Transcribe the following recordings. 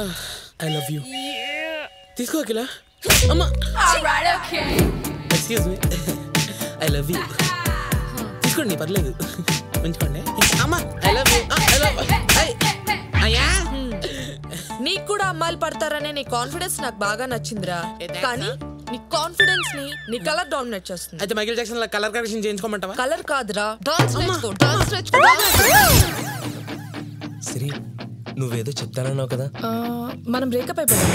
I love you తీసుకో అఖిల అమ్మా excuse me I love you తీసుకోండి పర్లేదు ఉంచుకోండి అమ్మా I love you I love అయ్యా నీకు కూడా అమ్మాయిలు పడతారనే నీ కాన్ఫిడెన్స్ నాకు బాగా నచ్చిందిరా కానీ నీ కాన్ఫిడెన్స్ ని నీ కలర్ డామినేట్ చేస్తుంది అయితే మైకిల్ జాక్సన్ లా కలర్ కరెక్షన్ చేయించుకోమంటావా కలర్ కాదురా డాన్స్ నేర్చుకో డాన్స్ నేర్చుకో సిరి నువ్వేదో చెప్తానన్నావు కదా మనం బ్రేకప్ అయిపోయాం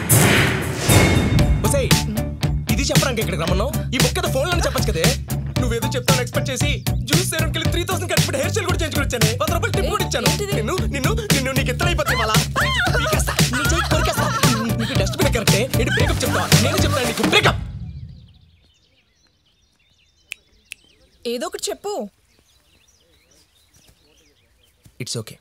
ఒసేయ్ ఇది చెప్పడానికి ఇక్కడికి రమ్మన్నావు ఈ బుక్ కదా ఫోన్లో చెప్పచ్చు కదే నువ్వేదో చెప్తాను ఎక్స్పెక్ట్ చేసి జ్యూస్ సేరం కెళ్ళి త్రీ థౌసండ్ కలిపి హెయిర్ స్టైల్ కూడా చేయించుకుని వచ్చాను వంద రూపాయలు టిప్ కూడా ఇచ్చాను ఏంటిది? నిన్ను నిన్ను నిన్ను నీకు ఎత్తలు అయిపోతాయి మళ్ళా పీకేస్తా. నీ చేయి కొరికేస్తా. నీకు డస్ట్బిన్ కరెక్టే ఏంటి బ్రేకప్ చెప్తా నేను చెప్తాను నీకు బ్రేకప్ ఏదో ఒకటి చెప్పు ఇట్స్ ఓకే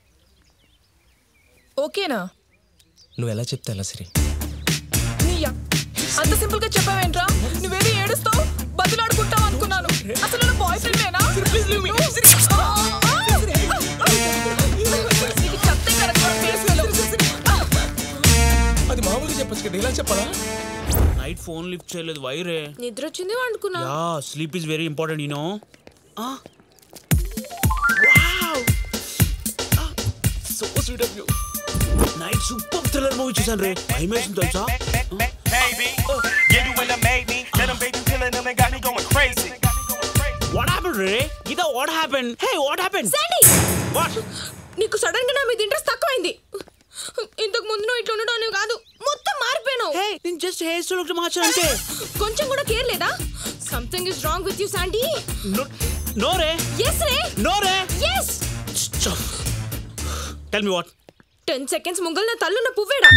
ఓకేనా నువ్వు ఎలా చెప్తే ఎలా సిరి నీయా అంత సింపుల్ గా చెప్పావేంట్రా నువ్వేది ఏడుస్తావు బదులాడుకుంటావు అనుకున్నాను అసలు నా బాయ్ ఫ్రెండ్ లేనా అది మామూలుగా చెప్పచ్చు కదా ఇలా చెప్పాలా నైట్ ఫోన్ లిఫ్ట్ చేయలేదు వైరే నిద్ర వచ్చింది అనుకున్నా yeah sleep is very important you know so sweet of you night super thriller movie చూసాను రే భయం వేసింది తెలుసా baby. Yeah, you in the made me. Let them baby killing them and got me going crazy. What happen రే Geetha what happen hey what happen what నీకు sudden గా నా మీద ఇంట్రెస్ట్ తక్కువైంది ఇంతకు ముందు నువ్వు ఇట్లా ఉండడం అనేవి కాదు మొత్తం మారిపోయినావు హే నేను జస్ట్ హెయిర్ స్టైల్ ఒకటి మార్చాను అంతే కొంచెం కూడా కేర్ లేదా something is wrong with you Sandy no రే ఎస్ రే నో రే yes tell me what ten seconds ముంగల్ నా తల్లు నా పువ్వేడా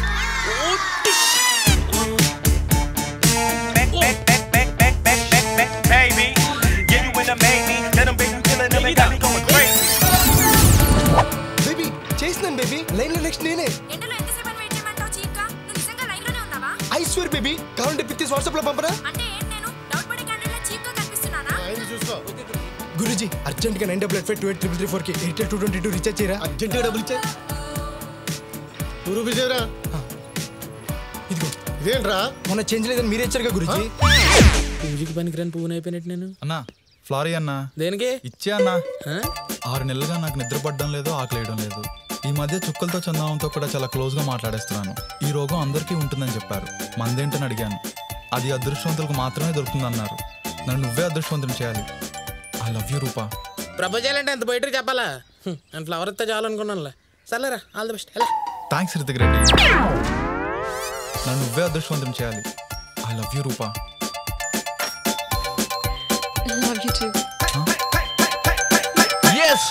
Baby. Yeah, you in the made me. Let them baby killing them and got me going crazy. Baby చేసినాను baby line లో నెక్స్ట్ నేనే ఎండలో ఎంతసేపు అని వెయిట్ చేయమంటావు చీప్గా నువ్వు నిజంగా లైన్ లోనే ఉన్నావా ఐ స్వేర్ బేబీ కావాలంటే పిత్తిస్ వాట్సాప్ లో పంపరా అంటే ఏంటి నేను డౌట్ పడే క్యాండిడేట్ చీప్గా కనిపిస్తున్నానా గురుజీ అర్జెంట్ గా nine double eight five two eight triple three four కి eight two twenty two recharge చేయరా అర్జెంట్ గా డబుల్ ఇచ్చా టూ రూపీస్ ఏరా ఇదిగో ఇదేంట్రా మొన్న చేంజ్ లేదని మీరే ఇచ్చారుగా గురుజీ పూజకి పనికిరాని పువ్వుని అయిపోయినట్టు నేను అన్నా ఫ్లారీ అన్నా దేనికి ఇచ్చే అన్నా ఆ? ఆరు నెలలుగా నాకు నిద్ర పడడం లేదు ఆకలేయడం లేదు ఈ మధ్య చుక్కలతో చందావంతో కూడా చాలా క్లోజ్గా మాట్లాడేస్తున్నాను ఈ రోగం అందరికీ ఉంటుందని చెప్పారు మందేంటని అడిగాను అది అదృష్టవంతులకు మాత్రమే దొరుకుతుందన్నారు నన్ను నువ్వే అదృష్టవంతుని చేయాలి I love you Roopa proposal అంటే ఎంత బయటకు చెప్పాలా హ్మ్, నేను ఫ్లవర్ ఇస్తే చాలు అనుకున్నానులే సర్లేరా ఆల్ ది బెస్ట్ ఎలా థ్యాంక్స్ రితిక్ రెడ్డి నన్ను నువ్వే అదృష్టవంతుని చేయాలి I love you Roopa love you too yes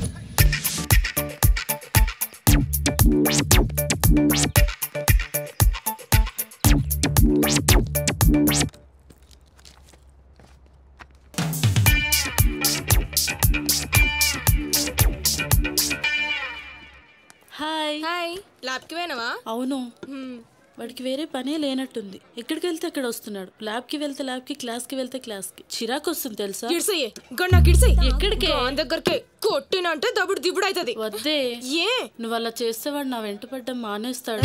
hi hi ల్యాబ్కి పోయినావా అవును వాడికి వేరే పనే లేనట్టుంది ఎక్కడికి వెళ్తే అక్కడ వస్తున్నాడు ల్యాబ్కి వెళ్తే ల్యాబ్కి క్లాస్కి వెళ్తే క్లాస్కి చిరాకు వస్తుంది తెలుసా గిడిసయ్యే గడ్ నాకు గిడిసయ్యి ఎక్కడికి? దాని దగ్గరికి కొట్టినంటే దబుడు దిబుడు అవుతుంది వద్దే ఏ నువ్వు అలా చేస్తే వాడు నా వెంట పడ్డం మానేస్తాడు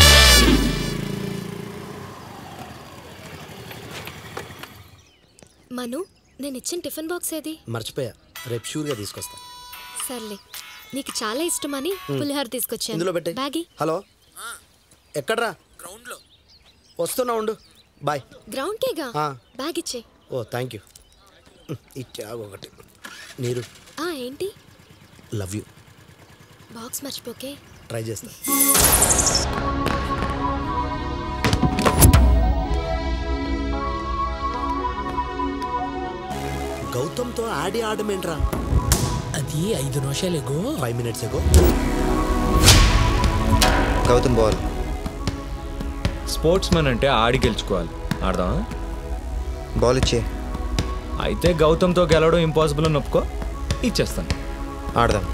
మను నేను ఇచ్చిన టిఫిన్ బాక్స్ ఏది మర్చిపోయా రేపు షూర్గా తీసుకొస్తా సర్లే నీకు చాలా ఇష్టమని పులిహోర తీసుకొచ్చాను ఇందులో పెట్టే బ్యాగి హలో ఎక్కడ్రా గ్రౌండ్ లో వస్తున్నా ఉండు బాయ్ గ్రౌండ్ కేగా ఆ. బ్యాగ్ ఇచ్చే ఓ థ్యాంక్ యూ ఇచ్చా ఒకటి నీరు ఆ ఏంటి లవ్ యూ బాక్స్ మర్చిపోకే ట్రై చేస్తా గౌతమ్తో ఆడి ఆడమేంట్రా అది ఐదు నిమిషాలు ago five minutes ago Gautam ball sportsman అంటే ఆడి గెలుచుకోవాలి ఆడదామా బాల్ ఇచ్చే అయితే గౌతమ్తో గెలవడం ఇంపాసిబుల్ అని ఒప్పుకో ఇచ్చేస్తాను ఆడదాం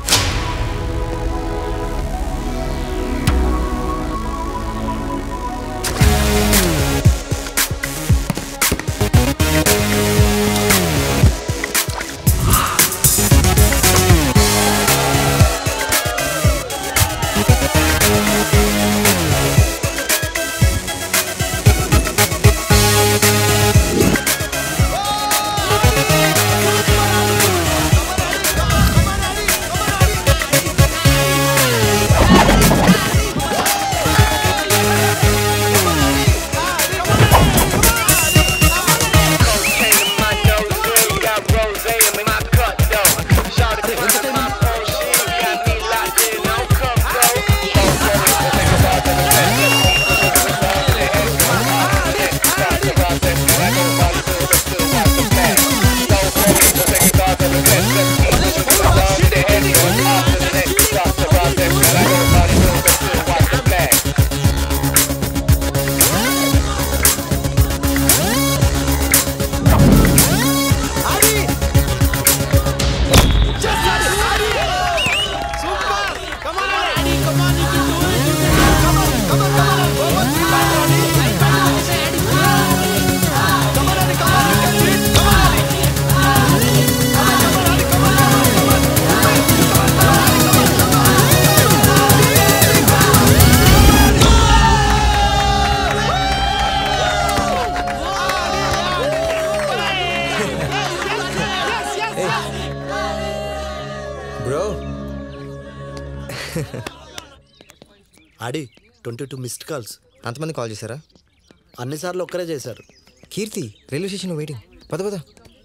ఆడి ట్వంటీ టూ మిస్డ్ కాల్స్ అంతమంది కాల్ చేశారా అన్నిసార్లు ఒక్కరే చేశారు కీర్తి రైల్వే స్టేషన్లో వెయిటింగ్ పద పద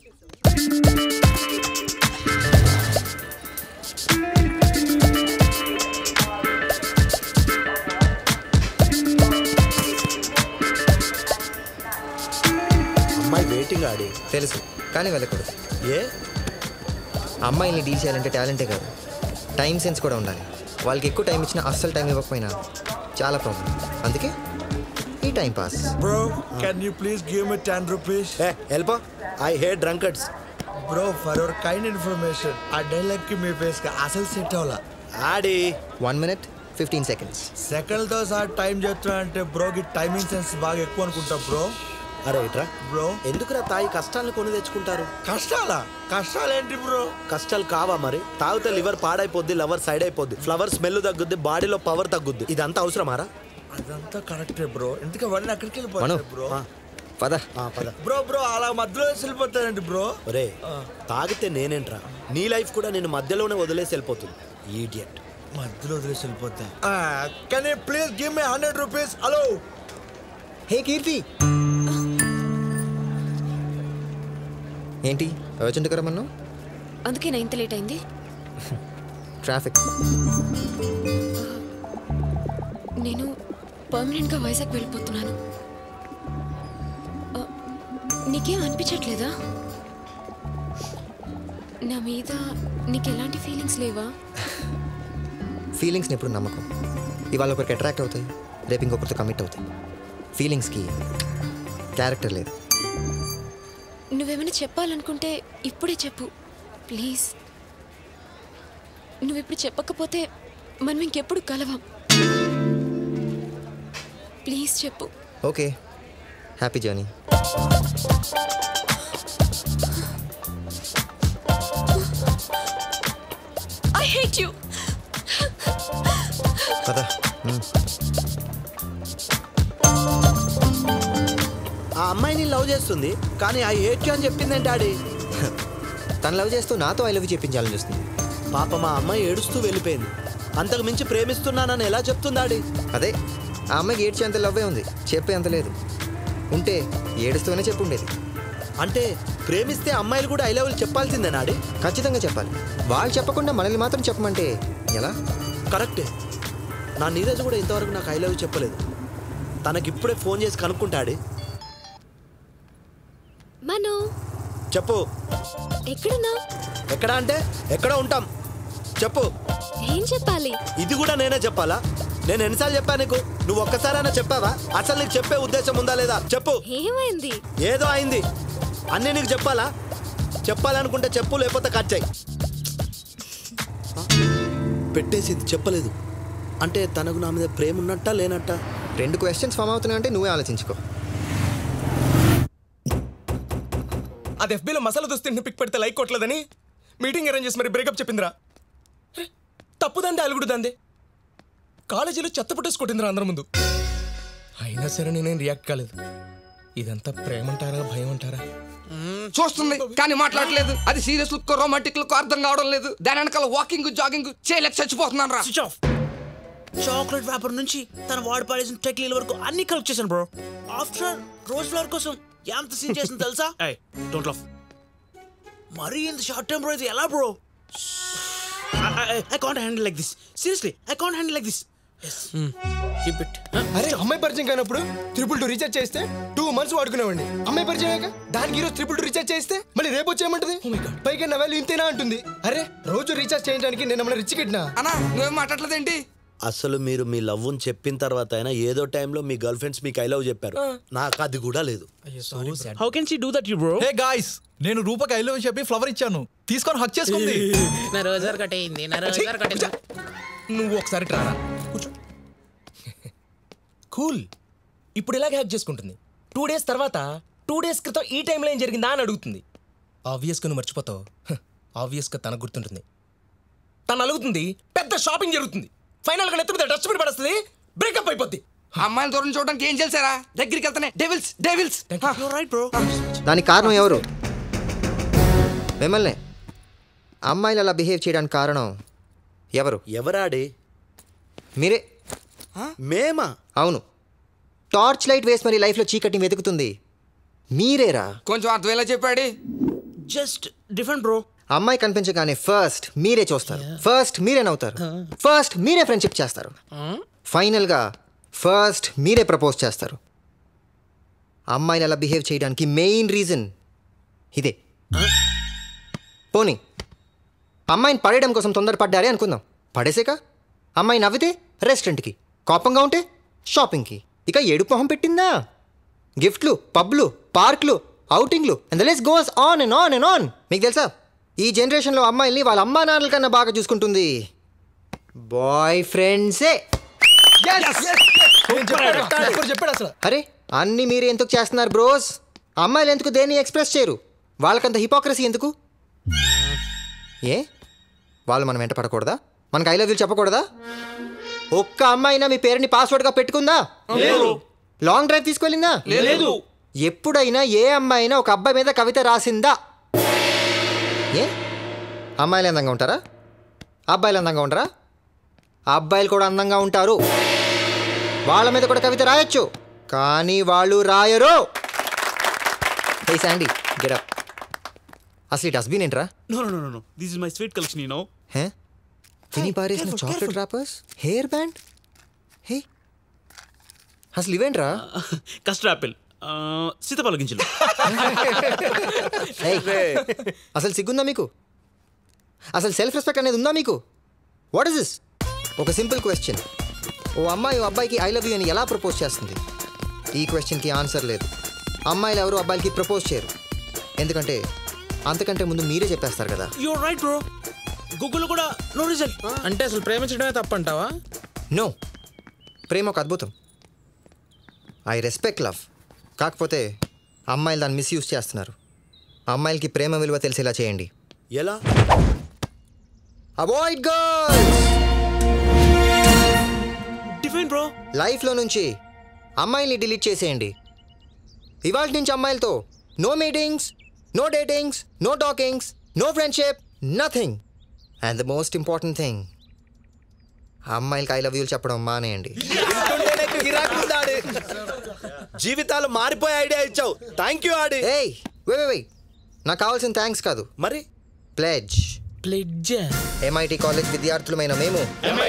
అమ్మాయి వెయిటింగ్ ఆడి తెలుసు కానీ వెళ్ళకూడదు ఏ అమ్మాయిల్ని డీల్ చేయాలంటే టాలెంటే కాదు టైం సెన్స్ కూడా ఉండాలి వాళ్ళకి ఎక్కువ టైం ఇచ్చినా అస్సలు టైం ఇవ్వకపోయినా చాలా ప్రాబ్లం అందుకే ఈ time pass Bro, can you please give me 10 rupees? ఏ వెళ్ళిపో I hate drunkards Bro, for your kind information, ఆ డైలాగ్ కి మీ ఫేస్ కి అసలు సెట్ అవ్వాలా ఆడి one minute fifteen seconds second తో సార్ టైం చెప్తున్నా అంటే బ్రోకి టైమింగ్ సెన్స్ బాగా ఎక్కువ అనుకుంటా బ్రో అరే ఇట్రా బ్రో ఎందుకురా తాయి కష్టాలను కొని తెచ్చుకుంటారు కష్టాలా కష్టాలు ఏంటి బ్రో కష్టాలు కావా మరి తాగితే లివర్ పాడైపోద్ది లవర్ సైడ్ అయిపోద్ది ఫ్లవర్ స్మెల్ తగ్గుద్ది బాడీలో పవర్ తగ్గుద్ది ఇదంతా అవసరమారా అదంతా కరెక్టే బ్రో ఎందుకంటే అవన్నీ అక్కడికి మను వెళ్ళిపోతాయి బ్రో పద పద బ్రో బ్రో అలా మధ్యలో వేసి వెళ్ళిపోతారండి బ్రో ఒరే తాగితే నేనేంట్రా నీ లైఫ్ కూడా నేను మధ్యలోనే వదిలేసి వెళ్ళిపోతుంది ఈడియట్ మధ్యలో వదిలేసి వెళ్ళిపోతా can you please give me hundred rupees hello hey Keerthi ఏంటి అర్జెంట్ కరమన్నావు అందుకే నా ఇంత లేట్ అయింది ట్రాఫిక్ నేను పర్మనెంట్గా వైజాగ్ వెళ్ళిపోతున్నాను ఆ, నీకేం అనిపించట్లేదా నా మీద నీకు ఎలాంటి ఫీలింగ్స్ లేవా ఫీలింగ్స్ని ఎప్పుడు నమ్మకం ఇవాళ ఒకరికి అట్రాక్ట్ అవుతాయి రేపు ఇంకొకరితో కమిట్ అవుతాయి ఫీలింగ్స్కి క్యారెక్టర్ లేదు నువ్వేమైనా చెప్పాలనుకుంటే ఇప్పుడే చెప్పు ప్లీజ్ నువ్వు ఇప్పుడు చెప్పకపోతే మనం ఇంకెప్పుడు కలవం ప్లీజ్ చెప్పు okay happy journey I hate you పద మ్మ్. ఆ అమ్మాయిని లవ్ చేస్తుంది కానీ ఐ హేట్ యు అని చెప్పిందేంటి ఆడి తను లవ్ చేస్తూ నాతో ఐ లవ్ చెప్పించాలని చూస్తుంది పాప మా అమ్మాయి ఏడుస్తూ వెళ్ళిపోయింది అంతకు మించి ప్రేమిస్తున్నానని ఎలా చెప్తుంది ఆడి అదే ఆ అమ్మాయికి ఏడ్చేంత లవ్వే ఉంది చెప్పే అంత లేదు ఉంటే ఏడుస్తూనే చెప్పు ఉండేది అంటే ప్రేమిస్తే అమ్మాయిలు కూడా ఐ లవ్ చెప్పాల్సిందేనా ఆడి ఖచ్చితంగా చెప్పాలి వాళ్ళు చెప్పకుండా మనల్ని మాత్రం చెప్పమంటే ఎలా కరెక్టే నా నీరజ్ కూడా ఇంతవరకు నాకు ఐ లవ్ చెప్పలేదు తనకి ఇప్పుడే ఫోన్ చేసి కనుక్కుంటాడి మను చెప్పు ఎక్కడున్నా ఎక్కడ అంటే ఎక్కడ ఉంటాం చెప్పు ఏం చెప్పాలి ఇది కూడా నేనే చెప్పాలా నేను ఎన్నిసార్లు చెప్పా నీకు నువ్వు ఒక్కసారైనా చెప్పావా అసలు నీకు చెప్పే ఉద్దేశం ఉందా లేదా చెప్పు ఏమైంది ఏదో అయింది అన్నీ నీకు చెప్పాలా చెప్పాలనుకుంటే చెప్పు లేకపోతే కట్ చేయి పెట్టేసింది చెప్పలేదు అంటే తనకు నా మీద ప్రేమ ఉన్నట్టా లేనట్టా రెండు క్వశ్చన్స్ ఫామ్ అవుతున్నాయంటే నువ్వే ఆలోచించుకో అది ఎఫ్బీలో మసాలా దోస్తే పిక్ పెడితే లైక్ కొట్టలేదని మీటింగ్ అరేంజ్ చేసి మరి బ్రేకప్ చెప్పిందిరా రే, తప్పుదందే అలుగుడుదందే కాలేజీలో చెత్త పుట్టేసి కొట్టిందిరా అందరి ముందు అయినా సరే నేనేం రియాక్ట్ కాలేదు ఇదంతా ప్రేమ అంటారా భయం అంటారా చూస్తుంది కానీ మాట్లాడలేదు అది సీరియస్ లుక్ రొమాంటిక్ లుక్ అర్థం కావడం లేదు దాని వెనకాల వాకింగ్ జాగింగ్ చేయలేక చచ్చిపోతున్నాను రా స్విచ్ ఆఫ్ చాక్లెట్ వ్యాపార్ నుంచి తన వాడు పాడేసిన టెక్లీల వరకు అన్ని కలెక్ట్ చేశాను బ్రో ఆఫ్టర్ రోజ్ ఫ్లవర్ కోసం ఎంత సీన్ చేసింది తెలుసా డోంట్ లవ్ మరీ ఇంత షార్ట్ టైం బ్రో ఇది ఎలా bro I can't handle like this seriously I can't handle like this keep it అరే అమ్మాయి పరిచయం కానప్పుడు ట్రిపుల్ టూ రీఛార్జ్ చేస్తే టూ మంత్స్ వాడుకునేవాడిని అమ్మాయి పరిచయం అయ్యాక దానికి ఈరోజు ట్రిపుల్ టూ రీఛార్జ్ చేస్తే మళ్ళీ రేపు వచ్చేయమంటది పైగా నా వాల్యూ ఇంతేనా అంటుంది అరే రోజు రీఛార్జ్ చేయించడానికి నేను ఏమైనా రిచ్ కిడ్నా అన్నా నువ్వేం మాట్లాడలేదేంటి అసలు మీరు మీ లవ్ని చెప్పిన తర్వాత అయినా ఏదో టైంలో మీ గర్ల్ ఫ్రెండ్స్ మీకు ఐ లవ్ చెప్పారు నాకు అది కూడా లేదు how can she do that you bro hey guys నేను రూపకి ఐ లవ్ చెప్పి ఫ్లవర్ ఇచ్చాను తీసుకొని హక్ చేసుకుంది నా రోజార్ కట్టయింది నా రోజార్ కట్టయింది నువ్వు ఒకసారి ట్రారా కూర్చో కూల్ ఇప్పుడు ఇలాగే హ్యాక్ చేసుకుంటుంది టూ డేస్ తర్వాత టూ డేస్ క్రితం ఈ టైంలో ఏం జరిగిందా అని అడుగుతుంది ఆబ్వియస్గా నువ్వు మర్చిపోతావు ఆబ్వియస్గా తనకు గుర్తుంటుంది తను అలుగుతుంది పెద్ద షాపింగ్ జరుగుతుంది ఫైనల్గా నెత్తి మీద డస్ట్బిన్ పడేస్తుంది బ్రేకప్ అయిపోద్ది అమ్మాయిల దూరం చూడడానికి ఏం చేశారా దగ్గరికి వెళ్తానే డెవిల్స్ డెవిల్స్ రైట్ బ్రో దానికి కారణం ఎవరు మిమ్మల్ని అమ్మాయిలు అలా బిహేవ్ చేయడానికి కారణం ఎవరు ఎవరాడి మీరే మేమా అవును టార్చ్ లైట్ వేసి మరి లైఫ్లో చీకటిని వెతుకుతుంది మీరేరా కొంచెం అర్థమయ్యేలా చెప్పాడు జస్ట్ డిఫరెంట్ బ్రో అమ్మాయి కనిపించగానే ఫస్ట్ మీరే చూస్తారు ఫస్ట్ మీరే నవ్వుతారు ఫస్ట్ మీరే ఫ్రెండ్షిప్ చేస్తారు ఫైనల్గా ఫస్ట్ మీరే ప్రపోజ్ చేస్తారు అమ్మాయిని అలా బిహేవ్ చేయడానికి మెయిన్ రీజన్ ఇదే పోనీ అమ్మాయిని పడేయడం కోసం తొందరపడ్డారే అనుకుందాం పడేసాక అమ్మాయి నవ్వితే రెస్టారెంట్కి కోపంగా ఉంటే షాపింగ్కి ఇక ఏడుపు మొహం పెట్టిందా గిఫ్ట్లు పబ్లు పార్క్లు అవుటింగ్లు and the list goes on and on and on మీకు తెలుసా ఈ జనరేషన్లో అమ్మాయిల్ని వాళ్ళ అమ్మా నాన్నల కన్నా బాగా చూసుకుంటుంది బాయ్ ఫ్రెండ్సే చెప్పాడు అసలు అరే అన్ని మీరు ఎందుకు చేస్తున్నారు బ్రోస్ అమ్మాయిలు ఎందుకు దేన్ని ఎక్స్ప్రెస్ చేయరు వాళ్ళకంత హిపోక్రసీ ఎందుకు ఏ వాళ్ళు మనం వెంట పడకూడదా మనకు ఐ లవ్ యూ చెప్పకూడదా ఒక్క అమ్మాయినా మీ పేరుని పాస్వర్డ్గా పెట్టుకుందా లేదు. లాంగ్ డ్రైవ్ తీసుకెళ్ళిందా లేదు. ఎప్పుడైనా ఏ అమ్మాయి అయినా ఒక అబ్బాయి మీద కవిత రాసిందా ఏ అమ్మాయిలు అందంగా ఉంటారా అబ్బాయిలు అందంగా ఉంటారా అబ్బాయిలు కూడా అందంగా ఉంటారు వాళ్ళ మీద కూడా కవిత రాయొచ్చు కానీ వాళ్ళు రాయరు హే శాండీ గెడప్ అసలు ఈ డస్ట్బిన్ ఏంట్రా no no no no this is my sweet collection you know hey తిని పారేసిన careful, chocolate careful. Wrappers hair band hey అసలు ఇవేంట్రా కస్టర్డ్ యాపిల్ సీతాఫల గింజలు Hey, అసలు సిగ్గుందా మీకు అసలు సెల్ఫ్ రెస్పెక్ట్ అనేది ఉందా మీకు వాట్ ఇస్ దిస్ ఒక సింపుల్ క్వశ్చన్ ఓ అమ్మాయి ఓ అబ్బాయికి ఐ లవ్ యూ అని ఎలా ప్రపోజ్ చేస్తుంది ఈ క్వశ్చన్కి ఆన్సర్ లేదు అమ్మాయిలు ఎవరు అబ్బాయిలకి ప్రపోజ్ చేయరు ఎందుకంటే అంతకంటే ముందు మీరే చెప్పేస్తారు కదా యూర్ రైట్ బ్రో గూగుల్ కూడా నో రిజల్ట్ అంటే అసలు ప్రేమించడమే తప్పంటావా నో ప్రేమ ఒక అద్భుతం ఐ రెస్పెక్ట్ లవ్ కాకపోతే అమ్మాయిలు దాన్ని మిస్యూజ్ చేస్తున్నారు అమ్మాయిలకి ప్రేమ విలువ తెలిసేలా చేయండి ఎలా అవాయిడ్ గర్ల్స్ డిఫైన్ బ్రో లైఫ్లో నుంచి అమ్మాయిల్ని డిలీట్ చేసేయండి ఇవాళ నుంచి అమ్మాయిలతో no meetings no datings no talkings no friendship nothing and the most important thing అమ్మాయిలకి ఐ లవ్ యూలు చెప్పడం మానేయండి జీవితాలు మారిపోయే ఐడియా ఇచ్చావు థ్యాంక్ యూ ఆడి ఏయ్ వే వే నాకు కావాల్సిన థ్యాంక్స్ కాదు మరి ప్లెడ్జ్ ప్లెడ్జ్ ఎంఐటి కాలేజ్ విద్యార్థులమైన మేము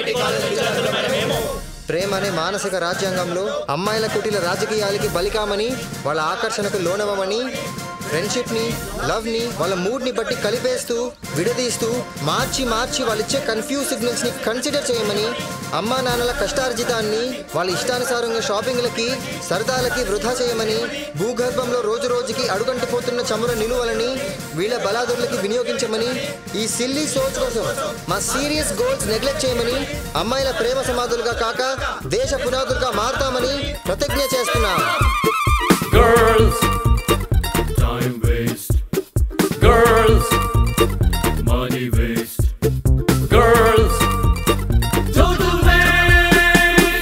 ప్రేమ అనే మానసిక రాజ్యాంగంలో అమ్మాయిల కుటీల రాజకీయాలకి బలికామని వాళ్ళ ఆకర్షణకు లోనవమని ఫ్రెండ్షిప్ని లవ్ని వాళ్ళ మూడ్ని బట్టి కలిపేస్తూ విడదీస్తూ మార్చి మార్చి వాళ్ళిచ్చే కన్ఫ్యూజ్ సిగ్నల్స్ని కన్సిడర్ చేయమని అమ్మా నాన్నల కష్టార్జితాన్ని వాళ్ళ ఇష్టానుసారంగా షాపింగ్లకి సరదాలకి వృధా చేయమని భూగర్భంలో రోజు రోజుకి అడుగంటిపోతున్న చముర నిలువలని వీళ్ళ బలాదుర్లకి వినియోగించమని ఈ సిల్లీ సోచ్ కోసం మా సీరియస్ గోల్స్ నెగ్లెక్ట్ చేయమని అమ్మాయిల ప్రేమ సమాధులుగా కాక దేశ పునాదులుగా మారుతామని ప్రతిజ్ఞ చేస్తున్నాం Girls, time waste. Girls, money waste. Girls, total waste.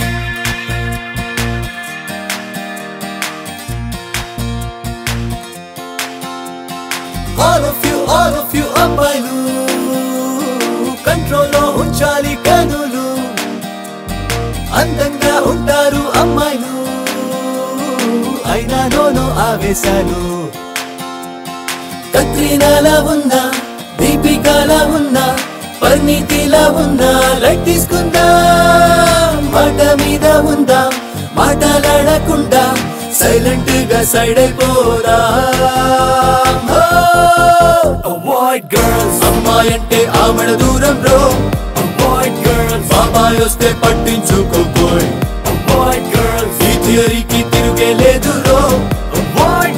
All of you all of you అమ్మాయిలు కంట్రోల్లో ఉంచాలి కనులు అందంగా ఉంటారు అమ్మాయిలు అయినా నోనో ఆవేశాలు కత్రీనాలా ఉన్నా దీపికాలా ఉన్నా పరిణితిలా ఉన్నా లైట్ తీసుకుందా మాట మీద ఉందా మాటలాడకుండా సైలెంట్ గా సైడ్ అయిపోరా అవాయిడ్ గర్ల్స్ అమ్మాయి అంటే ఆమెడ దూరం రో అవాయిడ్ గర్ల్స్ బాబాయ్ వస్తే పట్టించుకోబోయ్ అవాయిడ్ గర్ల్స్ ఈ థియరీకి తిరుగే లేదు రో avoid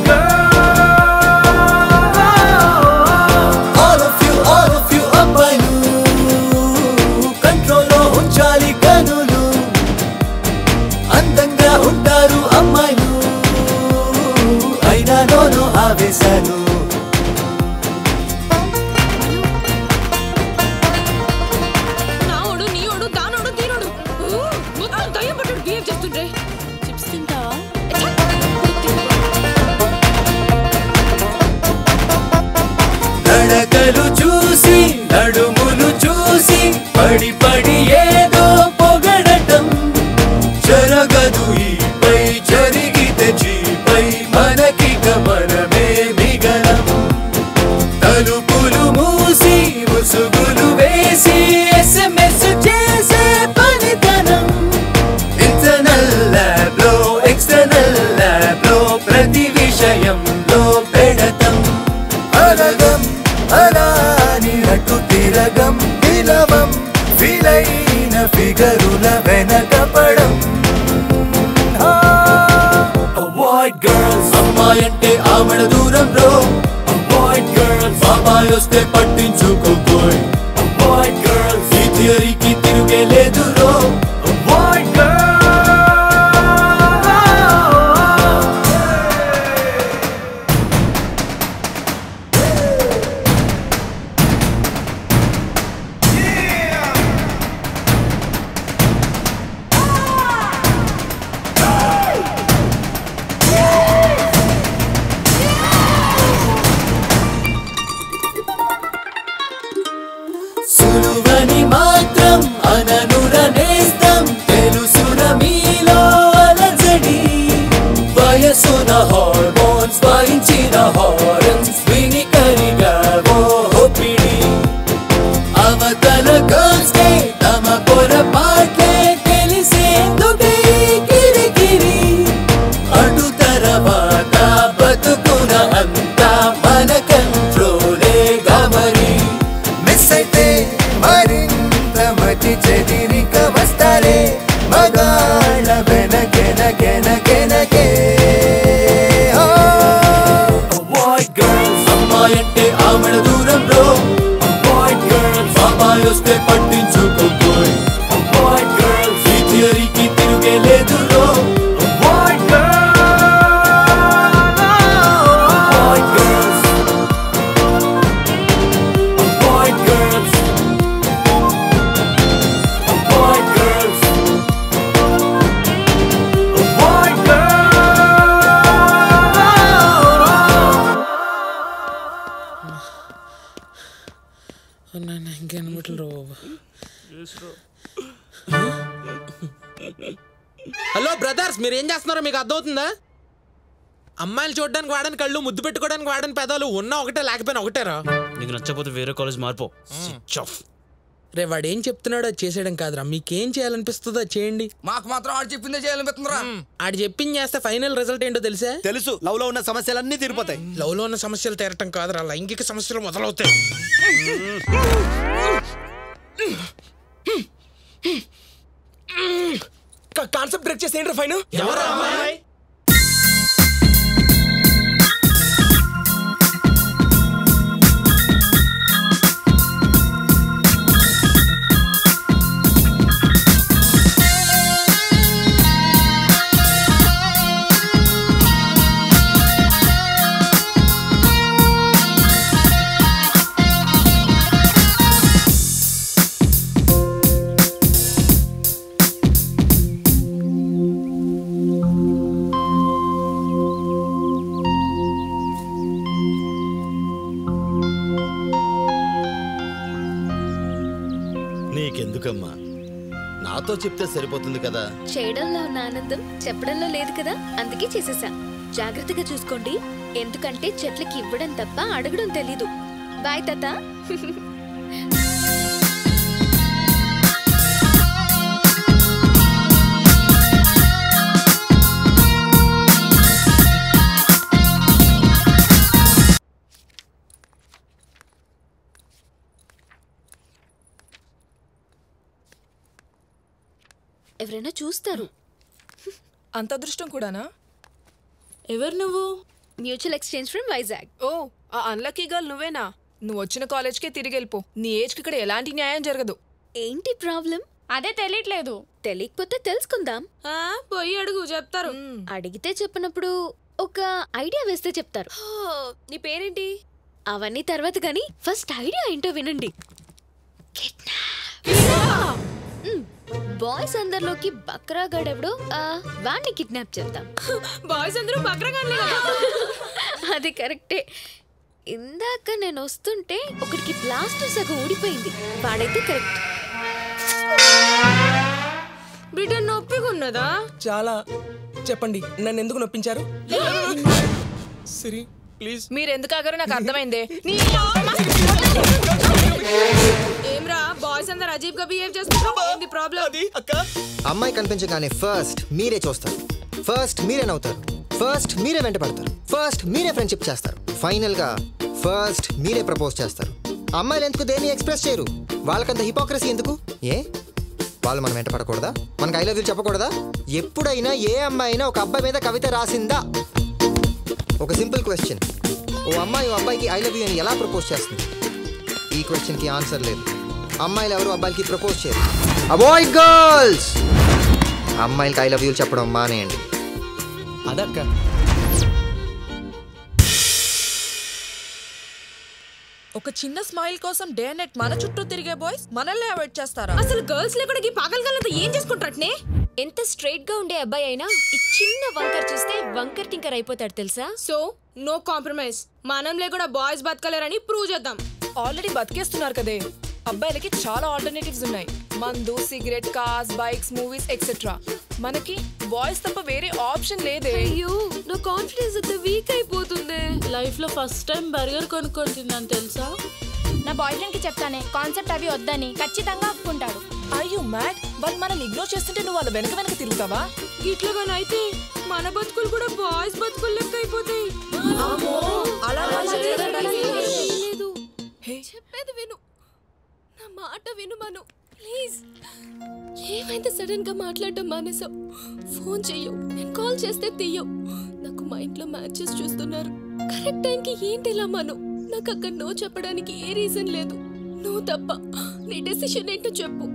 all of you all of you అబ్బాయిలు కంట్రోల్లో ఉంచాలి కనులు అందంగా ఉంటారు అమ్మాయిలు అయినా నోను ఆవేశాలు నావోడు నీవోడు దానోడు దీనోడు ఊ, మొత్తం దయ్యం పట్టుడు బిహేవ్ చేస్తుండ్రే చిప్స్ తింటావా నడకలు చూసి నడుములు చూసి పడి పడి ఏదో పొగడట విషయంలో పెడతం అలగం అలాని అటు తిరగం విలవం విలైన ఫిగరుల వెనకపడం అవాయిడ్ గర్ల్స్ అమ్మాయి అంటే ఆమెడ దూరం రో అవాయిడ్ గర్ల్స్ బాబాయ్ వస్తే పట్టించుకోకోయ్ అవాయిడ్ గర్ల్స్ ఈ థియరీకి తిరుగే లేదు రో అవాయిడ్ గర్ల్స్ సులువని మాత్రం అననుర నేస్తం తెలుసున మీలో అలజడి వయసున హార్మోన్స్ వాయించిన హారన్స్ విని కరిగావో హొప్పిడి అవతల గర్ల్స్ కే తమ పొరపాట్లే తెలిసేందుకే కిరికిరి అటు తర్వాత బతుకున అంతా మన కంట్రోలే గమరి మిస్ అయితే మరింత మతి చెదిరిక వస్తారే మగాళ్ళ వెనకెనకెనకెనకే అవాయిడ్ గర్ల్స్ అమ్మాయి అంటే ఆమెడ దూరం రో అవాయిడ్ గర్ల్స్ బాబాయ్ వస్తే పట్టించుకోకోయ్ అవాయిడ్ గర్ల్స్ ఈ థియరీకి తిరుగే లేదు రో avoid avoid girls avoid girls avoid girls avoid నాన్న ఇంకేం ముట్లు బాబు హలో బ్రదర్స్ మీరు ఏం చేస్తున్నారో మీకు అర్థమవుతుందా అమ్మాయిలు చూడడానికి వాడని కళ్ళు ముద్దు పెట్టుకోవడానికి వాడని పెదాలు ఉన్నా ఒకటే లేకపోయినా ఒకటేరా నీకు నచ్చకపోతే వేరే కాలేజ్ మారిపో స్విచ్ ఆఫ్ రే వాడు ఏం చెప్తున్నాడో అది చేసేయడం కాదురా మీకేం చేయాలనిపిస్తుందో అది చేయండి మాకు మాత్రం ఆడు చెప్పిందే చేయాలనిపిస్తుందిరా ఆడు చెప్పింది చేస్తే ఫైనల్ రిజల్ట్ ఏంటో తెలుసా తెలుసు లవ్ లో ఉన్న సమస్యలన్నీ తీరిపోతాయి లవ్ లో ఉన్న సమస్యలు తీరటం కాదురా లైంగిక సమస్యలు మొదలవుతాయి కాన్సెప్ట్ బ్రేక్ చేసి ఏంట్రా ఫైన్ ఎవరు అమ్మాయి నీకెందుకమ్మా నాతో చెప్తే సరిపోతుంది కదా చేయడంలో ఉన్న ఆనందం చెప్పడంలో లేదు కదా అందుకే చేసేసా జాగ్రత్తగా చూసుకోండి ఎందుకంటే చెట్లకి ఇవ్వడం తప్ప అడగడం తెలీదు బాయ్ తాత ఎవరైనా చూస్తారు అంత అదృష్టం కూడానా ఎవరు నువ్వు మ్యూచువల్ ఎక్స్చేంజ్ ఫ్రమ్ వైజాగ్ ఓ ఆ అన్లక్కీ గర్ల్ నువ్వేనా నువ్వు వచ్చిన కాలేజ్కే తిరిగి వెళ్ళిపో నీ ఏజ్కి ఇక్కడ ఎలాంటి న్యాయం జరగదు ఏంటి ప్రాబ్లం అదే తెలియట్లేదు తెలియకపోతే తెలుసుకుందాం పోయి అడుగు చెప్తారు అడిగితే చెప్పినప్పుడు ఒక ఐడియా వేస్తే చెప్తారు నీ పేరేంటి అవన్నీ తర్వాత కానీ ఫస్ట్ ఐడియా ఏంటో వినండి బాయ్స్ అందరిలోకి బక్రా గడెవడో వాణ్ణి కిడ్నాప్ చేద్దాం బాయ్స్ అందరూ బక్రగాన్లే కదా అది కరెక్టే ఇందాక నేను వస్తుంటే ఒకడికి ప్లాస్టర్ సగం ఊడిపోయింది వాడైతే కరెక్ట్ బిడ్డ నొప్పిగా ఉన్నదా చాలా చెప్పండి నన్ను ఎందుకు నొప్పించారు సిరి ప్లీజ్ మీరు ఎందుకు ఆగారో నాకు అర్థమైందే ఏమ్రా బాయ్స్ అందరు అజీబ్ గా బిహేవ్ చేస్తున్నారు ఏంది ప్రాబ్లం అక్క అమ్మాయి కనిపించగానే ఫస్ట్ మీరే చూస్తారు ఫస్ట్ మీరే నవ్వుతారు ఫస్ట్ మీరే వెంట పడతారు ఫస్ట్ మీరే ఫ్రెండ్షిప్ చేస్తారు ఫైనల్గా ఫస్ట్ మీరే ప్రపోజ్ చేస్తారు అమ్మాయిలు ఎందుకు దేన్ని ఎక్స్ప్రెస్ చేయరు వాళ్ళకంత హిపోక్రసీ ఎందుకు ఏ వాళ్ళు మనం వెంట పడకూడదా మనకు ఐ లవ్ యూ చెప్పకూడదా ఎప్పుడైనా ఏ అమ్మాయి అయినా ఒక అబ్బాయి మీద కవిత రాసిందా ఒక సింపుల్ క్వశ్చన్ ఓ అమ్మాయి ఓ అబ్బాయికి ఐ లవ్ యూ అని ఎలా ప్రపోజ్ చేస్తుంది ఈ క్వశ్చన్కి ఆన్సర్ లేదు అమ్మాయిలు ఎవరు అబ్బాయిలకి ప్రపోజ్ చేయరు అవాయిడ్ గర్ల్స్ అమ్మాయిలకి ఐ లవ్ యూ చెప్పడం మానేయండి అదక్క ఒక చిన్న స్మైల్ కోసం డే నెట్ మన చుట్టూ తిరిగే బాయ్స్ మనల్ని అవాయిడ్ చేస్తారా అసలు గర్ల్స్ లేకుండా ఈ పాగల్ గల్లంతా ఏం చేసుకుంటారట్నే ఎంత స్ట్రైట్ గా ఉండే అబ్బాయి అయినా ఈ చిన్న వంకర్ చూస్తే వంకర్ టింకర్ అయిపోతాడు తెలుసా సో నో కాంప్రమైజ్ మనం లేకుండా బాయ్స్ బతకలేరని ప్రూవ్ చేద్దాం ఆల్రెడీ బతికేస్తున్నారు కదే అబ్బాయిలకి చాలా ఆల్టర్నేటివ్స్ ఉన్నాయి మందు cigarette cars bikes movies etcetera మనకి బాయ్స్ తప్ప వేరే ఆప్షన్ లేదే అయ్యో నా కాన్ఫిడెన్స్ అంత వీక్ అయిపోతుంది లైఫ్ లో ఫస్ట్ టైం బర్గర్ కొనుక్కొని తిన్నాను తెలుసా నా బాయ్ ఫ్రెండ్ కి చెప్తానే కాన్సెప్ట్ అవి వద్దని ఖచ్చితంగా ఒప్పుకుంటాడు అయ్యో మ్యాడ్ వాళ్ళు మనల్ని ఇగ్నోర్ చేస్తుంటే నువ్వు వాళ్ళ వెనక వెనక తిరుగుతావా ఇట్లాగానైతే మన బతుకులు కూడా బాయ్స్ బతుకులు లెక్క అయిపోతాయి అలా లేదు చెప్పేది విను నా మాట విను మను ప్లీజ్ ఏమైంది సడన్ గా మాట్లాడటం మానేసావు ఫోన్ చెయ్యవు నేను కాల్ చేస్తే తీయవు నాకు మైండ్ లో మ్యాచెస్ చూస్తున్నారు కరెక్ట్ టైంకి ఏంటి ఇలా మను నాకు అక్కడ నో చెప్పడానికి ఏ రీజన్ లేదు నువ్వు తప్ప నీ డెసిషన్ ఏంటో చెప్పు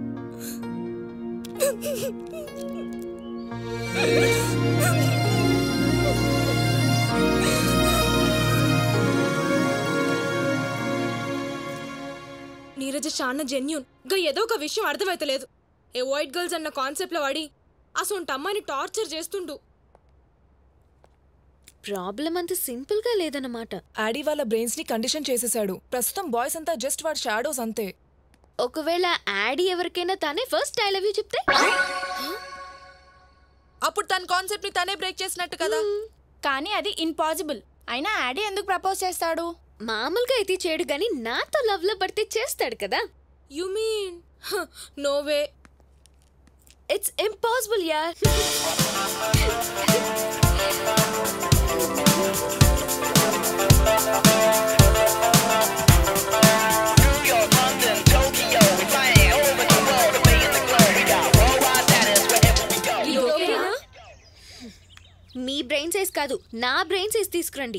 నీరజ చాలా జెన్యున్ గా ఏదో ఒక విషయం అర్థమైతలేదు ఏ వైట్ గర్ల్స్ అన్న కాన్సెప్ట్ లో వాడి అసొంటి అమ్మాయిని టార్చర్ చేస్తుండు ప్రాబ్లం అంత సింపుల్ గా లేదన్నమాట ఆడీ వాళ్ళ బ్రెయిన్స్ ని కండిషన్ చేసేసాడు ప్రస్తుతం బాయ్స్ అంతా జస్ట్ వాడి షాడోస్ అంతే ఒకవేళ యాడీ ఎవరికైనా తానే ఫస్ట్ ఐ లవ్ యూ చెప్తే అప్పుడు తన కాన్సెప్ట్ ని తనే బ్రేక్ చేసినట్టు కదా కానీ అది ఇంపాసిబుల్ అయినా యాడీ ఎందుకు ప్రపోజ్ చేస్తాడు మామూలుగా అయితే చేయడు గాని నాతో లవ్ లో పడితే చేస్తాడు కదా you mean no way it's impossible యార్ ఇది ఓకేనా? మీ బ్రెయిన్ సైజ్ కాదు నా బ్రెయిన్ సైజ్ తీసుకురండి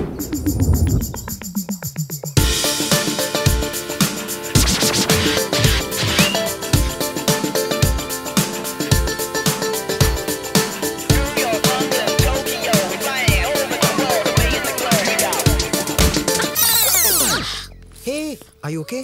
hey I okay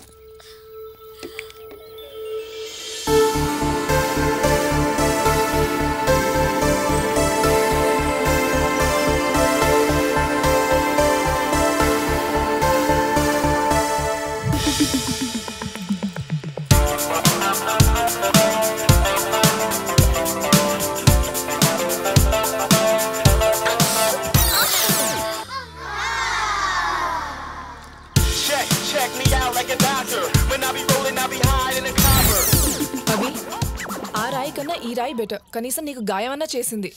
Check, check me out like a doctor. When I be rolling, I be high in the copper. అవి ఆ రాయి కన్నా ఈ రాయి బెటర్ కనీసం నీకు గాయమన్నా చేసింది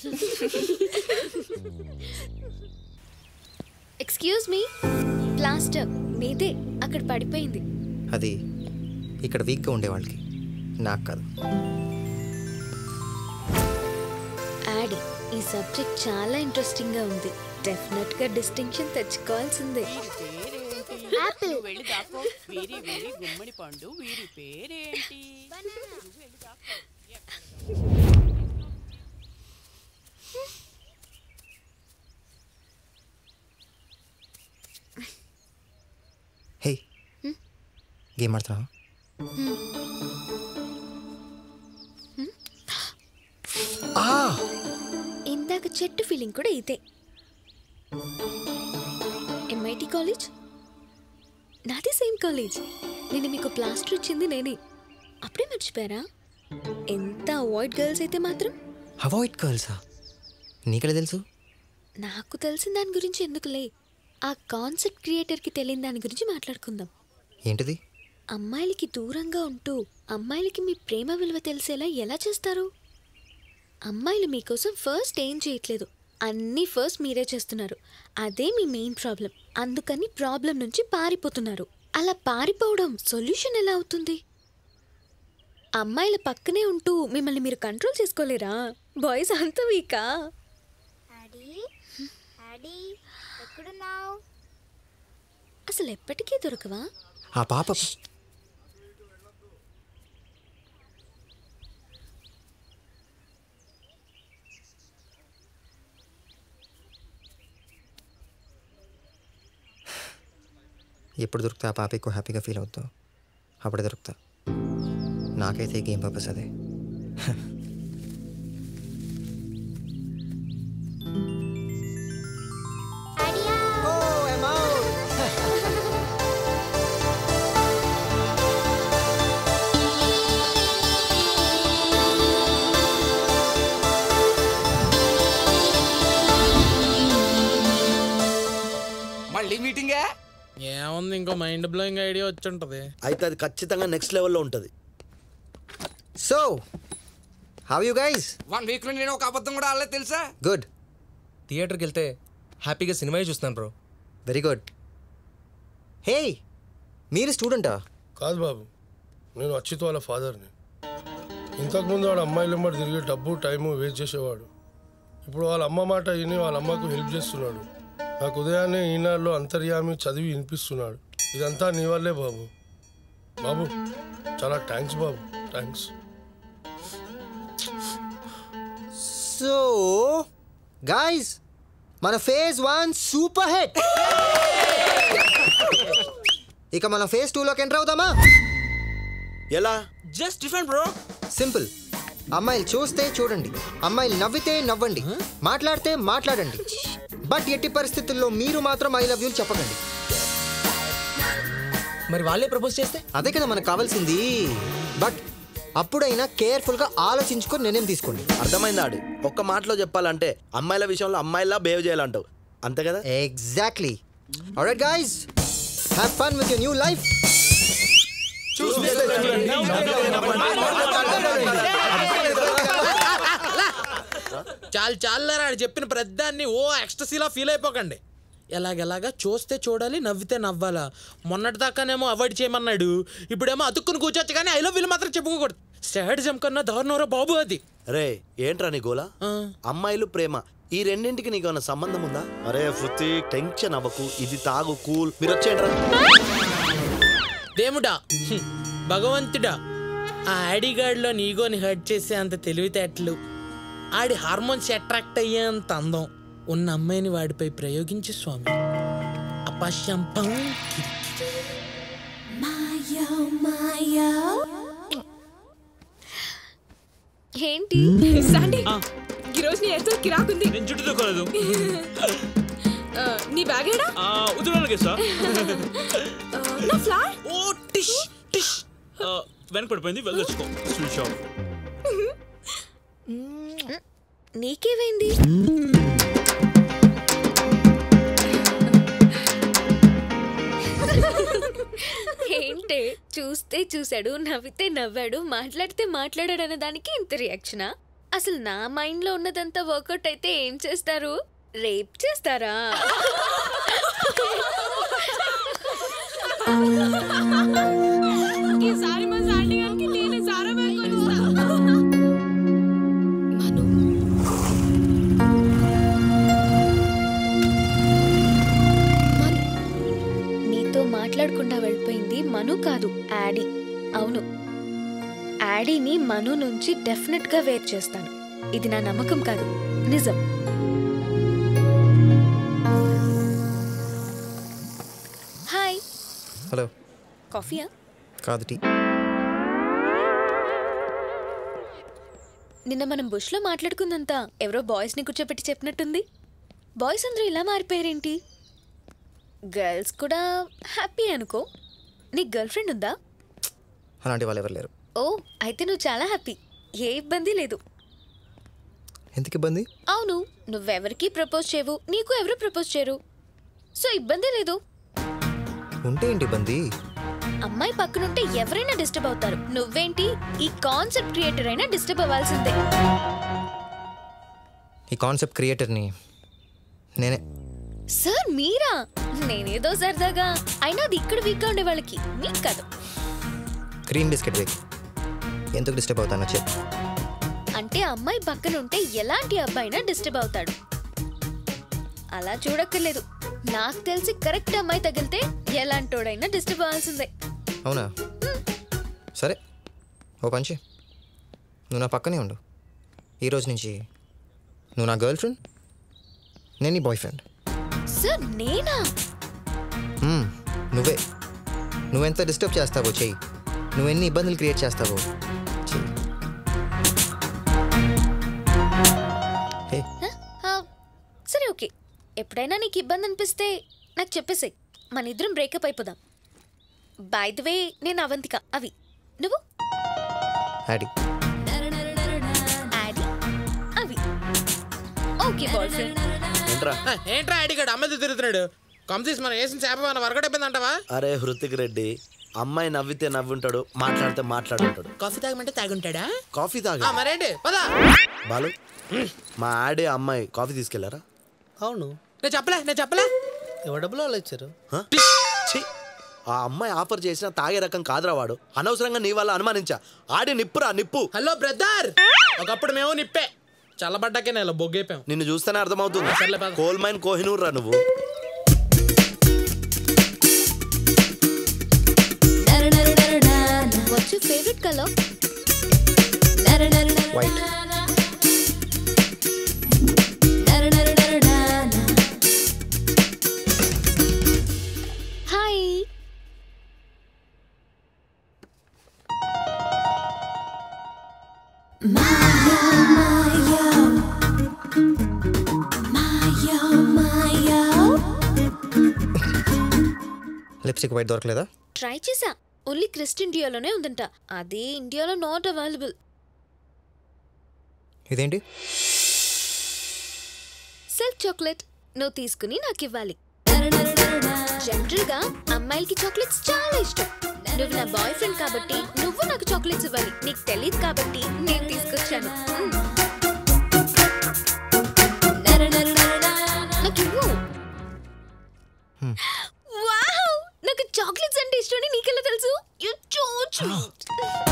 ఎక్స్క్యూజ్ మీ ప్లాస్టర్ మీదే అక్కడ పడిపోయింది అది ఇక్కడ వీక్గా ఉండేవాళ్ళకి నాకు కాదు యాడ్ ఈ సబ్జెక్ట్ చాలా ఇంట్రెస్టింగ్ గా ఉంది డెఫినెట్ గా డిస్టింక్షన్ తెచ్చుకోవాల్సిందే ఆపిల్ వెళ్ళి దాక్కో వీరి వీరి గుమ్మడి పండు వీరి పేరేంటి నువ్వు వెళ్ళి దాక్కో. హే గేమ్ ఆడుతున్నావా ఇందాక చెట్టు ఫీలింగ్ కూడా ఇదే ఎంఐటి కాలేజ్ నాది సేమ్ కాలేజ్ నేను మీకు ప్లాస్టర్ ఇచ్చింది నేనే అప్పుడే మర్చిపోయారా ఎంత అవాయిడ్ గర్ల్స్ అయితే మాత్రం అవాయిడ్ గర్ల్సా నీకెలా తెలుసు నాకు తెలిసిన దాని గురించి ఎందుకులే ఆ కాన్సెప్ట్ క్రియేటర్కి తెలియని దాని గురించి మాట్లాడుకుందాం ఏంటిది అమ్మాయిలకి దూరంగా ఉంటూ అమ్మాయిలకి మీ ప్రేమ విలువ తెలిసేలా ఎలా చేస్తారు అమ్మాయిలు మీకోసం ఫస్ట్ ఏం చేయట్లేదు అన్నీ ఫస్ట్ మీరే చేస్తున్నారు అదే మీ మెయిన్ ప్రాబ్లం అందుకని ప్రాబ్లం నుంచి పారిపోతున్నారు అలా పారిపోవడం సొల్యూషన్ ఎలా అవుతుంది అమ్మాయిల పక్కనే ఉంటూ మిమ్మల్ని మీరు కంట్రోల్ చేసుకోలేరా బాయ్స్ అంత వీకా ఎక్కడున్నావు అసలు ఎప్పటికీ దొరకవా ఆ పాప ఎప్పుడు దొరుకుతా ఆ పాప ఎక్కువ హ్యాపీగా ఫీల్ అవుతావు అప్పుడే దొరుకుతా నాకైతే గేమ్ పర్పస్ అదే మళ్ళీ మీటింగే ఏముంది ఇంకో మైండ్ బ్లోయింగ్ ఐడియా వచ్చి ఉంటది అయితే అది ఖచ్చితంగా నెక్స్ట్ లెవెల్లో ఉంటుంది so how you guys one week లో నేను ఒక అబద్ధం కూడా ఆడలేదు తెలుసా గుడ్ థియేటర్కి వెళ్తే హ్యాపీగా సినిమా చూస్తున్నాను బ్రో వెరీ గుడ్ హే మీరు స్టూడెంటా కాదు బాబు నేను అచ్యుత్ వాళ్ళ ఫాదర్ని ఇంతకుముందు వాడు అమ్మాయిల వెంబడి తిరిగి డబ్బు టైము వేస్ట్ చేసేవాడు ఇప్పుడు వాళ్ళ అమ్మ మాట విని వాళ్ళ అమ్మకు హెల్ప్ చేస్తున్నాడు నాకు ఉదయాన్నే ఈనాడులో అంతర్యామి చదివి వినిపిస్తున్నాడు ఇదంతా నీ వల్లే బాబు బాబు చాలా థ్యాంక్స్ బాబు థ్యాంక్స్ సో గాయ్స్ మన ఫేజ్ వన్ సూపర్ హిట్ ఇక మనం ఫేజ్ టూలోకి ఎంటర్ అవుదామా ఎలా జస్ట్ డిఫరెంట్ బ్రో సింపుల్ అమ్మాయిలు చూస్తే చూడండి అమ్మాయిలు నవ్వితే నవ్వండి మాట్లాడితే మాట్లాడండి బట్ ఎట్టి పరిస్థితుల్లో మీరు మాత్రం ఐ లవ్ యూ చెప్పకండి మరి వాళ్ళే ప్రపోజ్ చేస్తే అదే కదా మనకు కావాల్సింది బట్ అప్పుడైనా కేర్ఫుల్గా ఆలోచించుకొని నిర్ణయం తీసుకోండి అర్థమైందా ఆడు ఒక్క మాటలో చెప్పాలంటే అమ్మాయిల విషయంలో అమ్మాయిలా బిహేవ్ చేయాలంటావు అంతే కదా exactly alright guys have fun with new life చాలు చాలులేరా ఆడు చెప్పిన ప్రతిదాన్ని ఓ ఎక్స్ట్రసీలా ఫీల్ అయిపోకండి ఎలాగెలాగా చూస్తే చూడాలి నవ్వితే నవ్వాలా మొన్నటి దాకానేమో అవాయిడ్ చేయమన్నాడు ఇప్పుడేమో అతుక్కుని కూర్చోచ్చు కానీ ఐ లవ్ వీళ్ళు మాత్రం చెప్పుకోకూడదు స్టాడిజం కన్నా దారుణంరా బాబు అది రే ఏంట్రా నీ గోలా అమ్మాయిలు ప్రేమ ఈ రెండింటికి నీకు ఏమైనా సంబంధం ఉందా అరే ఫుత్తి టెన్షన్ అవ్వకు ఇది తాగు కూల్ మీరు వచ్చేయండిరా దేవుడా హ్మ్, భగవంతుడా ఆ ఆడిగాడిలో నీగోని హర్ట్ చేసే అంత తెలివితేటలు ఆడి హార్మోన్స్ అట్రాక్ట్ అయ్యేంత అందం ఉన్న అమ్మాయిని వాడిపై ప్రయోగించు స్వామి అపశంపం ఏంటి శాండీ ఈరోజు నీ ఎయిర్తో కిరాకుంది నేను చుట్టూ తొక్కలేదు ఆ, నీ బ్యాగ్ ఏడా ఉద్యోగాలకే సార్ ఆ, నా ఫ్లాట్ ఓ టిష్ టిష్ వెనక పడిపోయింది వెళ్ళొచ్చుకో స్వీట్ షాప్ నీకేమైంది ఏంటే చూస్తే చూశాడు నవ్వితే నవ్వాడు మాట్లాడితే మాట్లాడాడు అనే దానికి ఇంత రియాక్షనా అసలు నా మైండ్ లో ఉన్నదంతా వర్కౌట్ అయితే ఏం చేస్తారు రేప్ చేస్తారా ఈసారి మా శాండీ గారికి నేనే సారా బ్యాగ్ కొనిస్తా నీతో మాట్లాడకుండా వెళ్ళిపోయింది మను కాదు యాడీ అవును యాడీని మను నుంచి డెఫినెట్ గా వేర్ చేస్తాను ఇది నా నమ్మకం కాదు నిజం హాయ్ హలో కాఫీయా కాదు టీ నిన్న మనం బుష్లో మాట్లాడుకుందంతా ఎవరో బాయ్స్ని కూర్చోపెట్టి చెప్పినట్టుంది బాయ్స్ అందరూ ఇలా మారిపోయారేంటి గర్ల్స్ కూడా హ్యాపీ అనుకో నీకు గర్ల్ ఫ్రెండ్ ఉందా అలాంటి వాళ్ళు ఎవరు లేరు ఓ అయితే నువ్వు చాలా హ్యాపీ ఏ ఇబ్బంది లేదు ఎందుకు ఇబ్బంది అవును నువ్వెవరికి ప్రపోజ్ చేయవు నీకు ఎవరు ప్రపోజ్ చేయరు సో ఇబ్బంది లేదు ఉంటే ఏంటి ఇబ్బంది అమ్మాయి పక్కనుంటే ఎవరైనా డిస్టర్బ్ అవుతారు నువ్వేంటి ఈ కాన్సెప్ట్ క్రియేటర్ అయినా డిస్టర్బ్ అవ్వాల్సిందే ఈ కాన్సెప్ట్ క్రియేటర్ని నేనే సార్ మీరా నేనేదో సరదాగా అయినా అది ఇక్కడ వీక్గా ఉండే వాళ్ళకి మీకు కాదు క్రీమ్ బిస్కెట్ వేక్ ఎందుకు డిస్టర్బ్ అవుతానో చెప్పు అంటే అమ్మాయి పక్కన ఉంటే ఎలాంటి అబ్బాయినా డిస్టర్బ్ అవుతాడు అలా చూడక్కర్లేదు నాకు తెలిసి కరెక్ట్ అమ్మాయి తగిలితే ఎలాంటోడైనా డిస్టర్బ్ అవ్వాల్సిందే అవునా సరే ఓ పంచి నువ్వు నా పక్కనే ఉండు ఈరోజు నుంచి నువ్వు నా గర్ల్ ఫ్రెండ్ నేను నీ బాయ్ ఫ్రెండ్ సార్ నేనా నువ్వే నువ్వెంత డిస్టర్బ్ చేస్తావో చెయ్యి నువ్వెన్ని ఇబ్బందులు క్రియేట్ చేస్తావో చెయ్యి హే ఆ, సరే ఓకే ఎప్పుడైనా నీకు ఇబ్బంది అనిపిస్తే నాకు చెప్పేసేయ్ మన ఇద్దరం బ్రేకప్ అయిపోదాం బై ద వే నేను అవంతిక అవి నువ్వు యాడీ యాడీ అవి ఓకే బాయ్ ఫ్రెండ్ ఏంట్రా ఆ, ఏంట్రా ఐడిగాడు అమ్మది తిరుగుతున్నాడు కంప్లీస్ మనం వేసిన చేప మన వర్కౌట్ అయిపోయింది అంటావా అరే హృతిక్ రెడ్డి అమ్మాయి నవ్వితే నవ్వుంటాడు మాట్లాడితే మాట్లాడుంటాడు కాఫీ తాగమంటే తాగుంటాడా కాఫీ ఆ, తాగా మరేంటి పదా బాలు మా ఆడే అమ్మాయి కాఫీ తీసుకెళ్లారా అవును నేను చెప్పలే నేను చెప్పలే ఎవరు డబ్బులు వాళ్ళు ఇచ్చారు హ? ఛీ! ఆ అమ్మాయి ఆఫర్ చేసిన తాగే రకం కాదురా వాడు అనవసరంగా నీ వల్ల అనుమానించా ఆడి నిప్పురా నిప్పు హలో బ్రదర్ ఒకప్పుడు మేము నిప్పే చల్లబడ్డాకే నేను బొగ్గైపోయాం నిన్ను చూస్తేనే అర్థమవుతుంది సర్లే పద. కోల్ మైన్ కోహినూర్ రా నువ్వు what's your favourite colour white hi lipstick white దొరకలేదా ట్రై చేసా ఓన్లీ క్రిస్ట్ ఇండియాలోనే ఉందంట అదే ఇండియాలో నాట్ అవైలబుల్ ఇదేంటి సిల్క్ చాక్లెట్ నువ్వు తీసుకుని నాకు ఇవ్వాలి జనరల్ గా అమ్మాయిలకి చాక్లెట్స్ చాలా ఇష్టం నువ్వు నా బాయ్ ఫ్రెండ్ కాబట్టి నువ్వు నాకు చాక్లెట్స్ ఇవ్వాలి నీకు తెలియదు కాబట్టి నేను తీసుకొచ్చాను మ్మ్. నాకు ఇవ్వు. వావ్ నాకు చాక్లెట్స్ అంటే ఇష్టం నీకెలా తెలుసు యు సో స్వీట్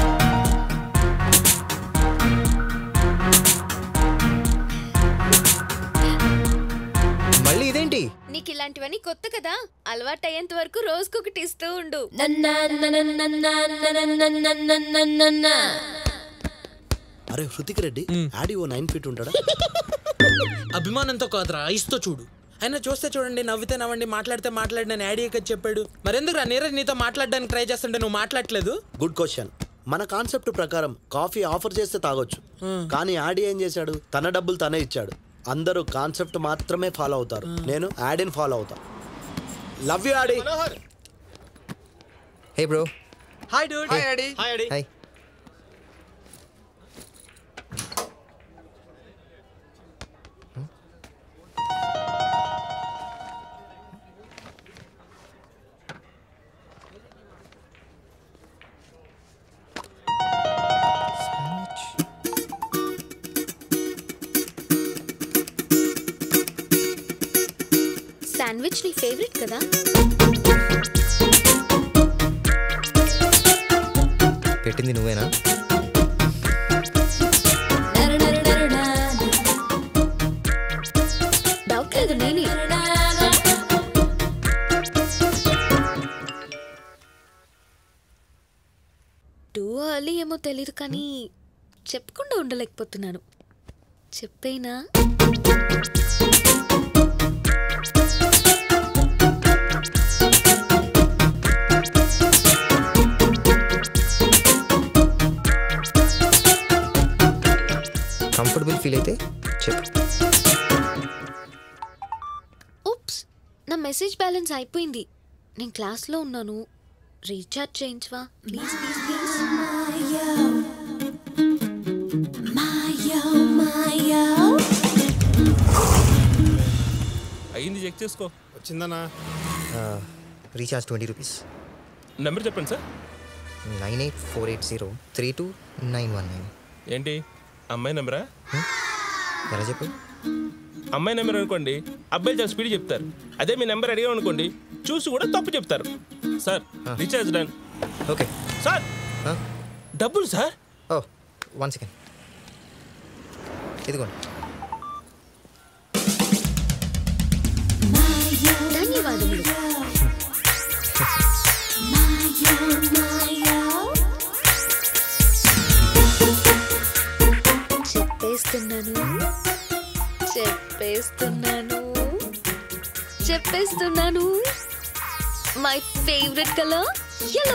మళ్ళీ ఇదేంటి నీకు ఇలాంటివన్నీ కొత్త కదా అలవాటు అయ్యేంత వరకు రోజుకొకటి ఇస్తూ ఉండు అరే హృతిక్ రెడ్డి ఆడి ఓ నైన్ ఫీట్ ఉంటాడా అభిమానంతో కాదురా ఐస్తో చూడు అయినా చూస్తే చూడండి నవ్వితే నవ్వండి మాట్లాడితే మాట్లాడి నేను యాడీ కదా చెప్పాడు మరెందుకు రా నీరజ్ నీతో మాట్లాడడానికి ట్రై చేస్తుంటే నువ్వు మాట్లాడట్లేదు గుడ్ క్వశ్చన్ మన కాన్సెప్ట్ ప్రకారం కాఫీ ఆఫర్ చేస్తే తాగొచ్చు కానీ ఆడి ఏం చేశాడు తన డబ్బులు తనే ఇచ్చాడు అందరూ కాన్సెప్ట్ మాత్రమే ఫాలో అవుతారు నేను యాడీని ఫాలో అవుతా లవ్ యూ ఆడి hey bro hi dude hi daddy hi daddy hi sandwich నీ ఫేవరెట్ కదా పెట్టింది నువ్వేనా డౌట్ లేదు నేనే టూ అర్లీ ఏమో తెలియదు కానీ చెప్పకుండా ఉండలేకపోతున్నాను చెప్పేనా కంఫర్టబుల్ ఫీల్ అయితే చెప్పు ఉప్స్ నా మెసేజ్ బ్యాలెన్స్ అయిపోయింది నేను క్లాస్లో ఉన్నాను రీఛార్జ్ చేయించవా ప్లీజ్ ప్లీజ్ ప్లీజ్ అయ్యింది చెక్ చేసుకో వచ్చిందనా రీఛార్జ్ ట్వంటీ రూపీస్ నెంబర్ చెప్పండి sir nine eight four eight zero three two nine one nine ఏంటి అమ్మాయి నెంబరా ఎలా చెప్పు అమ్మాయి నెంబర్ అనుకోండి అబ్బాయిలు చాలా స్పీడ్ చెప్తారు అదే మీ నెంబర్ అడిగాం అనుకోండి చూసి కూడా తప్పు చెప్తారు sir recharge done okay sir డబ్బులు సార్ ఓ వన్ సెకండ్ ఇదిగోండి ధన్యవాదములు చెప్పేస్తున్నాను చెప్పేస్తున్నాను చెప్పేస్తున్నాను my favourite colour yellow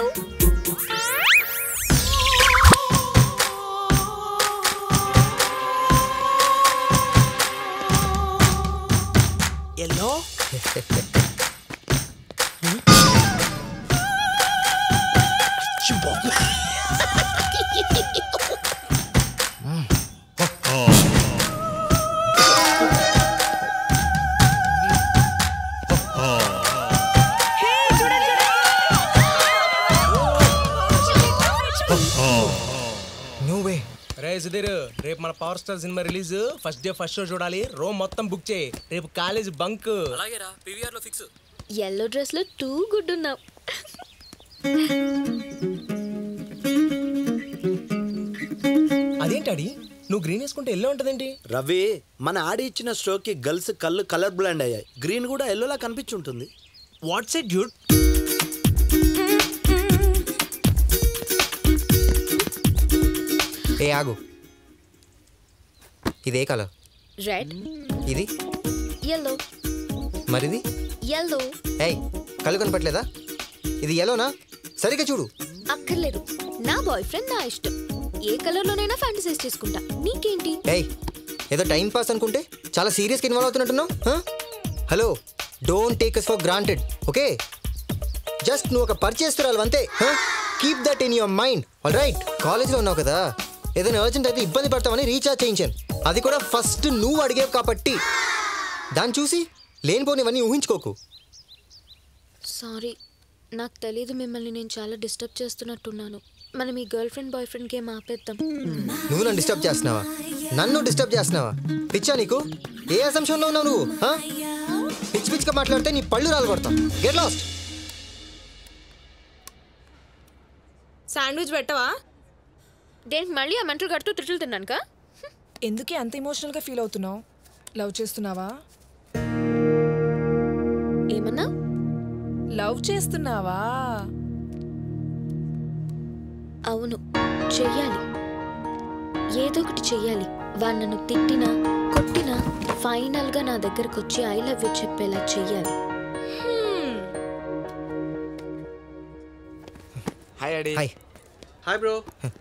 yellow నువ్వే రే సుధీర్ రేపు మన పవర్ స్టార్ సినిమా release first day first show చూడాలి రోమ్ మొత్తం బుక్ చేయి రేపు కాలేజ్ బంక్ అలాగేరా పీవీఆర్ లో ఫిక్స్ ఎల్లో డ్రెస్ లో టూ గుడ్ ఉన్నావు అదేంటాడి నువ్వు గ్రీన్ వేసుకుంటే ఎల్లో ఉంటదేంటి రవి మన ఆడి ఇచ్చిన స్ట్రోక్ కి గర్ల్స్ కళ్ళు కలర్ బ్లాండ్ అయ్యాయి గ్రీన్ కూడా ఎల్లోలా కనిపించుంటుంది వాట్స్ ఇట్ డ్యూడ్ ఏ ఆగు ఇదే కలర్ రెడ్ ఇది ఎల్లో మరిది ఎల్లో ఏయ్ కళ్ళు కనపట్లేదా ఇది ఎలోనా సరిగ్గా చూడు అక్కర్లేదు నా బాయ్ ఫ్రెండ్ నా ఇష్టం ఏ కలర్ లోనైనా ఫ్యాంటసైజ్ చేసుకుంటా నీకేంటి ఏయ్ ఏదో టైం పాస్ అనుకుంటే చాలా సీరియస్గా ఇన్వాల్వ్ అవుతున్నట్టున్నావు హ? Hello don't take us for granted okay just నువ్వు ఒక పరిచేస్తురాలు అంతే keep that in your mind all right కాలేజ్లో ఉన్నావు కదా ఏదైనా అర్జెంట్ అయితే ఇబ్బంది పడతామని రీఛార్జ్ చేయించాను అది కూడా ఫస్ట్ నువ్వు అడిగావు కాబట్టి దాన్ని చూసి లేనిపోనివన్నీ ఊహించుకోకు సారీ నాకు తెలియదు మిమ్మల్ని నేను చాలా డిస్టర్బ్ చేస్తున్నట్టున్నాను మనం ఈ girl friend bye boyfriend game ఆపేద్దాం నువ్వు నన్ను డిస్టర్బ్ చేస్తున్నావా నన్ను డిస్టర్బ్ చేస్తున్నావా పిచ్చా నీకు ఏ అసంశంలో ఉన్నావు నువ్వు హ? పిచ్చి పిచ్చిగా మాట్లాడితే నీ పళ్ళు రాలు కొడతాం గెట్ లాస్ట్ శాండ్విచ్ పెట్టవా దేనికి మళ్ళీ ఆ మంటలు కడుతూ తిట్లు తిన్నానుకా ఎందుకే అంత ఎమోషనల్గా ఫీల్ అవుతున్నావు లవ్ చేస్తున్నావా ఏమన్నా లవ్ చేస్తున్నావా అవును చెయ్యాలి ఏదో ఒకటి చెయ్యాలి వాడు నన్ను తిట్టినా కొట్టినా ఫైనల్ గా నా దగ్గరకు వచ్చి ఐ లవ్ యూ చెప్పేలా చెయ్యాలి హాయ్ అడి hi hi bro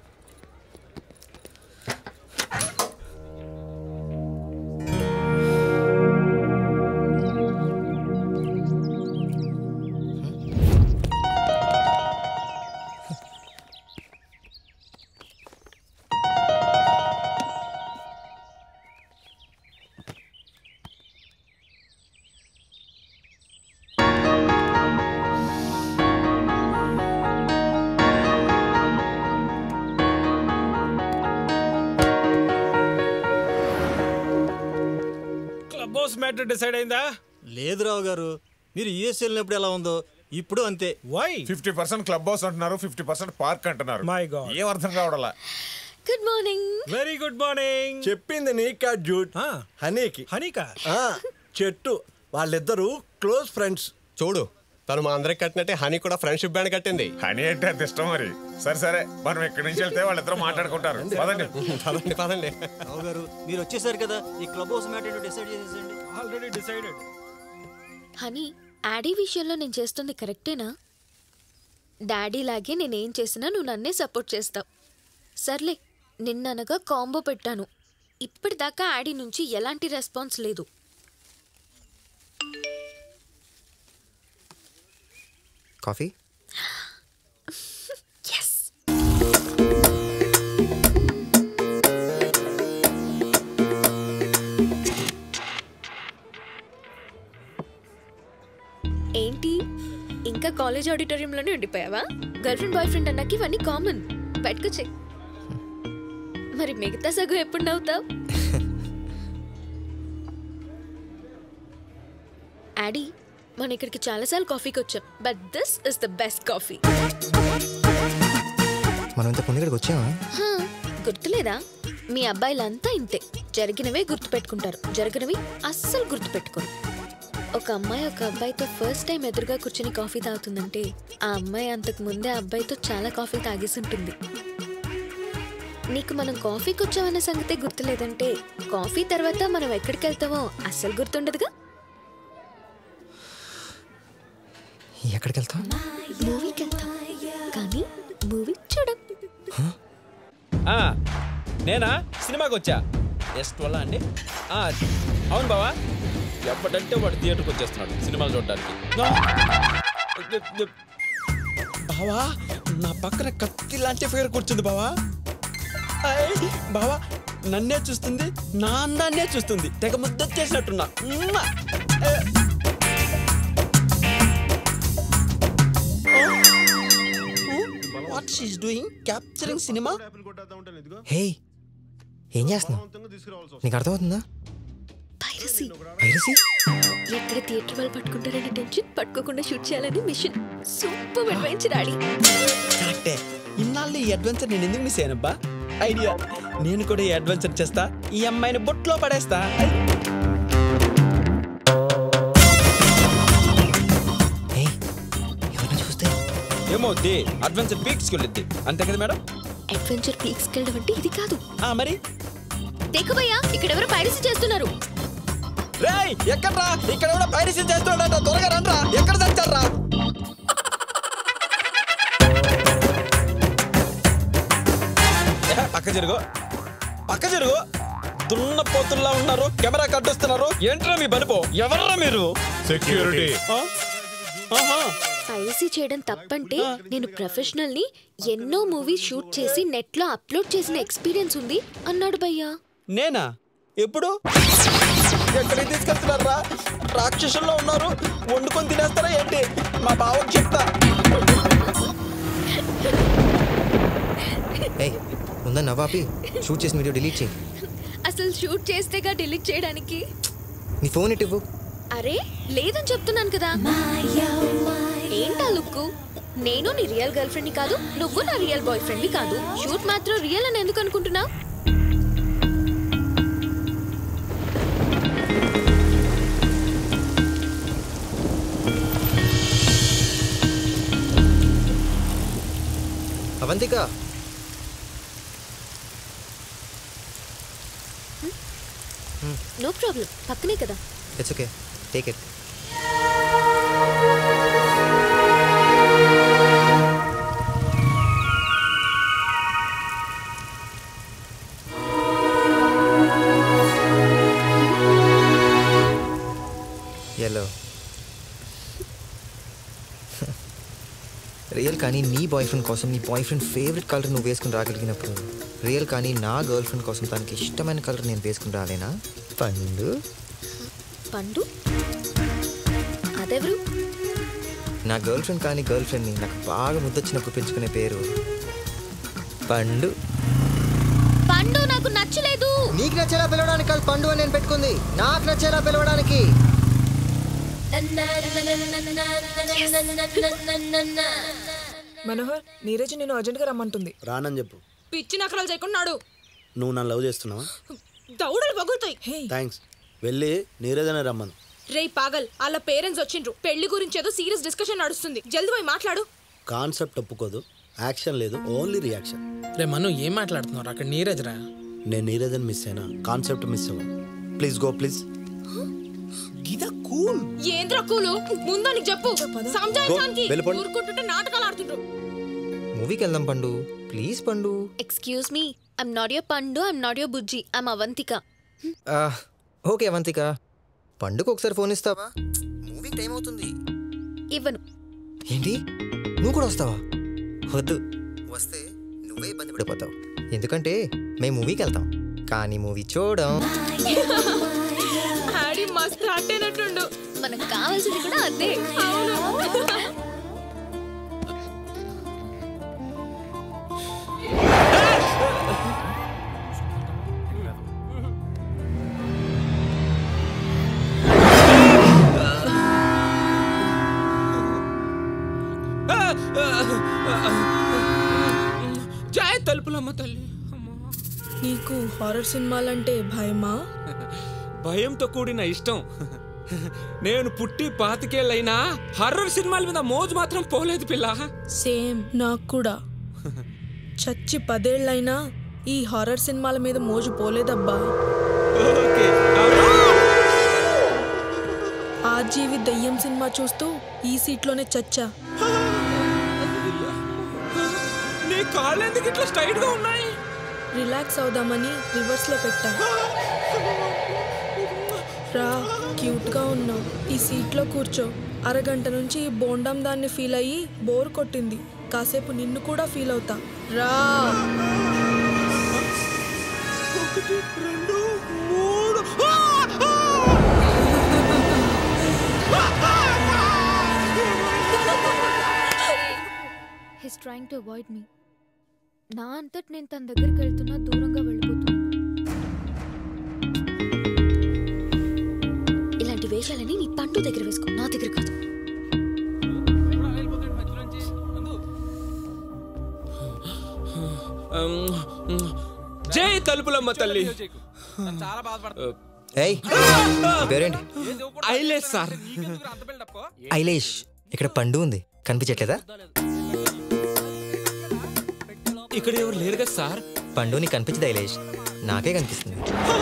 club house matter decide అయిందా లేదు రావు గారు మీరు యుఎస్ వెళ్ళినప్పుడు ఎలా ఉందో ఇప్పుడు అంతే why fifty percent club house అంటున్నారు ఫిఫ్టీ పర్సెంట్ పార్క్ అంటున్నారు మై గాడ్ ఏం అర్థం కావడలా good morning very good morning చెప్పింది నీకా జూట్ హనీకి హనీకా ఆ, చెట్టు వాళ్ళిద్దరూ క్లోజ్ ఫ్రెండ్స్ చూడు తను మా అందరికి కట్టినట్టే హనీ కూడా ఫ్రెండ్షిప్ బ్యాండ్ కట్టింది హనీ అంటే అంత ఇష్టం మరి సరే సరే మనం ఇక్కడి నుంచి వెళ్తే వాళ్ళిద్దరూ మాట్లాడుకుంటారు పదండి పదండి పదండి రావు గారు మీరు వచ్చేసారు కదా ఈ క్లబ్ హౌస్ మ్యాటర్ డిసైడ్ చేసేసండి ఆల్రెడీ డిసైడెడ్ హనీ యాడీ విషయంలో నేను చేస్తుంది కరెక్టేనా డాడీ లాగే నేనేం చేసినా నువ్వు నన్నే సపోర్ట్ చేస్తావు సర్లే నిన్ననగా కాంబో పెట్టాను ఇప్పటిదాకా యాడీ నుంచి ఎలాంటి రెస్పాన్స్ లేదు కాఫీ ఏంటి ఇంకా కాలేజ్ ఆడిటోరియంలోనే ఉండిపోయావా గర్ల్ ఫ్రెండ్ బాయ్ ఫ్రెండ్ అన్నాకి ఇవన్నీ కామన్ బయటకు చెక్ మరి మిగతా సగం ఎప్పుడు నవ్వుతావు యాడీ మనం ఇక్కడికి చాలాసార్లు కాఫీకి వచ్చాం but this is the best coffee మనం ఇంత ముందు ఇక్కడికి వచ్చామా గుర్తులేదా మీ అబ్బాయిలంతా ఇంతే జరిగినవే గుర్తుపెట్టుకుంటారు జరిగినవి అస్సలు గుర్తుపెట్టుకోరు ఒక అమ్మాయి ఒక అబ్బాయితో ఫస్ట్ టైం ఎదురుగా కూర్చొని కాఫీ తాగుతుందంటే ఆ అమ్మాయి అంతకు ముందే ఆ అబ్బాయితో చాలా కాఫీ తాగేసి ఉంటుంది నీకు మనం కాఫీకి వచ్చామన్న సంగతే గుర్తులేదంటే కాఫీ తర్వాత మనం ఎక్కడికి వెళ్తామో అస్సలు గుర్తుండదుగా ఎక్కడికి వెళ్తాం మూవీకి వెళ్తాం కానీ మూవీ చూడం ఆ, నేనా సినిమాకి వచ్చా ఎస్ట్ వల్ల అండి ఆ, అవును బావా ఎప్పటంటే వాడు థియేటర్కి వచ్చేస్తున్నాడు సినిమాలు చూడడానికి బావా నా పక్కన కత్తి లాంటి ఫిగర్ కూర్చుంది బావా ఐ, బావా నన్నే చూస్తుంది నా అందాన్నే చూస్తుంది తెగ ముద్దొచ్చేసినట్టున్నా మ్మ! ఏ. వాట్ షీస్ డూయింగ్ క్యాప్చరింగ్ సినిమా హే ఏం చేస్తున్నావు నీకు అర్థమవుతుందా పైరసీ పైరసీ ఎక్కడ థియేటర్ వాళ్ళు పట్టుకుంటారని టెన్షన్ పట్టుకోకుండా షూట్ చేయాలని మిషన్ సూపర్ అడ్వెంచర్ ఆడి కరెక్టే ఇన్నాళ్ళు ఈ అడ్వెంచర్ నేను ఎందుకు మిస్ అయ్యానబ్బా ఐడియా నేను కూడా ఈ అడ్వెంచర్ చేస్తా ఈ అమ్మాయిని బొట్లో పడేస్తా ఏమవుద్ది అడ్వెంచర్ పీక్స్కి వెళ్ళిద్ది అంతే కదా మేడం అడ్వెంచర్ పీక్స్ వెళ్ళడం అంటే ఇది కాదు ఆ మరి దేఖబయ్యా ఇక్కడ ఎవరు పైరసీ చేస్తున్నారు రేయ్ ఎక్కడ్రా ఇక్కడ కూడా పైరసీ చేస్తున్నాడంట త్వరగా రండ్రా ఎక్కడ తెచ్చారా పక్క జరుగు పక్క జరుగు దున్న పోతుల్లా ఉన్నారు కెమెరా కట్టొస్తున్నారు ఏంట్రా మీ బలుపు ఎవర్రా మీరు సెక్యూరిటీ ఆ? ఆహా. పైరసీ చేయడం తప్పంటే నేను ప్రొఫెషనల్ ని ఎన్నో మూవీస్ షూట్ చేసి నెట్ లో అప్లోడ్ చేసిన ఎక్స్పీరియన్స్ ఉంది అన్నాడు భయ్యా నేనా ఎప్పుడు ఎక్కడికి తీసుకెళ్తున్నారా రాక్షసుల్లో ఉన్నారు వండుకొని తినేస్తారా ఏంటి మా బావకి చెప్తా ఏయ్ ఉందా నవాపి షూట్ చేసిన వీడియో డిలీట్ చేయి అసలు షూట్ చేస్తేగా డిలీట్ చేయడానికి నీ ఫోన్ ఇటు ఇవ్వు అరే లేదని చెప్తున్నాను కదా ఏంటా లుక్కు నేను నీ రియల్ గర్ల్ ఫ్రెండ్ కాదు నువ్వు నా రియల్ బాయ్ ఫ్రెండ్ కాదు షూట్ మాత్రం రియల్ అని ఎందుకు అనుకుంటున్నావు అవంతిక నో ప్రాబ్లం పక్కనే కదా ఇట్స్ ఓకే టేక్ ఇట్ ఎల్లో రియల్ కానీ నీ బాయ్ ఫ్రెండ్ కోసం నీ బాయ్ ఫ్రెండ్ ఫేవరెట్ కలర్ నువ్వు వేసుకుని రాగలిగినప్పుడు రియల్ కానీ నా గర్ల్ ఫ్రెండ్ కోసం తనకి ఇష్టమైన కలర్ నేను వేసుకుని రాలేనా పండు పండు అదెవరు నా గర్ల్ ఫ్రెండ్ కానీ గర్ల్ ఫ్రెండ్ని నాకు బాగా ముద్దొచ్చినప్పుడు పెంచుకునే పేరు పండు పండు నాకు నచ్చలేదు నీకు నచ్చేలా పిలవడానికి కాదు పండు అని నేను పెట్టుకుంది నాకు నచ్చేలా పిలవడానికి మనోహర్ నీరజ్ నేను అర్జెంట్ గా రమ్మంటుంది రానని చెప్పు పిచ్చి నకరాలు చేయకున్నాడు నువ్వు నన్ను లవ్ చేస్తున్నావా దౌడలు పగులుతాయి థ్యాంక్స్ వెళ్ళి నీరేదనే రమ్మను రే పాగల్ వాళ్ళ పేరెంట్స్ వచ్చిండ్రు పెళ్లి గురించి ఏదో సీరియస్ డిస్కషన్ నడుస్తుంది జల్ది పోయి మాట్లాడు కాన్సెప్ట్ ఒప్పుకోదు యాక్షన్ లేదు ఓన్లీ రియాక్షన్ రే మను ఏం మాట్లాడుతున్నారు అక్కడ నీరజ్ రా నేను నీరేదని మిస్ అయినా కాన్సెప్ట్ మిస్ అవ్వ ప్లీజ్ గో ప్లీజ్ కూల్ ఏంద్రా కూలు ముందో నీకు చెప్పు సంజాయించడానికి Go, వెళ్ళిపోండి. ఊరుకుంటుంటే నాటకాలు ఆడుతుండ్రు మూవీకి వెళ్దాం పండు ప్లీజ్ పండు excuse me I'm not your పండు ఐమ్ నాట్ యువర్ బుజ్జి ఐమ్ అవంతిక ఆ, ఓకే అవంతిక పండుగ ఒకసారి ఫోన్ ఇస్తావా మూవీకి టైం అవుతుంది ఇవ్వను ఏంటి నువ్వు కూడా వస్తావా వద్దు వస్తే నువ్వే ఇబ్బంది పడిపోతావు ఎందుకంటే మేము మూవీకి వెళ్తాం కానీ మూవీ చూడం హాడీ మస్తు అట్టేనట్టుండు మనకు కావాల్సింది కూడా అదే తలుపులమ్మ తల్లి నీకు హారర్ సినిమాలంటే భయమా భయంతో కూడిన ఇష్టం నేను పుట్టి పాతికేళ్ళైనా హర్రర్ సినిమాల మీద మోజు మాత్రం పోలేదు పిల్ల సేమ్ నాకు కూడా చచ్చి పదేళ్లైనా ఈ హారర్ సినిమాల మీద మోజు పోలేదబ్బా ఆ జీవి దయ్యం సినిమా చూస్తూ ఈ సీట్లోనే చచ్చా నీ కాళ్ళు ఎందుకు ఇట్లా స్ట్రైట్ గా ఉన్నాయి రిలాక్స్ అవుదామని రివర్స్ లో పెట్టా రా క్యూట్ గా ఉన్నావు ఈ సీట్లో కూర్చో అరగంట నుంచి ఈ బోండం దాన్ని ఫీల్ అయ్యి బోర్ కొట్టింది కాసేపు నిన్ను కూడా ఫీల్ అవుతా రా ఒకటి రెండు మూడు he's trying to avoid me నా అంతటి నేను తన దగ్గరికి వెళ్తున్నా దూరంగా వెళ్ళిపోతున్నా ఇలాంటి వేషాలని నీ పండు దగ్గర వేసుకో నా దగ్గర కాదు జై తలుపులమ్మ తల్లి ఏయ్ పేరేంటి ఐలేస్ సార్ ఐలేష్ ఇక్కడ పండు ఉంది కనిపించట్లేదా ఇక్కడ ఎవరు లేరు కదా సార్ పండు నీకు కనిపించదు ఐలేష్ నాకే కనిపిస్తుంది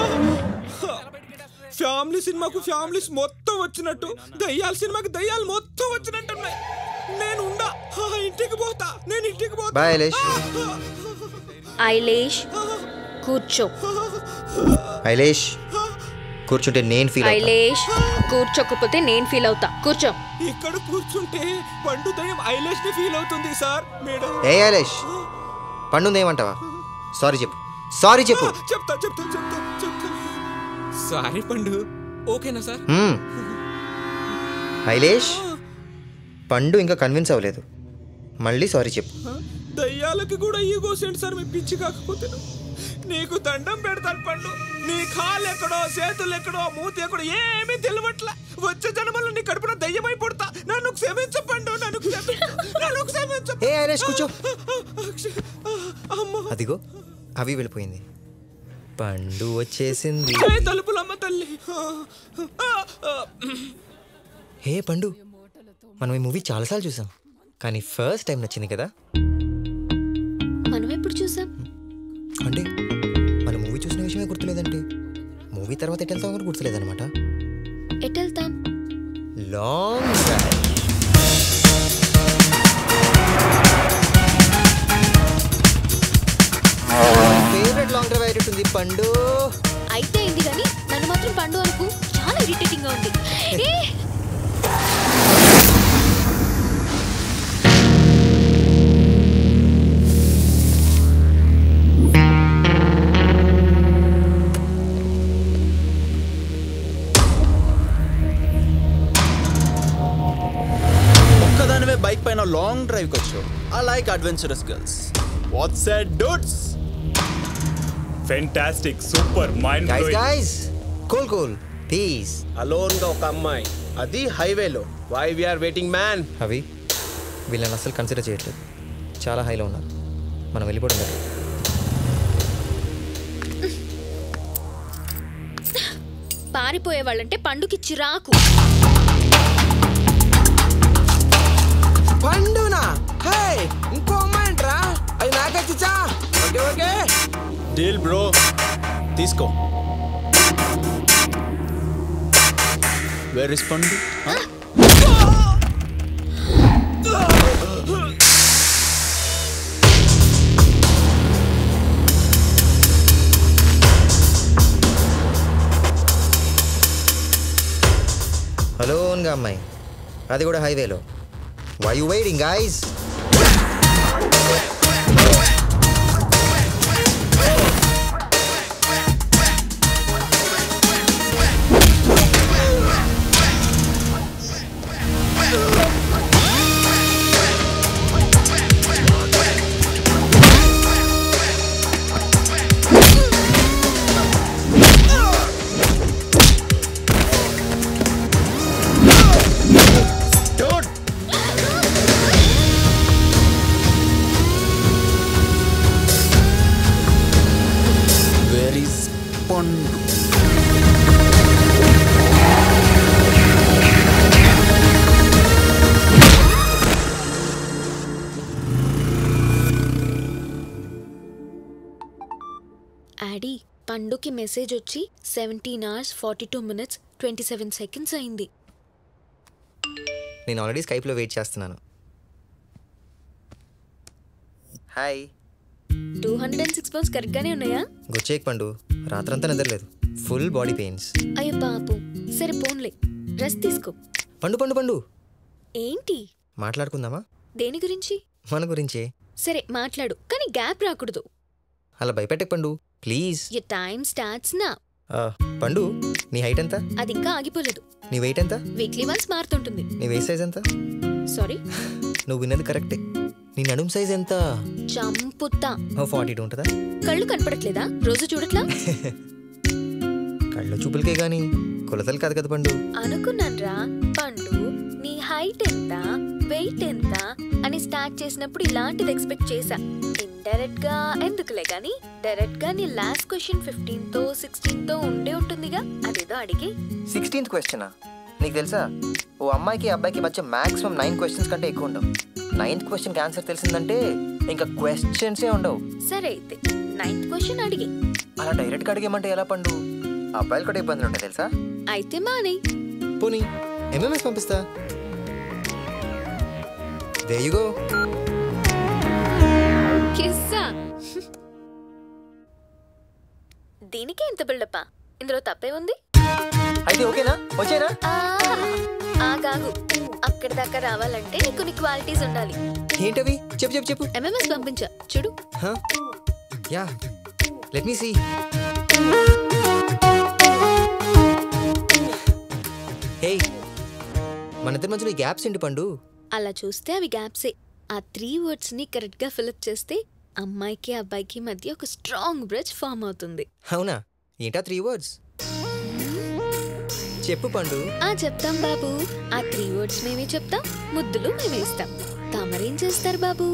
ఫ్యామిలీ సినిమాకు ఫ్యామిలీస్ మొత్తం వచ్చినట్టు దయ్యాల సినిమాకి దయ్యాలు మొత్తం వచ్చినట్టు ఉన్నాయి నేను ఉండా ఆ, ఇంటికి పోతా నేను ఇంటికి పోతా బాయ్ ఐలేష్ ఐలేష్ కూర్చో ఐలేష్ కూర్చుంటే నేను ఫీల్ అవుతా ఐలేష్ కూర్చోకపోతే నేను ఫీల్ అవుతా కూర్చో ఇక్కడ కూర్చుంటే పండు దయ్యం ఐలేష్ ని ఫీల్ అవుతుంది సార్ మేడం ఏ ఐలేష్ పండు ఏమంటావా సారీ చెప్పు సారీ చెప్పు చెప్తా చెప్తా చెప్తా చెప్తా సారీ పండు ఓకేనా సార్ మ్మ్. ఐలేష్ పండు ఇంకా కన్విన్స్ అవ్వలేదు మళ్ళీ సారీ చెప్పు దయ్యాలకి కూడా ఈగో సెంట్ సార్ మీ పిచ్చి కాకపోతే నీకు దండం పెడతాను పండు నీ కాళ్ళు ఎక్కడో చేతులు ఎక్కడో మూతి ఎక్కడో ఏమీ తెలియట్లే వచ్చే జన్మలో నీ కడుపున దయ్యమై పుడతా నన్ను క్షమించు పండు నన్ను క్షమించు నన్ను క్షమించు ఏ ఐలేష్ కూర్చో అమ్మ అదిగో అవి వెళ్ళిపోయింది పండు వచ్చేసింది జై తలుపులమ్మ తల్లి హే పండు మనం ఈ మూవీ చాలాసార్లు చూసాం కానీ ఫస్ట్ టైం నచ్చింది కదా మనం ఎప్పుడు చూసాం అంటే మన మూవీ చూసిన విషయమే గుర్తులేదంటే మూవీ తర్వాత ఎటు వెళ్తామో కూడా గుర్తులేదనమాట ఎటు వెళ్తాం long drive favourite long drive అయ్యేటట్టుంది పండు అయితే అయింది కానీ నన్ను మాత్రం పండు అనుకు చాలా ఇరిటేటింగ్ గా ఉంది ఏ ఒక్కదానివే బైక్ పైన లాంగ్ డ్రైవ్కి వచ్చావు I like adventurous girls what's at dudes fantastic super mind guys guys cool cool please alone గా ఒక అమ్మాయి అది హైవేలో వై వీఆర్ వెయిటింగ్ మ్యాన్ అవి వీళ్ళని అసలు కన్సిడర్ చేయట్లేదు చాలా హైలో ఉన్నారు మనం వెళ్ళిపోవడం better. పారిపోయే వాళ్ళంటే పండుకి చిరాకు పండునా హే ఇంకో అమ్మాయి అంటరా అది నాకే చిచ్చా ఓకే ఓకే డీల్ బ్రో తీసుకో వేర్ ఇస్ పండు హలో ఓన్గా అమ్మాయి అది కూడా హైవేలో why you waiting guys Dude! పండుకి మెసేజ్ వచ్చి seventeen hours forty two minutes twenty seven seconds అయింది నేను ఆల్రెడీ స్కైప్లో వెయిట్ చేస్తున్నాను hi two hundred and six pounds కరెక్ట్గానే ఉన్నాయా గుచ్చేక్ పండు రాత్రంతా నిద్రలేదు ఫుల్ బాడీ పెయిన్స్ అయ్యో పాపు సరే పోన్లే రెస్ట్ తీసుకో పండు పండు పండు ఏంటి మాట్లాడుకుందామా దేని గురించి మన గురించే సరే మాట్లాడు కానీ గ్యాప్ రాకూడదు అలా భయపెట్టకు పండు ప్లీజ్ యూ టైం స్టార్ట్స్ నా పండు నీ హైట్ ఎంత అది ఇంకా ఆగిపోలేదు నీ వెయిట్ ఎంత వీక్లీ వన్స్ మారుతుంటుంది నీ వేస్ట్ సైజ్ ఎంత సారీ నువ్వు విన్నది కరెక్టే నీ నడుం సైజ్ ఎంత చంపుతా ఫార్టీ టూ ఉంటుందా కళ్ళు కనపడట్లేదా రోజు చూడట్లా కళ్ళు చూపులకే గాని కొలతలు కాదు కదా పండు అనుకున్నాన్రా పండు నీ హైట్ ఎంత వెయిట్ ఎంత అని స్టార్ట్ చేసినప్పుడు ఇలాంటిది ఎక్స్పెక్ట్ చేశా ఇండైరెక్ట్ గా ఎందుకులే గాని డైరెక్ట్ గా నీ లాస్ట్ క్వశ్చన్ ఫిఫ్టీన్ తో సిక్స్టీన్ తో ఉండే ఉంటుందిగా అదేదో అడిగి సిక్స్టీన్త్ క్వశ్చనా నీకు తెలుసా ఓ అమ్మాయికి అబ్బాయికి మధ్య మాక్సిమం నైన్ క్వశ్చన్స్ కంటే ఎక్కువ ఉండవు నైన్త్ క్వశ్చన్కి ఆన్సర్ తెలిసిందంటే ఇంకా క్వశ్చన్సే ఉండవు సరే అయితే నైన్త్ క్వశ్చన్ అడిగి అలా డైరెక్ట్గా అడిగేమంటే ఎలా పండు అబ్బాయిలు కూడా ఇబ్బందులు ఉంటాయి తెలుసా అయితే మానే పోనీ ఎంఎంఎస్ పంపిస్తా దేయుగో కిస్సా దీనికే ఇంత బిల్డప్పా ఇందులో తప్పే ఉంది అయితే ఓకేనా వచ్చేనా ఆగాగు అక్కడి దాకా రావాలంటే నీకు కొన్ని క్వాలిటీస్ ఉండాలి ఏంటవి చెప్పు చెప్పు చెప్పు ఎంఎంఎస్ పంపించా చూడు yeah let me see hey మన ఇద్దరి మధ్యలో గ్యాప్స్ ఏంటి పండు అలా చూస్తే అవి గ్యాప్సే ఆ త్రీ వర్డ్స్ ని కరెక్ట్ గా ఫిలప్ చేస్తే అమ్మాయికి అబ్బాయికి మధ్య ఒక స్ట్రాంగ్ బ్రిడ్జ్ ఫామ్ అవుతుంది అవునా ఏంటా త్రీ వర్డ్స్ చెప్పు పండు ఆ చెప్తాం బాబు ఆ త్రీ వర్డ్స్ మేమే చెప్తాం ముద్దులు మేమే ఇస్తాం తమరేం చేస్తారు బాబు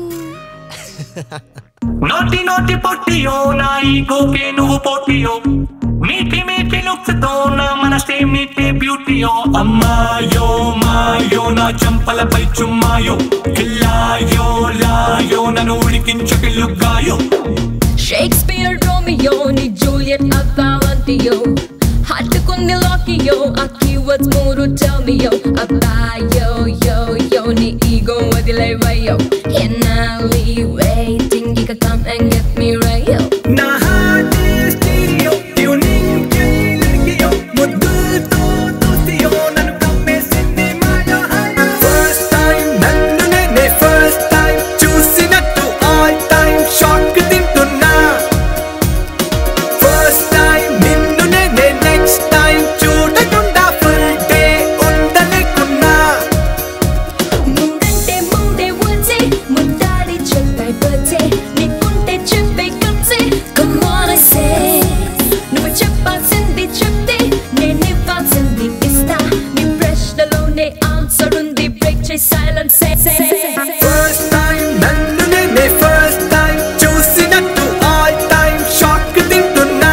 నోటి నోటి పొట్టియో నా ఈగోకే నువ్వు పోటీయో మీటి మీటి లుక్స్ తో నా మనసే మీటే బ్యూటీయో అమ్మాయో మాయో నా చంపలపై చుమ్మాయో కిల్లాయో లాయో నన్ను ఉడికించు కిల్లుగాయో షేక్స్పియర్ రోమియో నీ జూలియట్ అవ్వాలంటియో హట్టుకుంది లాకియో ఆ కీవర్డ్స్ మూడు టెల్మియో అబ్బాయో యో యో నీ ఈగో వదిలేవయ్యో ఎన్నాలి వెయిటింగ్ ఇక కమ్ అండ్ గెట్ మీ రయ్యో నా హార్ట్ స్టీరియో ట్యూనింగ్ చెయ్యో ముద్దులతో దోస్తియో నన్ను కమ్మేసింది మాయో ఫస్ట్ టైం నన్ను నేనే ఫస్ట్ టైం చూసినట్టు ఆల్ టైం షాక్ తింటున్నా ఫస్ట్ టైం నిన్ను నేనే నెక్స్ట్ టైం చూడకుండా ఫుల్ డే ఉండలేకున్నా ముందంటే ముందే వచ్చే ముద్దాడి చెప్పై బర్త్డే నీకుంటే చెప్పే కప్సే Come on I say నువ్వు చెప్పాల్సింది చెప్తే నేను ఇవ్వాల్సింది ఇస్తా నీ ప్రశ్నలోనే ఆన్సర్ ఉంది బ్రేక్ చేసి సైలెన్స్ ఫస్ట్ టైం నన్ను నేనే ఫస్ట్ టైం చూసినట్టు ఆల్ టైం షాక్ తింటున్నా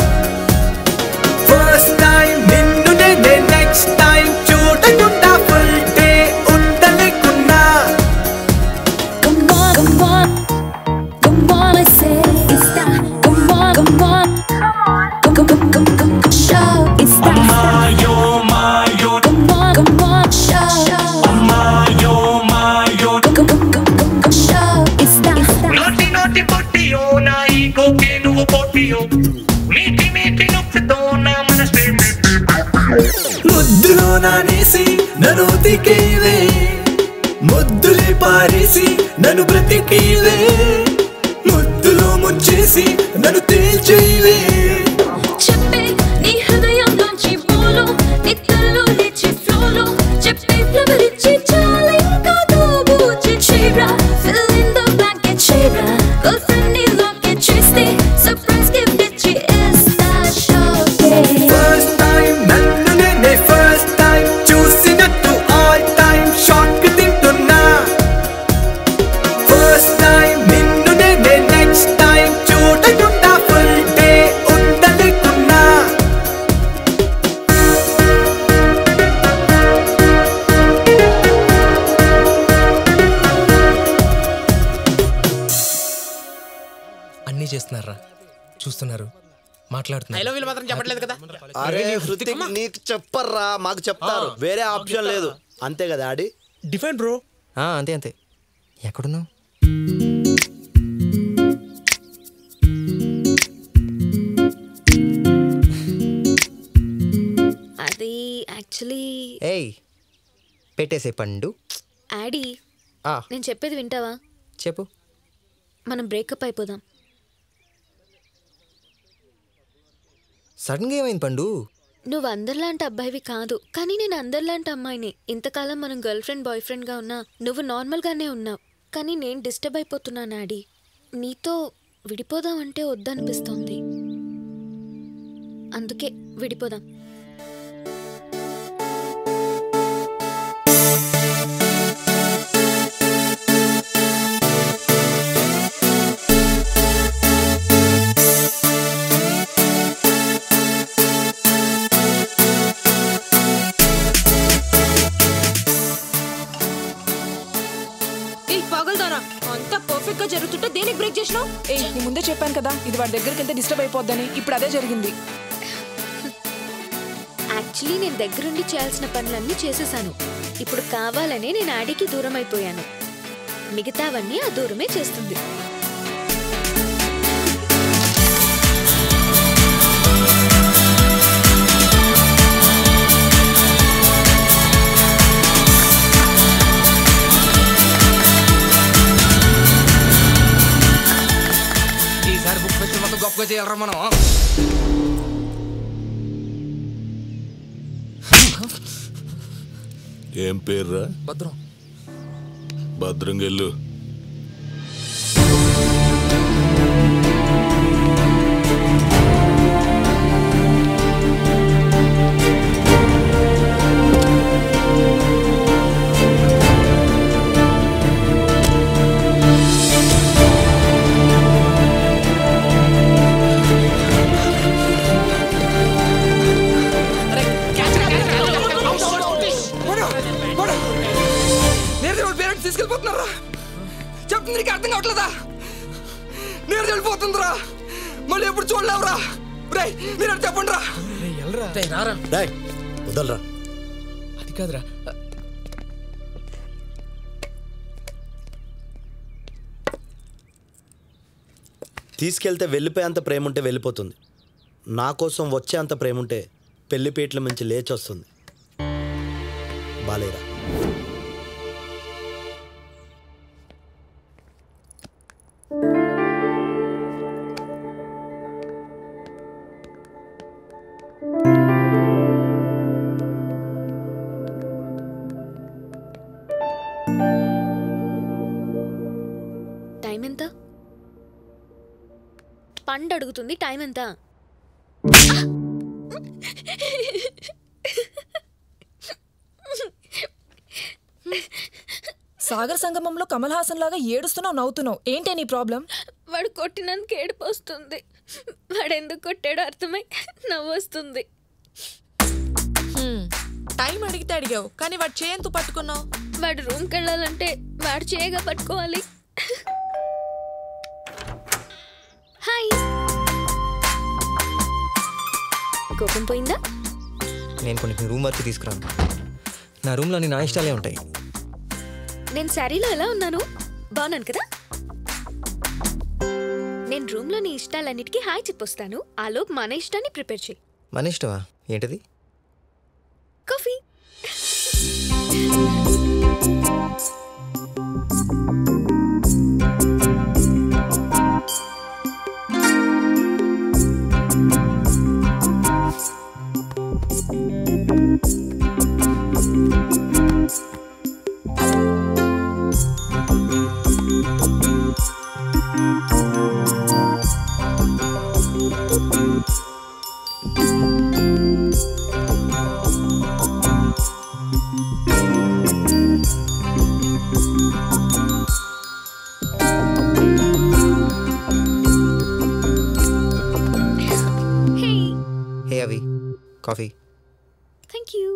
ఫస్ట్ టైం నిన్ను నేనే నెక్స్ట్ టైం చూడకుండా ఫుల్ డే ఉండలేకున్నా Come on, come on, come on, I say it's that. Come on, come on, come, come, come, come, come, come, show it's that. అమ్మాయో మాయో Come on, come on, show, అమ్మాయో మాయో come, come, come, come, come, show it's that. నోటి నోటి పొట్టియో నా ఈగోకే నువ్వు పోటీయో మీటి మీటి నొప్పితో నా మనసే ముద్దులో నానేసి నన్ను ఉతికేవే ముద్దులే పారేసి నన్ను బ్రతికేవే ముద్దులో ముంచేసి నన్ను తేల్చేవే చెప్పే నీ హృదయంలోంచి పూలు నిద్రలో లేచి ఫ్లోలో చెప్పే ప్రవరించి చాలా ఇంకా దోబూచి చీర fill in the blanket చీర girlfriend ని locket చేస్తే surprise gift ఇచ్చి ఇస్తా షోకే ఫస్ట్ టైం నన్ను నేనే ఫస్ట్ టైం చూసినట్టు ఆల్ టైం షాక్ తింటున్నా ఫస్ట్ టైం నిన్ను నేనే నెక్స్ట్ టైం చూడకుండా ఫుల్ డే ఉండలేకున్నా అన్నీ చేస్తున్నారా చూస్తున్నారు మాట్లాడుతున్నా ఐ లవ్ యూ మాత్రం చెప్పట్లేదు కదా అరే హృతిక్ నీకు చెప్పర్రా మాకు చెప్తారు వేరే ఆప్షన్ లేదు అంతే కదా ఆడి డిఫెండ్ బ్రో అంతే అంతే ఎక్కడున్నావు అది యాక్చువల్లీ ఏయ్ పెట్టేసే పండు యాడీ ఆ. నేను చెప్పేది వింటావా చెప్పు మనం బ్రేకప్ అయిపోదాం సడన్గా ఏమైంది పండు నువ్వు అందరిలాంటి అబ్బాయివి కాదు కానీ నేను అందరిలాంటి అమ్మాయిని ఇంతకాలం మనం గర్ల్ ఫ్రెండ్ బాయ్ ఫ్రెండ్గా ఉన్నా నువ్వు నార్మల్గానే ఉన్నావు కానీ నేను డిస్టర్బ్ అయిపోతున్నాను ఆడి నీతో విడిపోదాం అంటే వద్దనిపిస్తోంది అందుకే విడిపోదాం ఏ పగలదానా అంతా పర్ఫెక్ట్ గా జరుగుతుంటే దేనికి బ్రేక్ చేసినావు ఏ నీ ముందే చెప్పాను కదా ఇది వాడి దగ్గరికి వెళ్తే డిస్టర్బ్ అయిపోద్దని ఇప్పుడు అదే జరిగింది యాక్చువల్లీ నేను దగ్గరుండి చేయాల్సిన పనులన్నీ చేసేసాను ఇప్పుడు కావాలనే నేను ఆడికి దూరం అయిపోయాను మిగతావన్నీ ఆ దూరమే చేస్తుంది ఈసారి బుక్ ఫెస్ట్ మొత్తం గొప్పగా చేయాలరా మనం ఏం పేర్రా భద్రం భద్రంగెల్లు నేను పేరెంట్స్ తీసుకెళ్ళిపోతున్నారా చెప్తుంది నీకు అర్థం కావట్లేదా నేను వెళ్ళిపోతుందిరా మళ్ళీ ఎప్పుడు చూడలేవురా రే మీరు అటు చెప్పండి రా రారా డేయ్ వదలరా అది కాదురా తీసుకెళ్తే వెళ్ళిపోయేంత ప్రేమ ఉంటే వెళ్ళిపోతుంది నా కోసం వచ్చేంత ప్రేమ ఉంటే పెళ్లిపీటల నుంచి లేచి వస్తుంది బాలేరా టైం ఎంత పండు అడుగుతుంది టైం ఎంత సాగర్ సంగమంలో కమల్ హాసన్ లాగా ఏడుస్తున్నావు నవ్వుతున్నావు ఏంటే నీ ప్రాబ్లం వాడు కొట్టినందుకు ఏడుపు వస్తుంది వాడు ఎందుకు కొట్టాడో అర్థమై నవ్వు వస్తుంది టైం అడిగితే అడిగావు కానీ వాడు చేయంతు పట్టుకున్నావు వాడు రూమ్కి వెళ్ళాలంటే వాడు చేయగా పట్టుకోవాలి హాయ్ కోపం పోయిందా నేను కొన్ని రూమ్ వర్క్ తీసుకురాను నా రూమ్లో అన్ని నా ఇష్టాలే ఉంటాయి నేను శారీలో ఎలా ఉన్నాను బాగున్నాను కదా నేను రూమ్లో నీ ఇష్టాలన్నిటికీ హాయ్ చెప్పొస్తాను ఆలోపు మన ఇష్టాన్ని ప్రిపేర్ చేయి మన ఇష్టమా ఏంటది కాఫీ హే అవి కాఫీ థ్యాంక్ యూ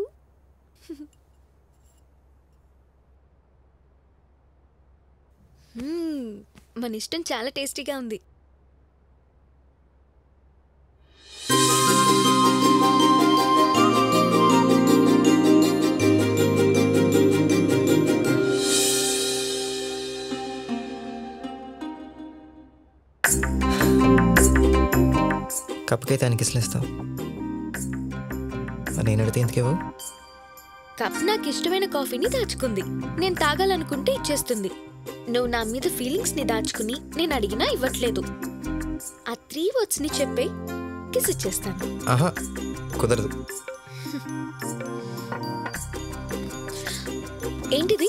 మన ఇష్టం చాలా టేస్టీగా ఉంది కప్పుకైతే ఆయనకి ఇస్తావు మరి నేను అడిగితే ఎందుకేవో కప్ నాకు ఇష్టమైన కాఫీని దాచుకుంది నేను తాగాలనుకుంటే ఇచ్చేస్తుంది నువ్వు నా మీద ఫీలింగ్స్ ని దాచుకుని నేను అడిగినా ఇవ్వట్లేదు ఆ త్రీ వర్డ్స్ ని చెప్పే కిస్ ఇచ్చేస్తాను ఆహా కుదరదు ఏంటిది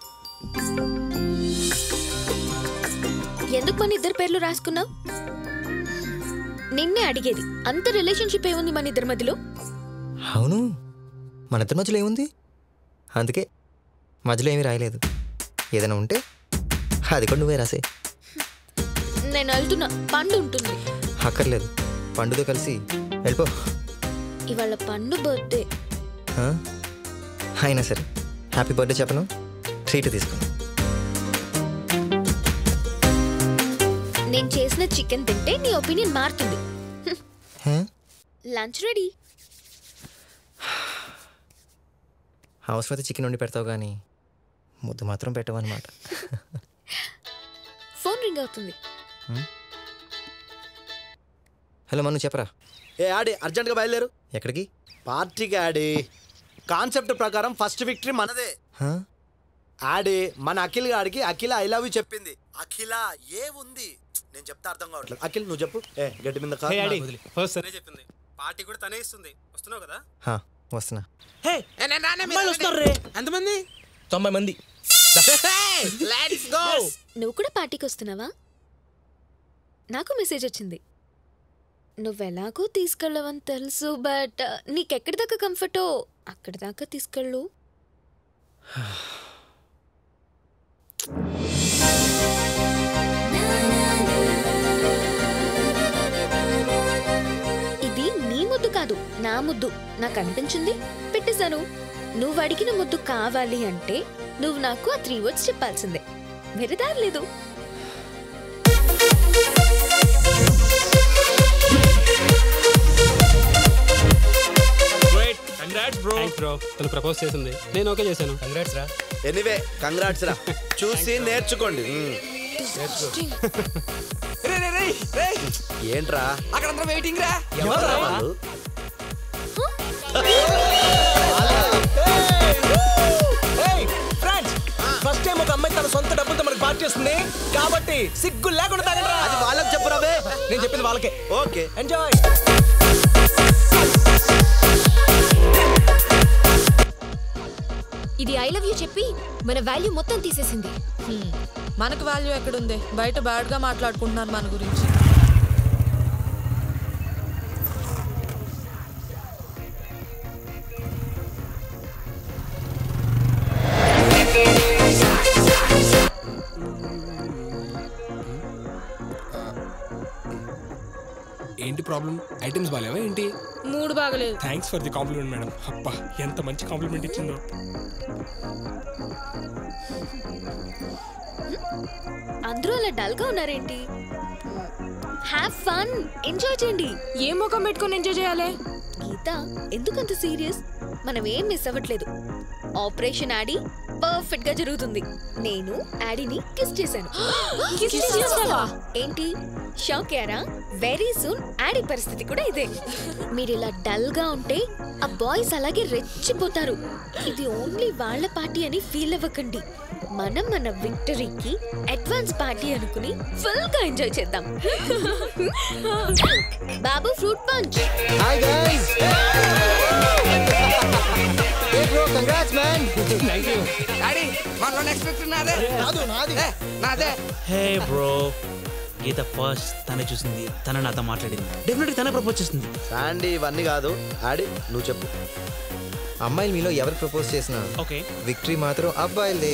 ఎందుకు మన ఇద్దరు పేర్లు రాసుకున్నావు నిన్నే అడిగేది అంత రిలేషన్షిప్ ఏముంది మన ఇద్దరి మధ్యలో అవును మన ఇద్దరి మధ్యలో ఏముంది అందుకే మధ్యలో ఏమీ రాయలేదు ఏదైనా ఉంటే అది కూడా నువ్వే రాసే నేను వెళ్తున్నా పండు ఉంటుంది అక్కర్లేదు పండుతో కలిసి వెళ్ళిపో ఇవాళ పండు బర్త్డే ఆ? అయినా సరే హ్యాపీ బర్త్డే చెప్పను ట్రీట్ తీసుకో నేను చేసిన చికెన్ తింటే నీ ఒపీనియన్ మారుతుంది హే? లంచ్ రెడీ అవసరమైతే చికెన్ వండి పెడతావు కానీ ముద్దు మాత్రం పెట్టవన్నమాట ఫోన్ రింగ్ అవుతుంది హలో మను చెప్పరా ఏ ఆడి అర్జెంట్గా బయలుదేరు ఎక్కడికి పార్టీకి ఆడి కాన్సెప్ట్ ప్రకారం ఫస్ట్ విక్టరీ మనదే హా? ఆడి మన అఖిల్ గాడికి అఖిల ఐ లవ్ యూ చెప్పింది అఖిల ఏ ఉంది నేను చెప్తే అర్థం కావట్లేదు అఖిల్ నువ్వు చెప్పు ఏ గట్టి మీద కాదు, హే ఆడి నాకు వదిలే. ఫస్ట్ తనే చెప్పింది పార్టీ కూడా తనే ఇస్తుంది వస్తున్నావు కదా హా, వస్తున్నా హే అమ్మాయిలు వస్తున్నారు రే ఎంతమంది తొంభై మంది లెట్స్ గో నువ్వు కూడా పార్టీకి వస్తున్నావా నాకు మెసేజ్ వచ్చింది నువ్వెలాగో తీసుకెళ్ళవని తెలుసు బట్ నీకెక్కడి దాకా కంఫర్టో అక్కడి దాకా తీసుకెళ్ళు ఇది నీ ముద్దు కాదు నా ముద్దు నాకు అనిపించింది పెట్టేశాను నువ్వు అడిగిన ముద్దు కావాలి అంటే నువ్వు నాకు ఆ త్రీ వర్డ్స్ చెప్పాల్సిందే వేరే దారి లేదు గ్రేట్ కంగ్రాట్స్ బ్రో బ్రో తను ప్రపోజ్ చేసింది నేను ఓకే చేశాను కంగ్రాట్స్ రా ఎనీవే కంగ్రాట్స్ రా చూసి నేర్చుకోండి మ్మ్. రే రే రే రే ఏంట్రా అక్కడ అందరూ వెయిటింగ్ రా ఎవర్రా వాళ్ళు? ఫ్రెండ్స్ ఫస్ట్ టైం ఒక అమ్మాయి తన సొంత డబ్బులతో మనకి పార్టీ చేస్తుంది కాబట్టి సిగ్గు లేకుండా తాగండి అది వాళ్ళకి చెప్పురా బే నేను చెప్పింది వాళ్ళకే ఓకే ఎంజాయ్ ఇది ఐ లవ్ యూ చెప్పి మన వాల్యూ మొత్తం తీసేసింది మనకు వాల్యూ ఎక్కడుంది బయట బ్యాడ్గా మాట్లాడుకుంటున్నారు మన గురించి ఏంటి ప్రాబ్లం ఐటమ్స్ బాగాలేవా ఏంటి మూడు బాగలేదు thanks for the compliment madam అబ్బా ఎంత మంచి కాంప్లిమెంట్ ఇచ్చిందో అందరూ అలా డల్ గా ఉన్నారేంటి హ్యావ్ ఫన్ ఎంజాయ్ చేయండి ఏం ముఖం పెట్టుకొని ఎంజాయ్ చేయాలి గీత ఎందుకంత సీరియస్ మనం ఏం మిస్ అవ్వట్లేదు ఆపరేషన్ ఆడి పర్ఫెక్ట్ గా జరుగుతుంది నేను ఆడిని కిస్ చేశాను Kiss చేసావా? ఏంటి షాక్ అయ్యారా వెరీ సూన్ ఆడి పరిస్థితి కూడా ఇదే మీరు ఇలా డల్ గా ఉంటే ఆ బాయ్స్ అలాగే రెచ్చిపోతారు ఇది ఓన్లీ వాళ్ళ పార్టీ అని ఫీల్ అవ్వకండి మనం మన విక్టరీకి అడ్వాన్స్ పార్టీ అనుకుని ఫుల్ గా ఎంజాయ్ చేద్దాం బాబు ఫ్రూట్ పంచ్ హాయ్ గైస్ ఏ bro congrats man thank you daddy మనలో నెక్స్ట్ విక్టరీ నాదే నాదు నాది ఏ, నాదే హే బ్రో గీత ఫస్ట్ తనే చూసింది తన నాతో మాట్లాడింది డెఫినెట్గా తనే ప్రపోజ్ చేస్తుంది శాండీ ఇవన్నీ కాదు ఆడి నువ్వు చెప్పు అమ్మాయిలు మీలో ఎవరు ప్రపోజ్ చేసినా ఓకే విక్టరీ మాత్రం అబ్బాయిలదే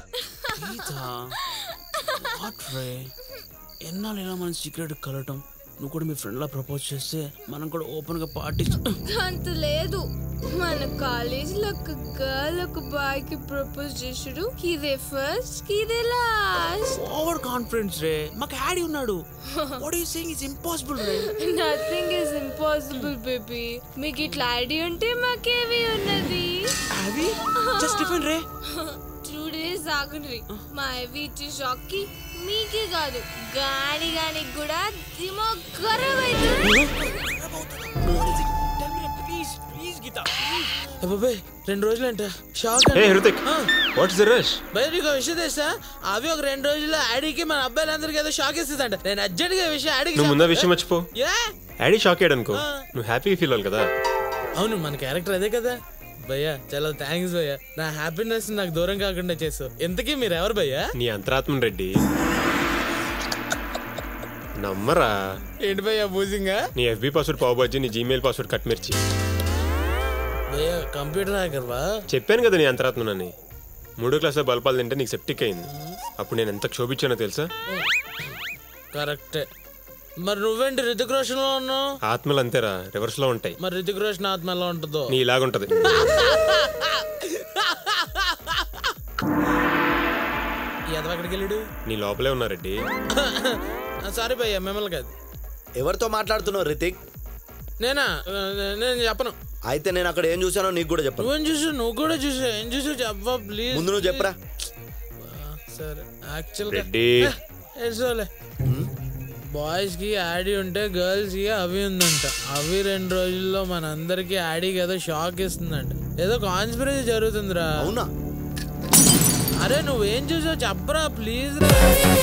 గీత వాట్ రే ఎన్నాళ్ళు ఇలా మన సీక్రెట్ కలవటం నువ్వు కూడా మీ ఫ్రెండ్లా ప్రపోజ్ చేస్తే మనం కూడా ఓపెన్ గా పార్టీ అంత లేదు మన కాలేజీలో ఒక గర్ల్ ఒక బాయ్ కి ప్రపోజ్ చేసుడు ఇదే ఫస్ట్ ఇదే లాస్ట్ ఓవర్ కాన్ఫిడెన్స్ రే మాకు హ్యాడీ ఉన్నాడు what you saying is impossible రే నథింగ్ ఇస్ ఇంపాసిబుల్ బేబీ మీకు ఇట్లా ఐడియా ఉంటే మాకేవి ఉన్నది అవి జస్ట్ డిఫరెంట్ రే టూ డేస్ ఆగండి మా ఎవి ఇచ్చే షాక్ కి మీకే కాదు గాని గాని కూడా దిమాగ్ ఖరాబ్ అవుతుంది ప్లీజ్ ప్లీజ్ గీత అబ్బాయి రెండు రోజులంట shock Hey, Hrithik. What's the rush? బయట నీకు ఒక విషయం తెలుసా అవి ఒక రెండు రోజుల్లో ఆడికి మన అబ్బాయిలందరికీ ఏదో షాక్ ఇస్తుందంట నేను అర్జెంట్ గా ఈ విషయం ఆడికి నువ్వు ముందా చెప్ప- విషయం మర్చిపో ఏ? డాడీ షాక్ అయ్యాడు అనుకో నువ్వు హ్యాపీగా ఫీల్ అవ్వాలి కదా అవును మన క్యారెక్టర్ అదే కదా భయ్యా చాలా థ్యాంక్స్ భయ్యా నా హ్యాపీనెస్ నాకు దూరం కాకుండా చేసావు ఎంతకీ మీరు ఎవరు భయ్యా నీ అంతరాత్మన్ రెడ్డి నమ్మరా ఏంటి భయ్యా బూజింగా నీ ఎఫ్బి పాస్వర్డ్ పావుబాజీ నీ జీమెయిల్ పాస్వర్డ్ కట్మిర్చి భయ్యా కంప్యూటర్ హ్యాకర్ వా చెప్పాను కదా నీ అంతరాత్మనని మూడో క్లాస్లో బల్పాలు తింటే నీకు సెప్టిక్ అయింది అప్పుడు నేను ఎంత క్షోభించానో తెలుసా కరెక్టే మరి నువ్వేంటి రితిక్ రోషన్ లో ఉన్నావు ఆత్మలు అంతేరా రివర్స్ లో ఉంటాయి మరి రితిక్ రోషన్ ఆత్మ ఎలా ఉంటుందో నీ ఇలాగుంటది ఎదవ ఎక్కడికి వెళ్ళాడు నీ లోపలే ఉన్నా రెడ్డి సారీ భయ్యా మిమ్మల్ని కాదు ఎవరితో మాట్లాడుతున్నావు రితిక్ నేనా ఆ, నేను చెప్పను అయితే నేను అక్కడ ఏం చూసానో నీకు కూడా చెప్పను నువ్వేం చూసావు నువ్వు కూడా చూసావు ఏం చూసావు చెప్పా ప్లీజ్ ముందు నువ్వు చెప్పరా సరే యాక్చువల్ రెడ్డి. ఎడ్సోలే బాయ్స్ కి యాడీ ఉంటే గర్ల్స్ కి అవి ఉందంట అవి రెండు రోజుల్లో మనందరికి యాడీకి ఏదో షాక్ ఇస్తుందంట ఏదో కాన్స్పిరసీ జరుగుతుందిరా అవునా అరే నువ్వేం చూసావు చెప్పరా ప్లీజ్ రా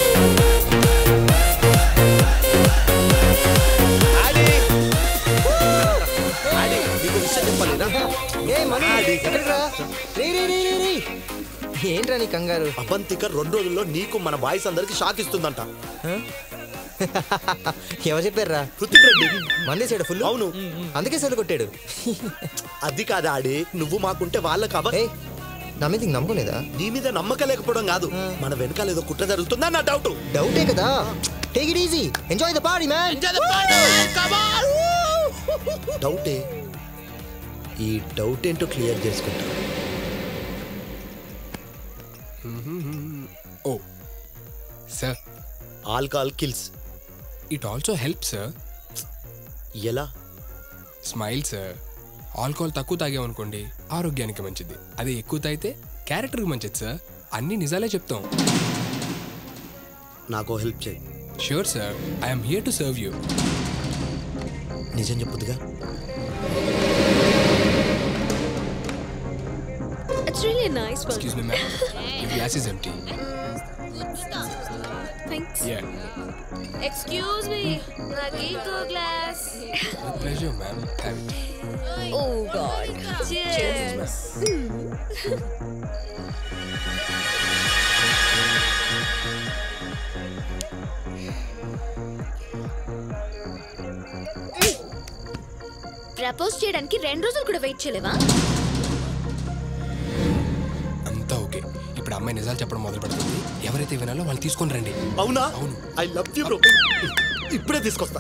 నీకు విషయం చెప్పాలిరా ఏ మనీ ఎక్కడికి రా రే రే రే రే రే ఏంట్రా నీ కంగారు అవంతిక రెండు రోజుల్లో నీకు మన బాయ్స్ అందరికి షాక్ ఇస్తుందంట ఎవరు చెప్పారా హృతిక్ రెడ్డి మందేశాడు ఫుల్ అవును అందుకే సెల్ కొట్టాడు అది కాదు ఆడి నువ్వు మాకుంటే వాళ్ళకి అవ నా మీద ఇంక నమ్మకం లేదా నీ మీద నమ్మకం లేకపోవడం కాదు మన వెనకాల ఏదో కుట్ర జరుగుతుందా నా డౌట్ డౌటే కదా take it easy enjoy the party man డౌటే ఈ డౌట్ ఏంటో క్లియర్ చేసుకుంటా ఓ sir alcohol kills it also help sir ఎలా స్మైల్ సార్ ఆల్కహాల్ తక్కువ తాగామనుకోండి ఆరోగ్యానికి మంచిది అదే ఎక్కువ తాగితే క్యారెక్టర్కి మంచిది సార్ అన్ని నిజాలే చెప్తాం నాకు హెల్ప్ చేయి sure sir I'm here to serve you నిజం చెప్పుదుగా It's really a nice one. Excuse me ma'am ఈ glass is empty Thanks. Yeah excuse me నాకు ఇంకో glass with pleasure ma'am have it Oh God. Cheers. Propose చేయడానికి రెండు రోజులు కూడా wait చేయలేవా అంతా ఓకే ఇప్పుడు అమ్మాయి నిజాలు చెప్పడం మొదలు పెడుతుంది ఎవరైతే వినాలో వాళ్ళు తీసుకొని రండి అవునా అవును ఐ లవ్ యూ బ్రో ఇప్పుడే తీసుకొస్తా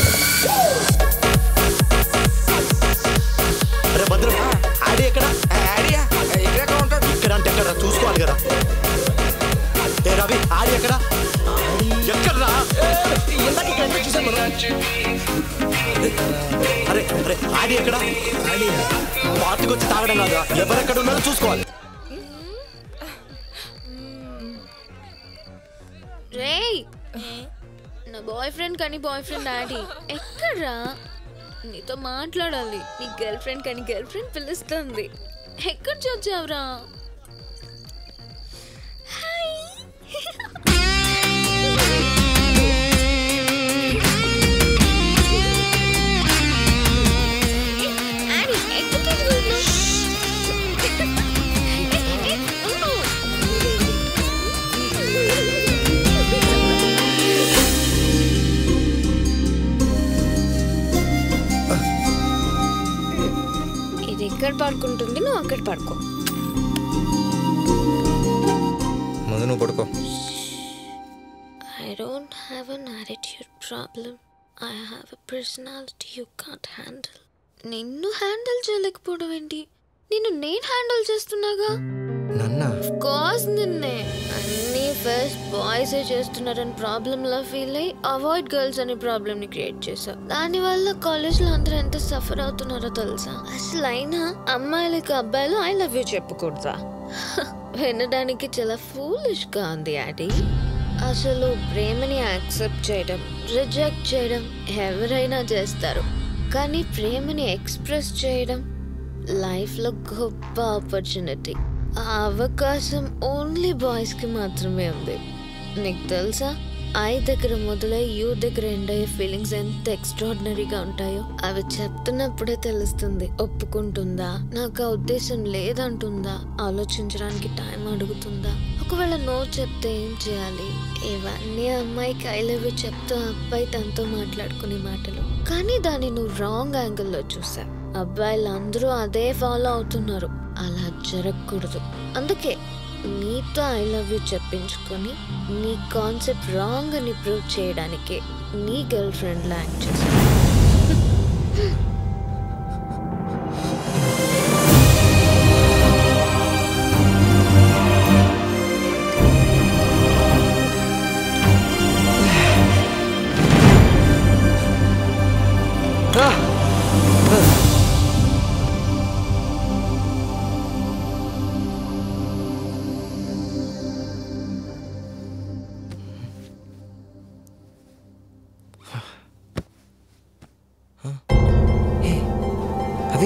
అరే భద్రం ఆడి ఎక్కడ ఎక్కడ ఉంటాడు ఇక్కడ అంటే ఎక్కడ చూసుకోవాలి కదా ఏ రవి ఆడి ఎక్కడ ఎక్కడ్రా ఇందాక ఇక్కడ ఎందుకు చూశాను మనం? అరే అరే ఆడి ఎక్కడ పార్టీకి వచ్చి తాగడం కాదు ఎవరెక్కడ ఉన్నారో చూసుకోవాలి రేయ్ నా బాయ్ ఫ్రెండ్ కానీ బాయ్ ఫ్రెండ్ డాడీ ఎక్కడ్రా నీతో మాట్లాడాలి నీ గర్ల్ ఫ్రెండ్ కానీ గర్ల్ ఫ్రెండ్ పిలుస్తుంది ఎక్కడ చూచావురా ఇది ఎక్కడ పడుకుంటుంది నువ్వు అక్కడ పడుకో ముందు నువ్వు పడుకో I don't have an attitude problem I have a personality you can't handle నిన్ను హ్యాండిల్ చేయలేకపోవడం ఏంటి నిన్ను నేను హ్యాండిల్ చేస్తున్నాగా నన్నా కోర్స్ నిన్నే అన్ని ఫస్ట్ బాయ్స్ చేస్తున్నారని ప్రాబ్లం లా ఫీల్ అయ్యి అవాయిడ్ గర్ల్స్ అనే ప్రాబ్లమ్ ని క్రియేట్ చేశా దాని వల్ల కాలేజ్ లో అందరూ ఎంత సఫర్ అవుతున్నారో తెలుసా అసలు అయినా అమ్మాయిలకి అబ్బాయిలు ఐ లవ్ యూ చెప్పకూడదా వినడానికి చాలా ఫూలిష్ గా ఉంది అది అసలు ప్రేమని యాక్సెప్ట్ చేయడం రిజెక్ట్ చేయడం ఎవరైనా చేస్తారు కానీ ప్రేమని ఎక్స్ప్రెస్ చేయడం లైఫ్లో గొప్ప ఆపర్చునిటీ ఆ అవకాశం ఓన్లీ బాయ్స్కి మాత్రమే ఉంది నీకు తెలుసా ఐ దగ్గర మొదలై యూ దగ్గర ఎండ్ అయ్యే ఫీలింగ్స్ ఎంత ఎక్స్ట్రాడినరీగా ఉంటాయో అవి చెప్తున్నప్పుడే తెలుస్తుంది ఒప్పుకుంటుందా నాకు ఆ ఉద్దేశం లేదంటుందా ఆలోచించడానికి టైం అడుగుతుందా ఒకవేళ నో చెప్తే ఏం చేయాలి ఇవన్నీ అమ్మాయికి ఐ లవ్ యూ చెప్తూ అబ్బాయి తనతో మాట్లాడుకునే మాటలు కానీ దాన్ని నువ్వు రాంగ్ యాంగిల్లో చూసా అబ్బాయిలు అందరూ అదే ఫాలో అవుతున్నారు అలా జరగకూడదు అందుకే నీతో ఐ లవ్ యూ చెప్పించుకొని నీ కాన్సెప్ట్ రాంగ్ అని ప్రూవ్ చేయడానికి నీ గర్ల్ ఫ్రెండ్ యాక్ట్ చేశాను అవి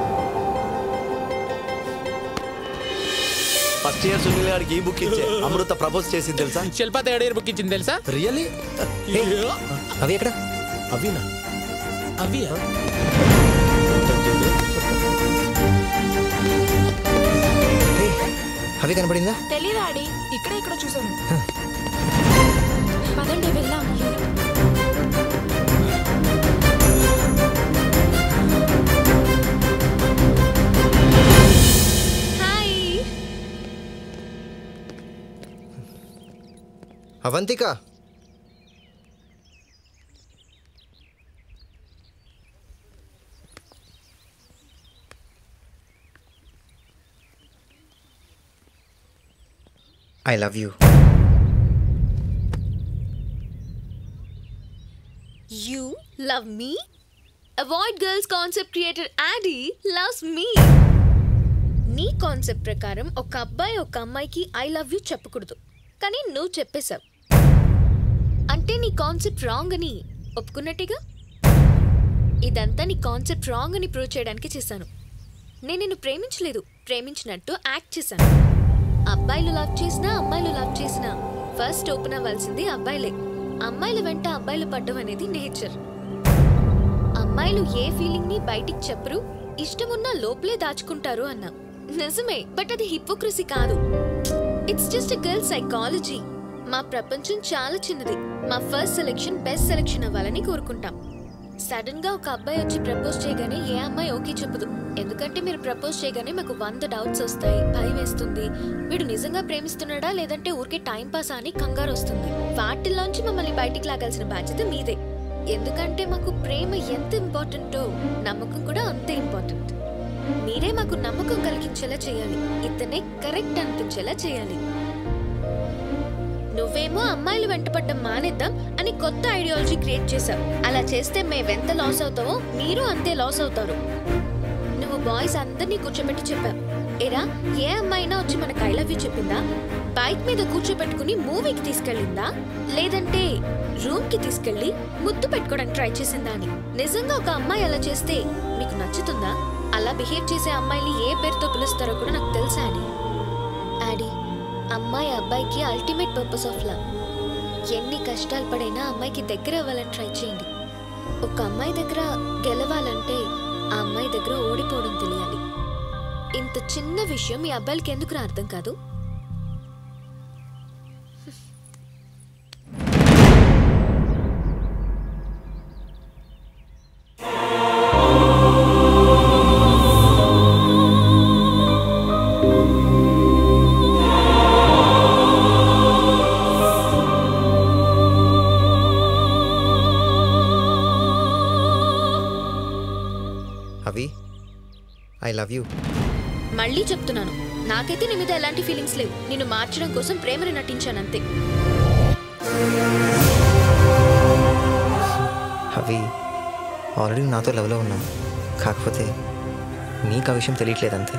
ఫస్ట్ ఇయర్ సునీల్ గారికి ఈ బుక్ ఇచ్చే అమృత ప్రపోజ్ చేసింది తెలుసా శిల్ప థర్డ్ ఇయర్ బుక్ ఇచ్చింది తెలుసా రియలీ అవి ఎక్కడ అవినా అవి అవి కనపడిందా తెలీదా ఆడి ఇక్కడ ఇక్కడ చూసాను పదండి వెళ్దాం hi Avantika I love you you love me avoid girls concept creator Addy loves me నీ కాన్సెప్ట్ ప్రకారం ఒక అబ్బాయి ఒక అమ్మాయికి ఐ లవ్ యూ చెప్పకూడదు కానీ నువ్వు చెప్పేశావు అంటే నీ కాన్సెప్ట్ రాంగ్ అని ఒప్పుకున్నట్టుగా ఇదంతా నీ కాన్సెప్ట్ రాంగ్ అని ప్రూవ్ చేయడానికి చేశాను నేను నిన్ను ప్రేమించలేదు ప్రేమించినట్టు యాక్ట్ చేశాను అబ్బాయిలు లవ్ చేసినా అమ్మాయిలు లవ్ చేసినా ఫస్ట్ ఓపెన్ అవ్వాల్సింది అబ్బాయిలే అమ్మాయిల వెంట అబ్బాయిలు పడ్డం అనేది నేచర్ అమ్మాయిలు ఏ ఫీలింగ్ ని బయటికి చెప్పరు ఇష్టమున్నా లోపలే దాచుకుంటారు అన్నా నిజమే బట్ అది హిపోక్రసీ కాదు ఇట్స్ జస్ట్ గర్ల్ సైకాలజీ మా ప్రపంచం చాలా చిన్నది మా ఫస్ట్ సెలెక్షన్ బెస్ట్ సెలెక్షన్ అవ్వాలని కోరుకుంటాం సడన్ గా ఒక అబ్బాయి వచ్చి ప్రపోజ్ చేయగానే ఏ అమ్మాయి ఓకే చెప్పదు ఎందుకంటే మీరు ప్రపోజ్ చేయగానే మాకు వంద డౌట్స్ వస్తాయి భయం వేస్తుంది వీడు నిజంగా ప్రేమిస్తున్నాడా లేదంటే ఊరికే టైం పాస్ అని కంగారు వస్తుంది వాటిల్లోంచి మమ్మల్ని బయటికి లాగాల్సిన బాధ్యత మీదే ఎందుకంటే మాకు ప్రేమ ఎంత ఇంపార్టెంటో నమ్మకం కూడా అంతే ఇంపార్టెంట్ మీరే మాకు నమ్మకం కలిగించేలా చేయాలి ఇతనే కరెక్ట్ అనిపించేలా చేయాలి నువ్వేమో అమ్మాయిలు వెంటపడ్డం మానేద్దాం అని కొత్త ఐడియాలజీ క్రియేట్ చేశావు అలా చేస్తే మేవెంత లాస్ అవుతావో మీరు అంతే లాస్ అవుతారు నువ్వు బాయ్స్ అందరినీ కూర్చోబెట్టి చెప్పావు ఏరా ఏ అమ్మాయినా వచ్చి మనకు ఐ లవ్ యూ చెప్పిందా బైక్ మీద కూర్చోబెట్టుకుని మూవీకి తీసుకెళ్ళిందా లేదంటే రూమ్ కి తీసుకెళ్లి ముద్దు పెట్టుకోవడానికి ట్రై చేసిందా అని నిజంగా ఒక అమ్మాయి అలా చేస్తే మీకు నచ్చుతుందా అలా బిహేవ్ చేసే అమ్మాయిని ఏ పేరుతో పిలుస్తారో కూడా నాకు తెలుసా అని ఆడి అమ్మాయి అబ్బాయికి అల్టిమేట్ పర్పస్ ఆఫ్ లవ్ ఎన్ని కష్టాలు పడైనా అమ్మాయికి దగ్గర అవ్వాలని ట్రై చేయండి ఒక అమ్మాయి దగ్గర గెలవాలంటే ఆ అమ్మాయి దగ్గర ఓడిపోవడం తెలియాలి ఇంత చిన్న విషయం మీ అబ్బాయిలకి ఎందుకు అర్థం కాదు ఐ లవ్ యూ మళ్ళీ చెప్తున్నాను నాకైతే నీ మీద ఎలాంటి ఫీలింగ్స్ లేవు నిన్ను మార్చడం కోసం ప్రేమను నటించాను అంతే అవి ఆల్రెడీ నాతో లవ్లో ఉన్నాను కాకపోతే నీకు ఆ విషయం తెలియట్లేదు అంతే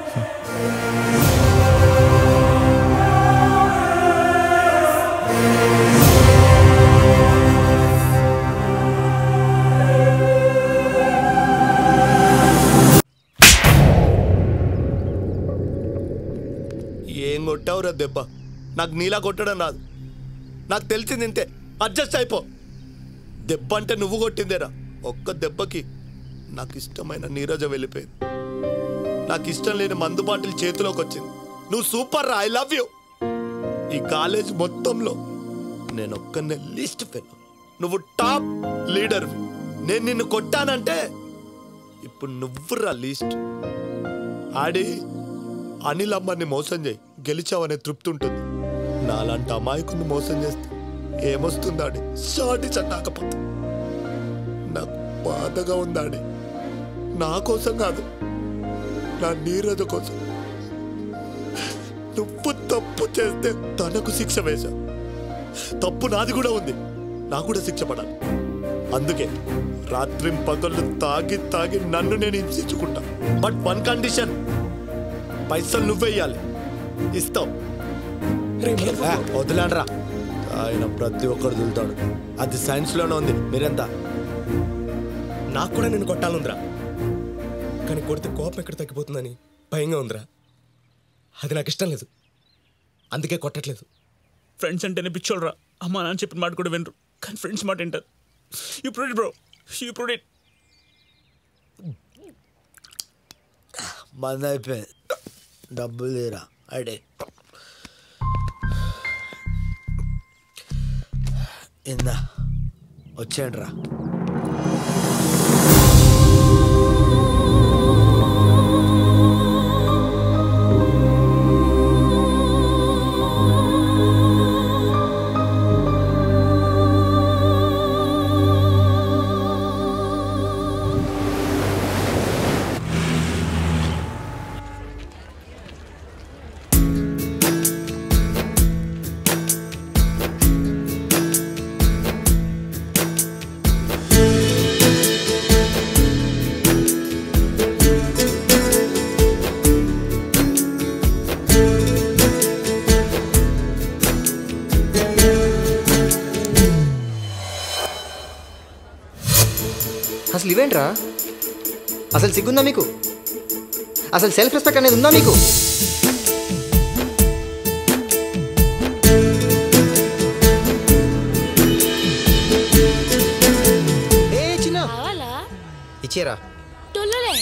ఏం కొట్టావురా దెబ్బ నాకు నీలా కొట్టడం రాదు నాకు తెలిసింది ఇంతే అడ్జస్ట్ అయిపో దెబ్బ అంటే నువ్వు కొట్టిందేరా ఒక్క దెబ్బకి నాకు ఇష్టమైన నీరజ వెళ్ళిపోయింది నాకు ఇష్టం లేని మందు బాటిల్ చేతిలోకి వచ్చింది నువ్వు సూపర్ రా ఐ లవ్ యూ ఈ కాలేజ్ మొత్తంలో నేను ఒక్కనే లీస్ట్ ఫెల్ నువ్వు టాప్ లీడర్ నేను నిన్ను కొట్టానంటే ఇప్పుడు నువ్వురా లీస్ట్ ఆడి అనిల్ అమ్మని మోసం చేయి గెలిచావనే తృప్తి ఉంటుంది నాలాంటి అమాయకుని మోసం చేస్తే ఏమొస్తుందాడి షాటి చట్టాకపోతే నాకు బాధగా ఉందాడి నా కోసం కాదు నా నీరజ కోసం నువ్వు తప్పు చేస్తే తనకు శిక్ష వేశా తప్పు నాది కూడా ఉంది నాకు కూడా శిక్ష పడాలి అందుకే రాత్రి పగళ్ళు తాగి తాగి నన్ను నేను హింసించుకుంటా బట్ వన్ కండిషన్ పైసలు నువ్వేయాలి ఇస్తావు వదిలాడరా ఆయన ప్రతి ఒక్కరు దులుతాడు అది సైన్స్ లోనే ఉంది మీరెంత నాకు కూడా నేను కొట్టాలందిరా కానీ కొడితే కోపం ఎక్కడ తగ్గిపోతుందని భయంగా ఉందిరా అది నాకు ఇష్టం లేదు అందుకే కొట్టట్లేదు ఫ్రెండ్స్ అంటేనే పిచ్చోళ్ళరా అమ్మా నాన్న చెప్పిన మాట కూడా వినరు కానీ ఫ్రెండ్స్ మాట వింటారు యూ ప్రొడెట్ బ్రో యూ ప్రొడెట్ మంది అయిపోయింది డబ్బులు తీరా అడే ఇందా వచ్చేయండి రా అసలు ఇవేంట్రా అసలు సిగ్గుందా మీకు అసలు సెల్ఫ్ రెస్పెక్ట్ అనేది ఉందా మీకు ఏ చిన్న కావాలా ఇచ్చేరా తొల్లలే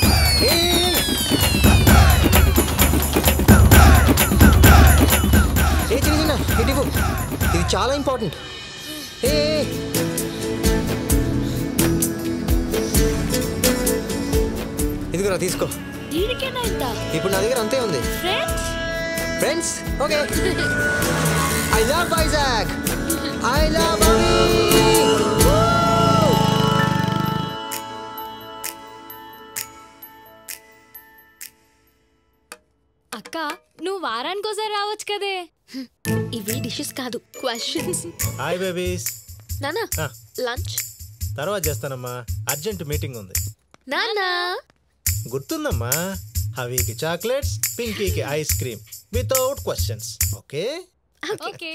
ఏ చిన్న చిన్న ఇటు ఇవ్వు. ఇది చాలా ఇంపార్టెంట్ ఏ ఏ, ఏ. ఇదిగోరా తీసుకో దీనికేనా ఇంత ఇప్పుడు నా దగ్గర అంతే ఉంది friends friends okay I love Vizag I love అక్క నువ్వు వారానికి ఒకసారి రావచ్చు కదే ఇవి డిషెస్ కాదు క్వశ్చన్స్ హాయ్ బేబీస్ నానా ఆ. లంచ్ తర్వాత చేస్తానమ్మా అర్జెంట్ మీటింగ్ ఉంది నానా గుర్తుందమ్మా హవీకి చాక్లెట్స్ పింకీకి ice cream without questions okay okay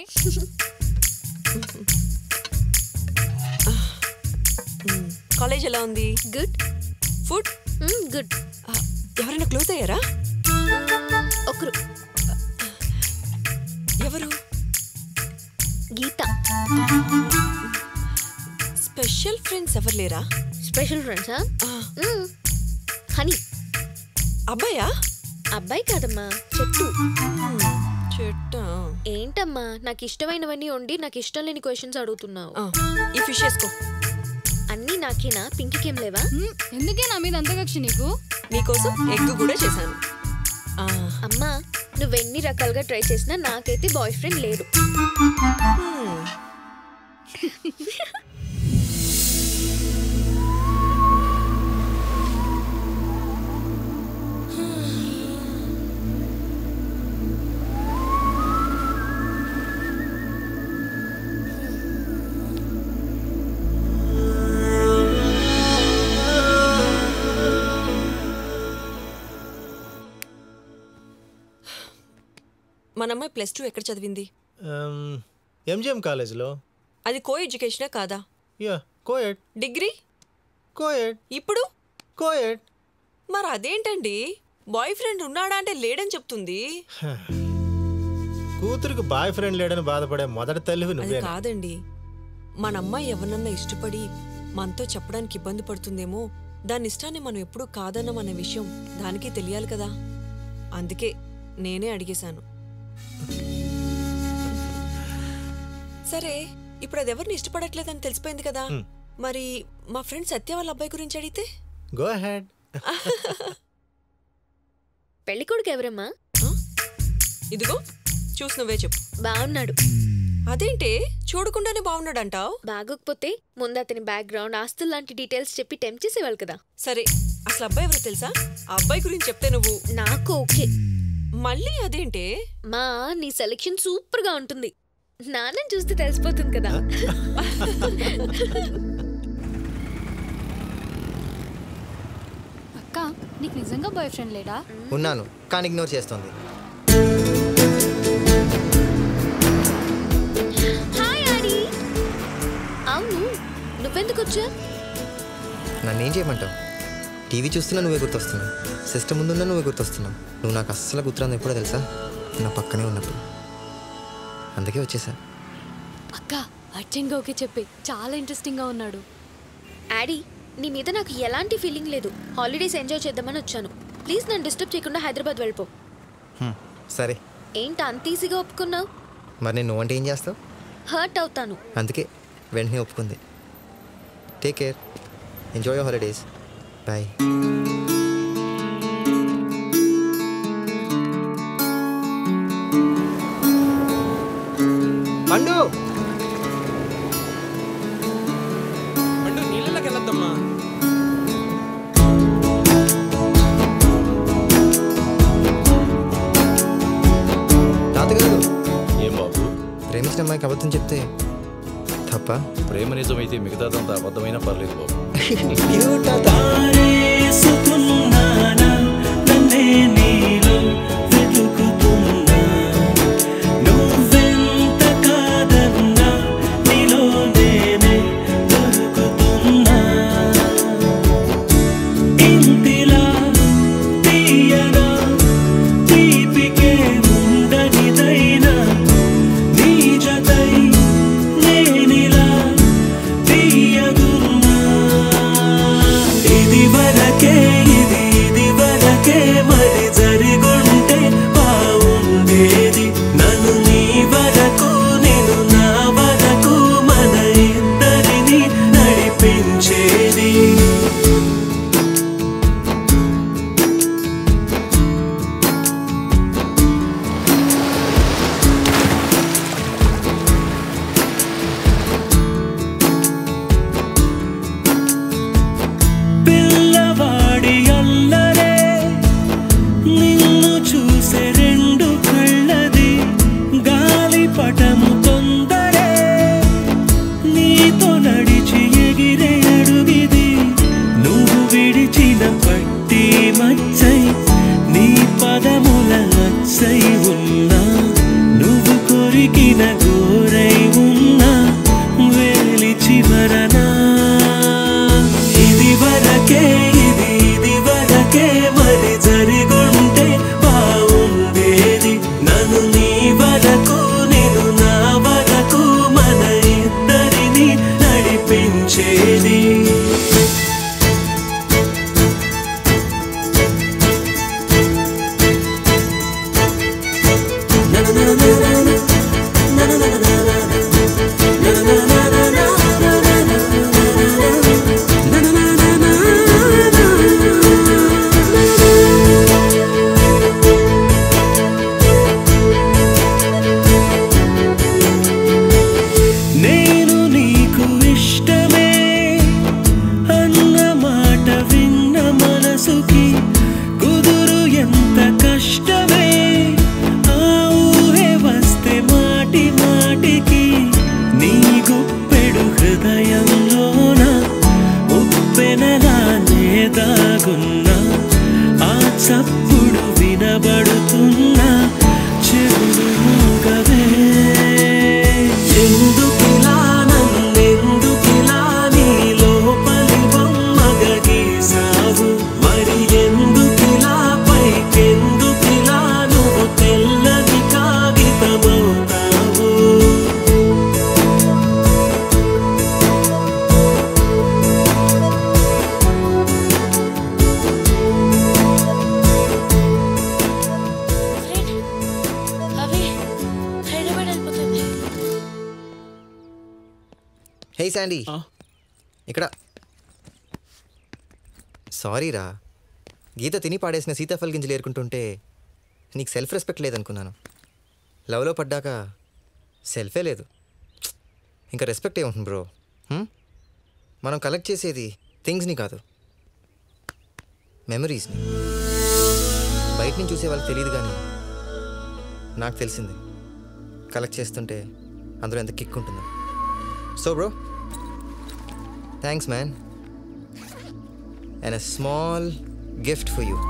college ఎలా ఉంది గుడ్ ఫుడ్ గుడ్ ఎవరైనా క్లోజ్ అయ్యారా ఒకరు ఎవరు గీత స్పెషల్ ఫ్రెండ్స్ ఎవరు లేరా స్పెషల్ ఫ్రెండ్సా హనీ అబ్బాయా అబ్బాయి కాదమ్మా చెట్టు చెట్టు ఏంటమ్మా నాకు ఇష్టమైనవన్నీ వండి నాకు ఇష్టం లేని క్వశ్చన్స్ అడుగుతున్నావు ఈ ఫిష్ వేసుకో అన్నీ నాకేనా పింకికేం లేవా ఎందుకే నా మీద అంత కక్ష నీకు నీకోసం ఎగ్ కూడా చేశాను అమ్మా నువ్వెన్ని రకాలుగా ట్రై చేసినా నాకైతే బాయ్ ఫ్రెండ్ లేడు మన అమ్మాయి ప్లస్ టూ ఎక్కడ చదివింది ఎంజిఎం కాలేజ్లో అది కో ఎడ్యుకేషనే కాదా యా కోయడ్ డిగ్రీ కోయడ్ ఇప్పుడు కోయడ్ మరి అదేంటండి బాయ్ ఫ్రెండ్ ఉన్నాడా అంటే లేడని చెప్తుంది కూతురికి బాయ్ ఫ్రెండ్ లేడని బాధపడే మొదటి తల్లివి అది నువ్వే కాదండి మన అమ్మాయి ఎవరినన్నా ఇష్టపడి మనతో చెప్పడానికి ఇబ్బంది పడుతుందేమో దాని ఇష్టాన్ని మనం ఎప్పుడూ కాదన్నామనే విషయం దానికి తెలియాలి కదా అందుకే నేనే అడిగేశాను సరే ఇప్పుడు అది ఎవరిని ఇష్టపడట్లేదని తెలిసిపోయింది కదా మరి మా ఫ్రెండ్ సత్య వాళ్ళ అబ్బాయి గురించి అడిగితే గో హెడ్ పెళ్లి కొడుకు ఎవరమ్మా ఇదిగో చూసి నువ్వే చెప్పు బాగున్నాడు అదేంటే చూడకుండానే బాగున్నాడంటావు బాగోకపోతే ముందు అతని బ్యాక్గ్రౌండ్ ఆస్తులు లాంటి డీటెయిల్స్ చెప్పి టెంప్ చేసేవాళ్ళు కదా సరే అసలు అబ్బాయి ఎవరో తెలుసా ఆ అబ్బాయి గురించి చెప్తే నువ్వు నాకు ఓకే మళ్ళీ అదేంటే మా నీ సెలెక్షన్ సూపర్ గా ఉంటుంది నాన్నని చూస్తే తెలిసిపోతుంది కదా అక్క నీకు నిజంగా బాయ్ ఫ్రెండ్ లేడా ఉన్నాను కానీ ఇగ్నోర్ చేస్తుంది హాయ్ ఆడి అవును నువ్వెందుకు వచ్చా నన్ను ఏం చేయమంటావు టీవీ చూస్తున్నా నువ్వే గుర్తొస్తున్నావు సిస్టమ్ ముందున్నా నువ్వే గుర్తొస్తున్నావు నువ్వు నాకు అస్సలు గుర్తురాంది ఎప్పుడో తెలుసా నా పక్కనే ఉన్నప్పుడు అందుకే వచ్చేసా అక్క అర్జెంట్గా ఓకే చెప్పి చాలా ఇంట్రెస్టింగ్గా ఉన్నాడు ఆడి నీ మీద నాకు ఎలాంటి ఫీలింగ్ లేదు హాలిడేస్ ఎంజాయ్ చేద్దామని వచ్చాను ప్లీజ్ నన్ను డిస్టర్బ్ చేయకుండా హైదరాబాద్ వెళ్ళిపో హ్మ్, సరే ఏంటి అంత ఈజీగా ఒప్పుకున్నావు మరి నేను నువ్వంటే ఏం చేస్తావు హర్ట్ అవుతాను అందుకే వెంటనే ఒప్పుకుంది take care enjoy your holidays bye పండు పండు నీళ్ళకి వెళ్ళొద్దమ్మా తాతగారు ఏం బాబు ప్రేమించిన అమ్మాయికి అబద్ధం చెప్తే తప్ప ప్రేమ నిజమైతే మిగతాదంతా అబద్ధమైనా పర్లేదు బాబు తారేసుకున్నానా నన్నే నీలో వెతుకుతున్నా నువ్వెంత కాదన్నా నీలో నేనే దొరుకుతున్నా ఇంటిలా తీయగా తీపికే ఉండనిదైనా నీ జతై నేనిలా తీయగున్నా ఇది వరకే హే శాండీ ఇక్కడ సారీ రా గీత తిని పాడేసిన సీతాఫల్ గింజలు ఏరుకుంటుంటే నీకు సెల్ఫ్ రెస్పెక్ట్ లేదనుకున్నాను లవ్లో పడ్డాక సెల్ఫే లేదు ఇంకా రెస్పెక్ట్ ఏముంటుంది బ్రో హ్మ్? మనం కలెక్ట్ చేసేది థింగ్స్ని కాదు మెమరీస్ని బయట నుంచి చూసే వాళ్ళకి తెలియదు కానీ నాకు తెలిసింది కలెక్ట్ చేస్తుంటే అందులో ఎంత కిక్ ఉంటుందో so bro thanks man and a small gift for you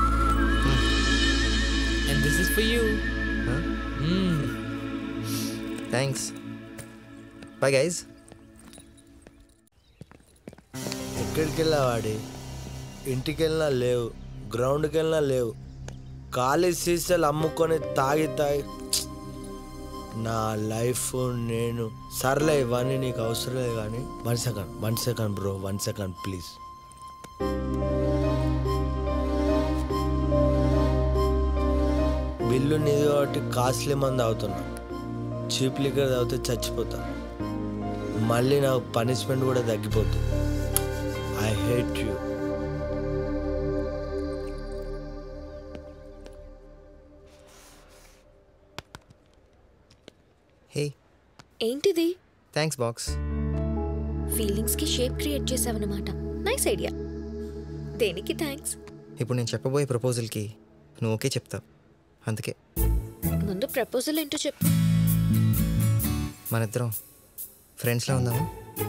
And this is for you. Thanks bye guys ఎక్కడికి వెళ్ళావాడి ఇంటికి వెళ్ళినా లేవు గ్రౌండ్కి వెళ్ళినా లేవు ఖాళీ సీసాలు అమ్ముకొని తాగి తాగి నా లైఫ్ నేను సర్లే ఇవన్నీ నీకు అవసరం లేదు కానీ one second one second bro one second please bill నీది కాబట్టి కాస్ట్లీ మంది అవుతున్నా చీప్ లిక్కర్ తాగితే చచ్చిపోతా మళ్ళీ నాకు పనిష్మెంట్ కూడా తగ్గిపోతుంది ఐ హేట్ యూ హే ఏంటిది థ్యాంక్స్ బాక్స్ ఫీలింగ్స్కి షేప్ క్రియేట్ చేసావన్నమాట నైస్ ఐడియా దేనికి థ్యాంక్స్ ఇప్పుడు నేను చెప్పబోయే ప్రపోజల్కి నువ్వు ఓకే చెప్తావు అందుకే ముందు ప్రపోజల్ ఏంటో చెప్పు మన ఇద్దరం ఫ్రెండ్స్లో ఉందామా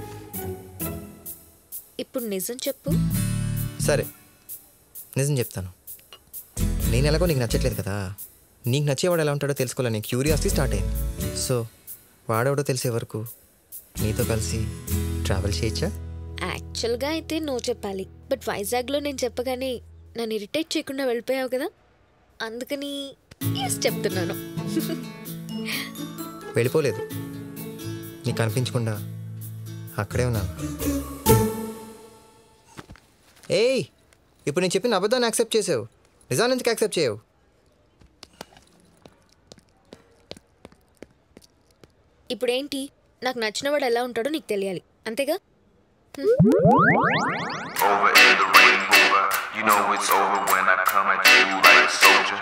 ఇప్పుడు నిజం చెప్పు సరే నిజం చెప్తాను నేను ఎలాగో నీకు నచ్చట్లేదు కదా నీకు నచ్చేవాడు ఎలా ఉంటాడో తెలుసుకోవాలని క్యూరియాసిటీ స్టార్ట్ అయింది సో వాడెవడో తెలిసే వరకు నీతో కలిసి ట్రావెల్ చేయొచ్చా యాక్చువల్గా అయితే నో చెప్పాలి బట్ వైజాగ్లో నేను చెప్పగానే నన్ను ఇరిటేట్ చేయకుండా వెళ్ళిపోయావు కదా అందుకని ఎస్ చెప్తున్నాను వెళ్ళిపోలేదు నీకు కనిపించకుండా అక్కడే ఉన్నాను ఏయ్ ఇప్పుడు నేను చెప్పిన అబద్ధాన్ని యాక్సెప్ట్ చేసావు నిజాన్ని ఎందుకు యాక్సెప్ట్ చేయవు ఇప్పుడు ఏంటి నాకు నచ్చినవాడు ఎలా ఉంటాడో నీకు తెలియాలి అంతేగా Over in the Range Rover, you know it's over when I come at you like a soldier.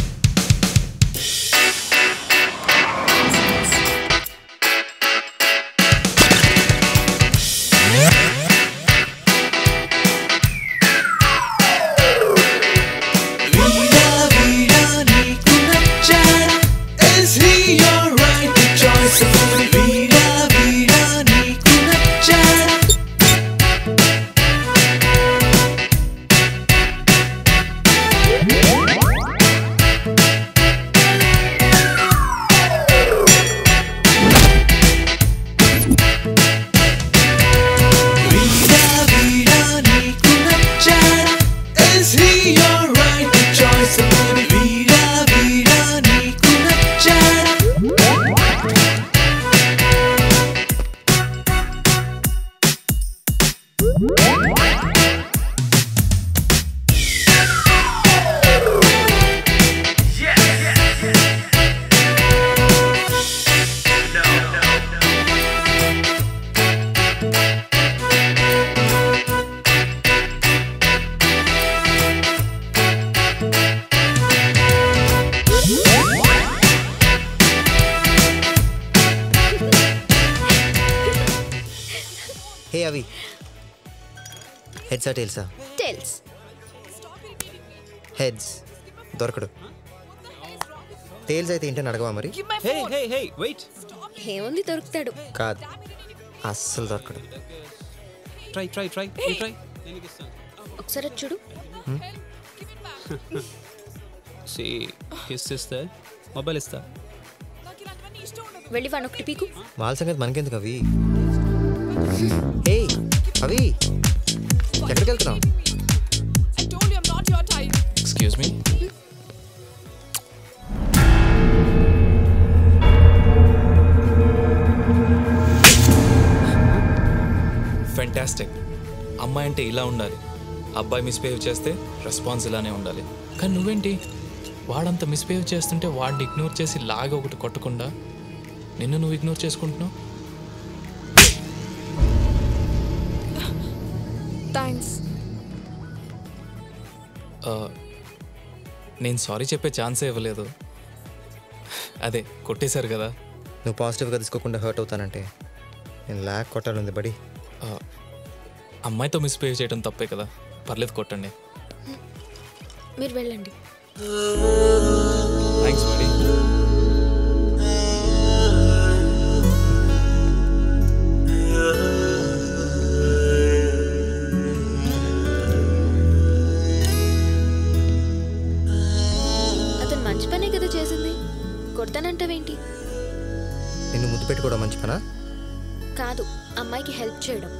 Vida, vida, నీకు నచ్చాడా? Is he your right choice? Vida, vida, నీకు నచ్చాడా? Vida, vida, నీకు నచ్చాడా? Is he your right choice? Vida, vida, నీకు నచ్చాడా? Hey అవి హెడ్సా టేల్సా tails heads దొరకడు tails అయితే ఏంటని అడగవా మరి హే హే హే వెయిట్ ఏముంది దొరుకుతాడు కాదు అస్సలు దొరకడు ట్రై ట్రై ట్రై ట్రై ఒకసారి వచ్చి చూడు సి కిస్ ఇస్తే మొబైల్ ఇస్తా వెళ్ళి వాడిని ఒకటి పీకు వాళ్ళ సంగతి మనకెందుకు అవి హే అవి ఎక్కడికి వెళ్తున్నావు ఎక్స్క్యూజ్ మీ ఫెంటాస్టిక్ అమ్మాయి అంటే ఇలా ఉండాలి అబ్బాయి మిస్బిహేవ్ చేస్తే రెస్పాన్స్ ఇలానే ఉండాలి కానీ నువ్వేంటి వాడంత మిస్బిహేవ్ చేస్తుంటే వాడిని ఇగ్నోర్ చేసి లాగా ఒకటి కొట్టకుండా నిన్ను నువ్వు ఇగ్నోర్ చేసుకుంటున్నావు థ్యాంక్స్ ఆ, నేను సారీ చెప్పే ఛాన్సే ఇవ్వలేదు అదే కొట్టేశారు కదా నువ్వు పాజిటివ్గా తీసుకోకుండా హర్ట్ అవుతానంటే నేను ల్యాక్ కొట్టాలంది బడి ఆ, అమ్మాయితో మిస్బిహేవ్ చేయడం తప్పే కదా పర్లేదు కొట్టండి మీరు వెళ్ళండి థ్యాంక్స్ బడి అతను మంచి పనే కదా చేసింది కొడతానంటావేంటి నిన్ను ముద్దు పెట్టుకోవడం మంచి పనా కాదు అమ్మాయికి హెల్ప్ చేయడం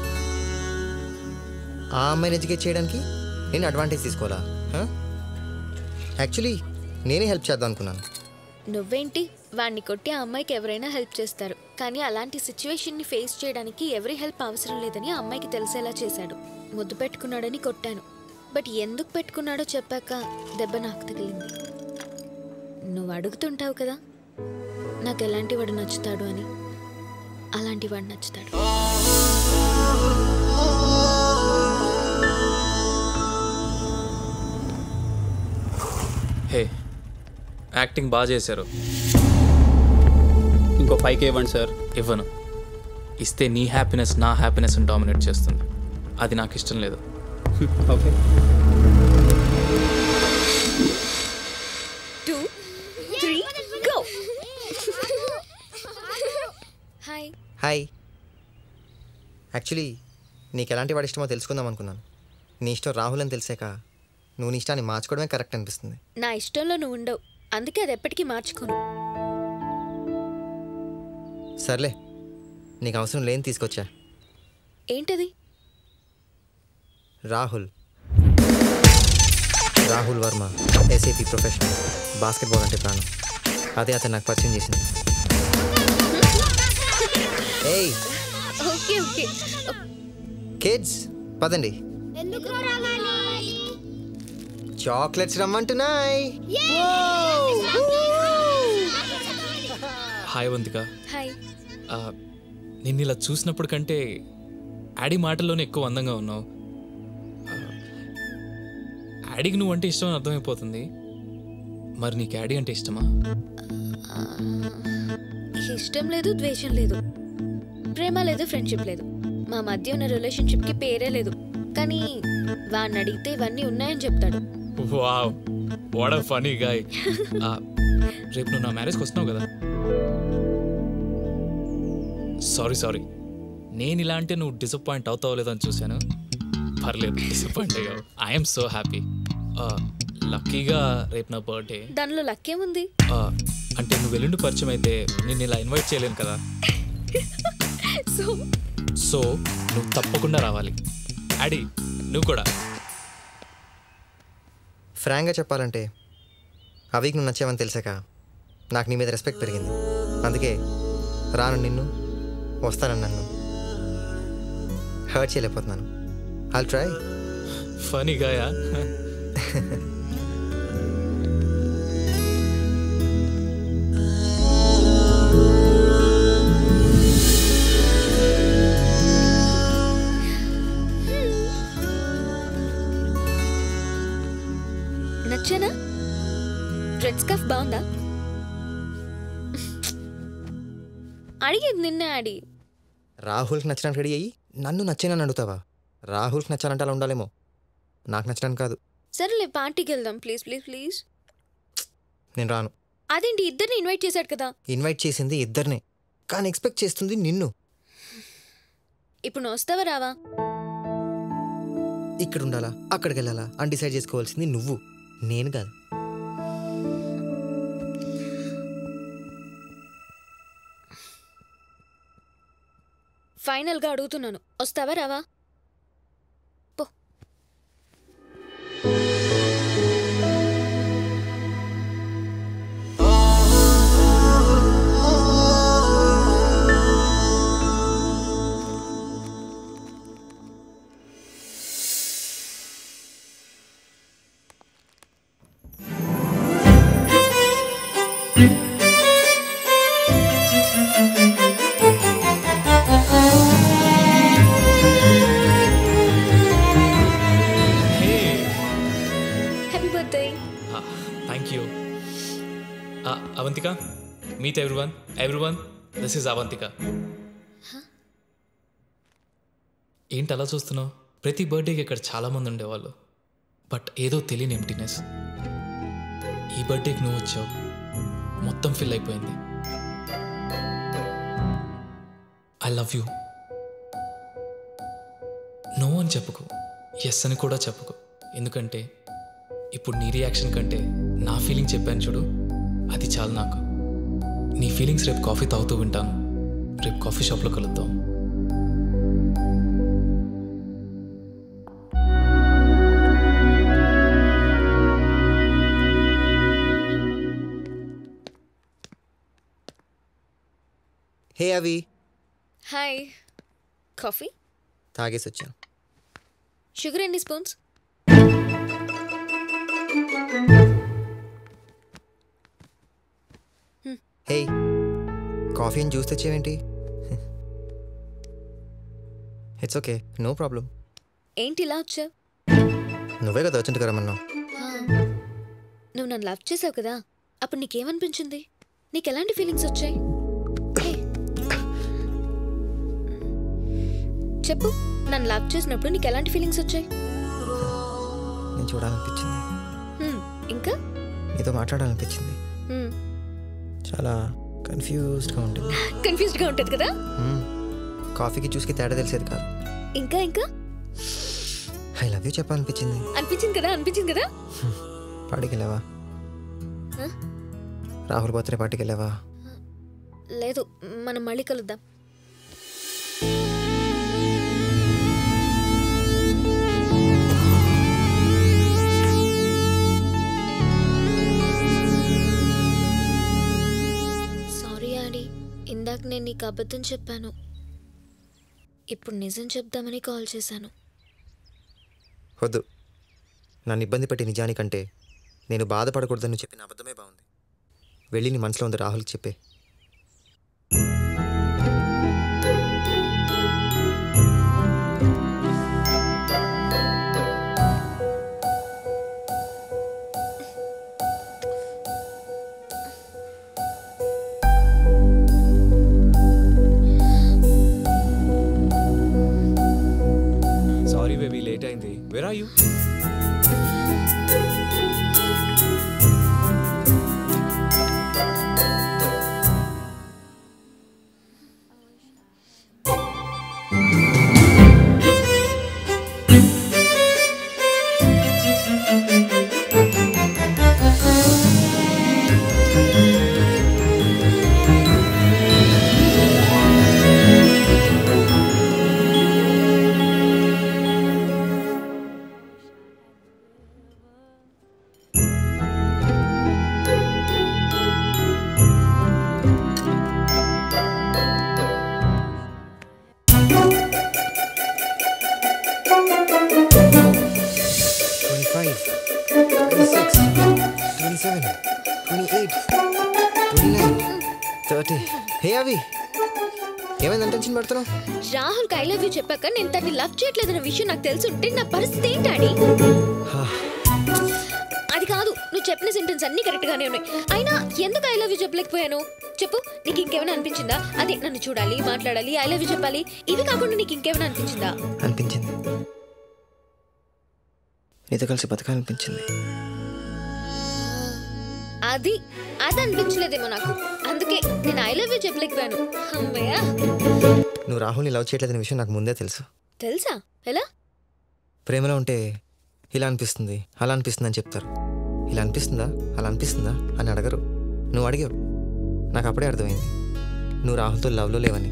ఆ అమ్మాయిని ఎడ్యుకేట్ చేయడానికి నేను అడ్వాంటేజ్ తీసుకోవాలా యాక్చువల్లీ నేనే హెల్ప్ చేద్దాం అనుకున్నాను నువ్వేంటి వాణ్ణి కొట్టి ఆ అమ్మాయికి ఎవరైనా హెల్ప్ చేస్తారు కానీ అలాంటి సిచ్యువేషన్ని ఫేస్ చేయడానికి ఎవరి హెల్ప్ అవసరం లేదని ఆ అమ్మాయికి తెలిసేలా చేశాడు ముద్దు పెట్టుకున్నాడని కొట్టాను బట్ ఎందుకు పెట్టుకున్నాడో చెప్పాక దెబ్బ నాకు తగిలింది నువ్వు అడుగుతుంటావు కదా నాకు ఎలాంటి వాడు నచ్చుతాడు అని అలాంటి వాడు నచ్చుతాడు హే యాక్టింగ్ బాగా చేశారు ఇంకో ఫైవ్ ఇవ్వండి సార్ ఇవ్వను ఇస్తే నీ హ్యాపీనెస్ నా హ్యాపీనెస్ డామినేట్ చేస్తుంది అది నాకు ఇష్టం లేదు okay two three go hi hi actually నీకు ఎలాంటి వాడు ఇష్టమో తెలుసుకుందాం అనుకున్నాను నీ ఇష్టం రాహుల్ అని తెలిసాక నువ్వు నీ ఇష్టాన్ని మార్చుకోవడమే కరెక్ట్ అనిపిస్తుంది నా ఇష్టంలో నువ్వు ఉండవు అందుకే అది ఎప్పటికీ మార్చుకోను సర్లే నీకు అవసరం లేని తీసుకొచ్చా ఏంటది Rahul Rahul Varma SAP professional basketball అంటే ప్రాణం అదే అతను నాకు పరిచయం చేసింది ఏయ్ ఓకే ఓకే కిడ్స్ పదండి ఎందుకు రావాలి చాక్లెట్స్ రమ్మంటున్నాయి హాయ్ వంతిక హాయ్ ఆ, నిన్ను ఇలా చూసినప్పుడు కంటే యాడీ మాటల్లోనే ఎక్కువ అందంగా ఉన్నావు ఆ, యాడీకి నువ్వు అంటే ఇష్టం అని అర్థమైపోతుంది మరి నీకు యాడీ అంటే ఇష్టమా ఇష్టం లేదు ద్వేషం లేదు ప్రేమ లేదు ఫ్రెండ్షిప్ లేదు మా మధ్య ఉన్న రిలేషన్షిప్కి పేరే లేదు కానీ వాడిని అడిగితే ఇవన్నీ ఉన్నాయని చెప్తాడు వావ్ వాట్ ఫనీ గాయ్ రేపు నువ్వు నా మ్యారేజ్కి వస్తున్నావు కదా సారీ సారీ నేను ఇలా అంటే నువ్వు డిసప్పాయింట్ అవుతావు లేదని చూశాను పర్లేదు డిసప్పాయింట్ అయ్యావు ఐఎమ్ సో హ్యాపీ లక్కీగా రేపు నా బర్త్డే దానిలో లక్కేముంది అంటే నువ్వు ఎల్లుండి పరిచయం అయితే నేను ఇలా ఇన్వైట్ చేయలేను కదా సో సో నువ్వు తప్పకుండా రావాలి అడి నువ్వు కూడా ఫ్రాంక్గా చెప్పాలంటే ఆ వీక్ నువ్వు నచ్చావని తెలిసాక నాకు నీ మీద రెస్పెక్ట్ పెరిగింది అందుకే రాను నిన్ను వస్తానని నన్ను హర్ట్ చేయలేకపోతున్నాను ఐల్ ట్రై ఫనీ గాయా నచ్చానా రెడ్ స్కఫ్ బాగుందా అడిగేది నిన్నే ఆడి రాహుల్కి నచ్చడానికి రెడీ అయ్యి నన్ను నచ్చానని అడుగుతావా రాహుల్కి నచ్చాలంటే అలా ఉండాలేమో నాకు నచ్చడానికి కాదు సరేలే పార్టీకి వెళ్దాం ప్లీజ్ ప్లీజ్ ప్లీజ్ నేను రాను అదేంటి ఇద్దరిని ఇన్వైట్ చేశాడు కదా ఇన్వైట్ చేసింది ఇద్దరినే కానీ ఎక్స్పెక్ట్ చేస్తుంది నిన్ను ఇప్పుడు నువ్వు వస్తావా రావా ఇక్కడ ఉండాలా అక్కడికి వెళ్ళాలా అని డిసైడ్ చేసుకోవాల్సింది నువ్వు నేను కాదు ఫైనల్గా అడుగుతున్నాను వస్తావా రావా పో Thank you. Meet everyone everyone this is Avantika ఏంటి అలా చూస్తున్నావు ప్రతి బర్త్డేకి ఇక్కడ చాలామంది ఉండేవాళ్ళు బట్ ఏదో తెలియని ఎంటీనెస్ ఈ బర్త్డేకి నువ్వు వచ్చావు మొత్తం ఫిల్ అయిపోయింది ఐ లవ్ యూ నో అని చెప్పుకో ఎస్ అని కూడా చెప్పుకో ఎందుకంటే ఇప్పుడు నీ రియాక్షన్ కంటే నా ఫీలింగ్ చెప్పాను చూడు అది చాలు నాకు నీ ఫీలింగ్స్ రేపు కాఫీ తాగుతూ వింటాను రేపు కాఫీ షాప్లో కలుద్దాం హే అవి హాయ్ కాఫీ తాగేసి వచ్చాను షుగర్ ఎన్ని స్పూన్స్ హే కాఫీ అని జ్యూస్ తెచ్చేవేంటి ఇట్స్ ఓకే నో ప్రాబ్లం ఏంటి ఇలా వచ్చావు నువ్వే కదా అర్జెంట్గా రమ్మన్నావు నువ్వు నన్ను లవ్ చేసావు కదా అప్పుడు నీకేమనిపించింది నీకు ఎలాంటి ఫీలింగ్స్ వచ్చాయి హే. చెప్పు నన్ను లవ్ చేసినప్పుడు నీకు ఎలాంటి ఫీలింగ్స్ వచ్చాయి నేను చూడాలనిపించింది హ్మ్, ఇంకా నీతో మాట్లాడాలనిపించింది హ్మ్, చాలా కన్ఫ్యూజ్డ్గా ఉంటుంది కన్ఫ్యూజ్డ్గా ఉంటుంది కదా మ్మ్. కాఫీకి జ్యూస్కి తేడా తెలిసేది కాదు ఇంకా ఇంకా ఐ లవ్ యూ చెప్పాలనిపించింది అనిపించింది కదా అనిపించింది కదా పార్టీకి వెళ్ళావా హ? రాహుల్ బర్త్డే పార్టీకి వెళ్ళావా లేదు మనం మళ్ళీ కలుద్దాం సారీ ఆడి ఇందాక నేను నీకు అబద్ధం చెప్పాను ఇప్పుడు నిజం చెప్దామని కాల్ చేశాను వద్దు నన్ను ఇబ్బంది పెట్టి నిజానికంటే నేను బాధపడకూడదని చెప్పిన అబద్ధమే బాగుంది వెళ్ళి నీ మనసులో ఉంది రాహుల్కి చెప్పే సారీ బేబీ లేట్ అయింది where are you twenty five twenty six twenty seven twenty eight twenty nine thirty hey అవి ఏమైంది టెన్షన్ పడుతున్నావు రాహుల్ ఐ లవ్ యూ చెప్పాక నేను తన్ని లవ్ చేయట్లేదన్న విషయం నాకు తెలిసి ఉంటే నా పరిస్థితి ఏంటి డాడీ అది కాదు నువ్వు చెప్పిన సెంటెన్స్ అన్ని కరెక్ట్ గానే ఉన్నాయి అయినా ఎందుకు ఐ లవ్ యూ చెప్పలేకపోయాను చెప్పు నీకు ఇంకేమైనా అనిపించిందా అదే నన్ను చూడాలి మాట్లాడాలి ఐ లవ్ యూ చెప్పాలి ఇవి కాకుండా నీకు ఇంకేమైనా అనిపించిందా అనిపించింది నీతో కలిసి బతకాలనిపించింది అది అది అనిపించలేదేమో నాకు అందుకే నేను ఐ లవ్ యూ చెప్పలేకపోయాను అమ్మయ్యా నువ్వు రాహుల్ని లవ్ చేయట్లేదనే విషయం నాకు ముందే తెలుసు తెలుసా ఎలా ప్రేమలో ఉంటే ఇలా అనిపిస్తుంది అలా అనిపిస్తుంది అని చెప్తారు ఇలా అనిపిస్తుందా అలా అనిపిస్తుందా అని అడగరు నువ్వు అడిగావు నాకు అప్పుడే అర్థమైంది నువ్వు రాహుల్తో లవ్లో లేవని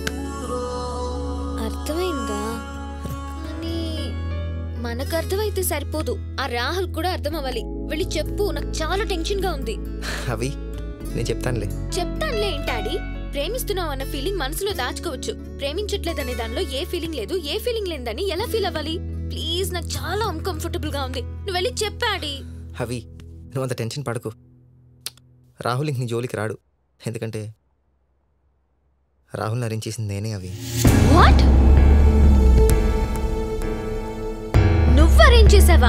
అర్థమైందా కానీ మనకు అర్థమైతే సరిపోదు ఆ రాహుల్ కూడా అర్థం అవ్వాలి వెళ్ళి చెప్పు నాకు చాలా టెన్షన్ గా ఉంది అవి నేను చెప్తానులే చెప్తానులే ఏంటాడి ప్రేమిస్తున్నావు అన్న ఫీలింగ్ మనసులో దాచుకోవచ్చు ప్రేమించట్లేదనే దానిలో ఏ ఫీలింగ్ లేదు ఏ ఫీలింగ్ లేదని ఎలా ఫీల్ అవ్వాలి ప్లీజ్ నాకు చాలా అన్కంఫర్టబుల్ గా ఉంది నువ్వు వెళ్ళి చెప్పాడి అవి నువ్వు అంత టెన్షన్ పడకు రాహుల్ ఇంక నీ జోలికి రాడు ఎందుకంటే రాహుల్ అరేంజ్ చేసింది నేనే అవి వాట్ నువ్వు అరేంజ్ చేసావా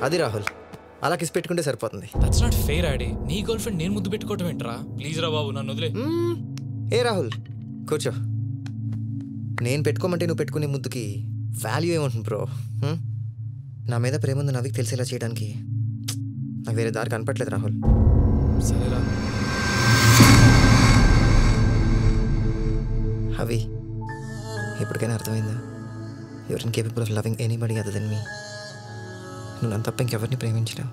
అది రాహుల్ అలా కిస్ పెట్టుకుంటే సరిపోతుంది దట్స్ నాట్ ఫెయిర్ ఆడి నీ గర్ల్ ఫ్రెండ్ నేను ముద్దు పెట్టుకోవటం ఏంట్రా ప్లీజ్ రా బాబు నన్ను వదిలే ఏ రాహుల్ కూర్చో నేను పెట్టుకోమంటే నువ్వు పెట్టుకునే ముద్దుకి వాల్యూ ఏముంటుంది బ్రో హ్మ్? నా మీద ప్రేమ ఉంది నవికి తెలిసేలా చేయడానికి నాకు వేరే దారి కనపట్లేదు రాహుల్ సరేరా అవి ఇప్పటికైనా అర్థమైందా your incapable of loving anybody other than me నువ్వు నన్ను తప్ప ఇంకెవరిని ప్రేమించలేవు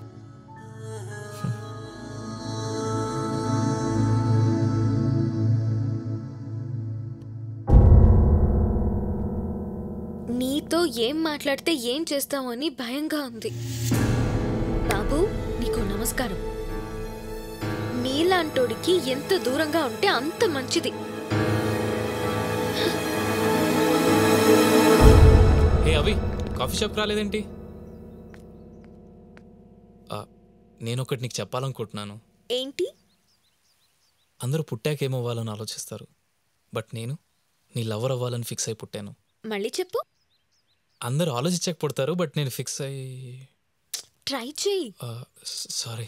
నీతో ఏం మాట్లాడితే ఏం చేస్తామో అని భయంగా ఉంది బాబు నీకు నమస్కారం నీలాంటోడికి ఎంత దూరంగా ఉంటే అంత మంచిది హే అవి కాఫీ షాప్ రాలేదేంటి ఆ, నేను ఒకటి నీకు చెప్పాలనుకుంటున్నాను ఏంటి అందరూ పుట్టాక ఏమవ్వాలని ఆలోచిస్తారు బట్ నేను నీ లవర్ అవ్వాలని ఫిక్స్ అయి పుట్టాను మళ్ళీ చెప్పు అందరూ ఆలోచించక పుడతారు బట్ నేను ఫిక్స్ అయ్యి ట్రై చేయి సారీ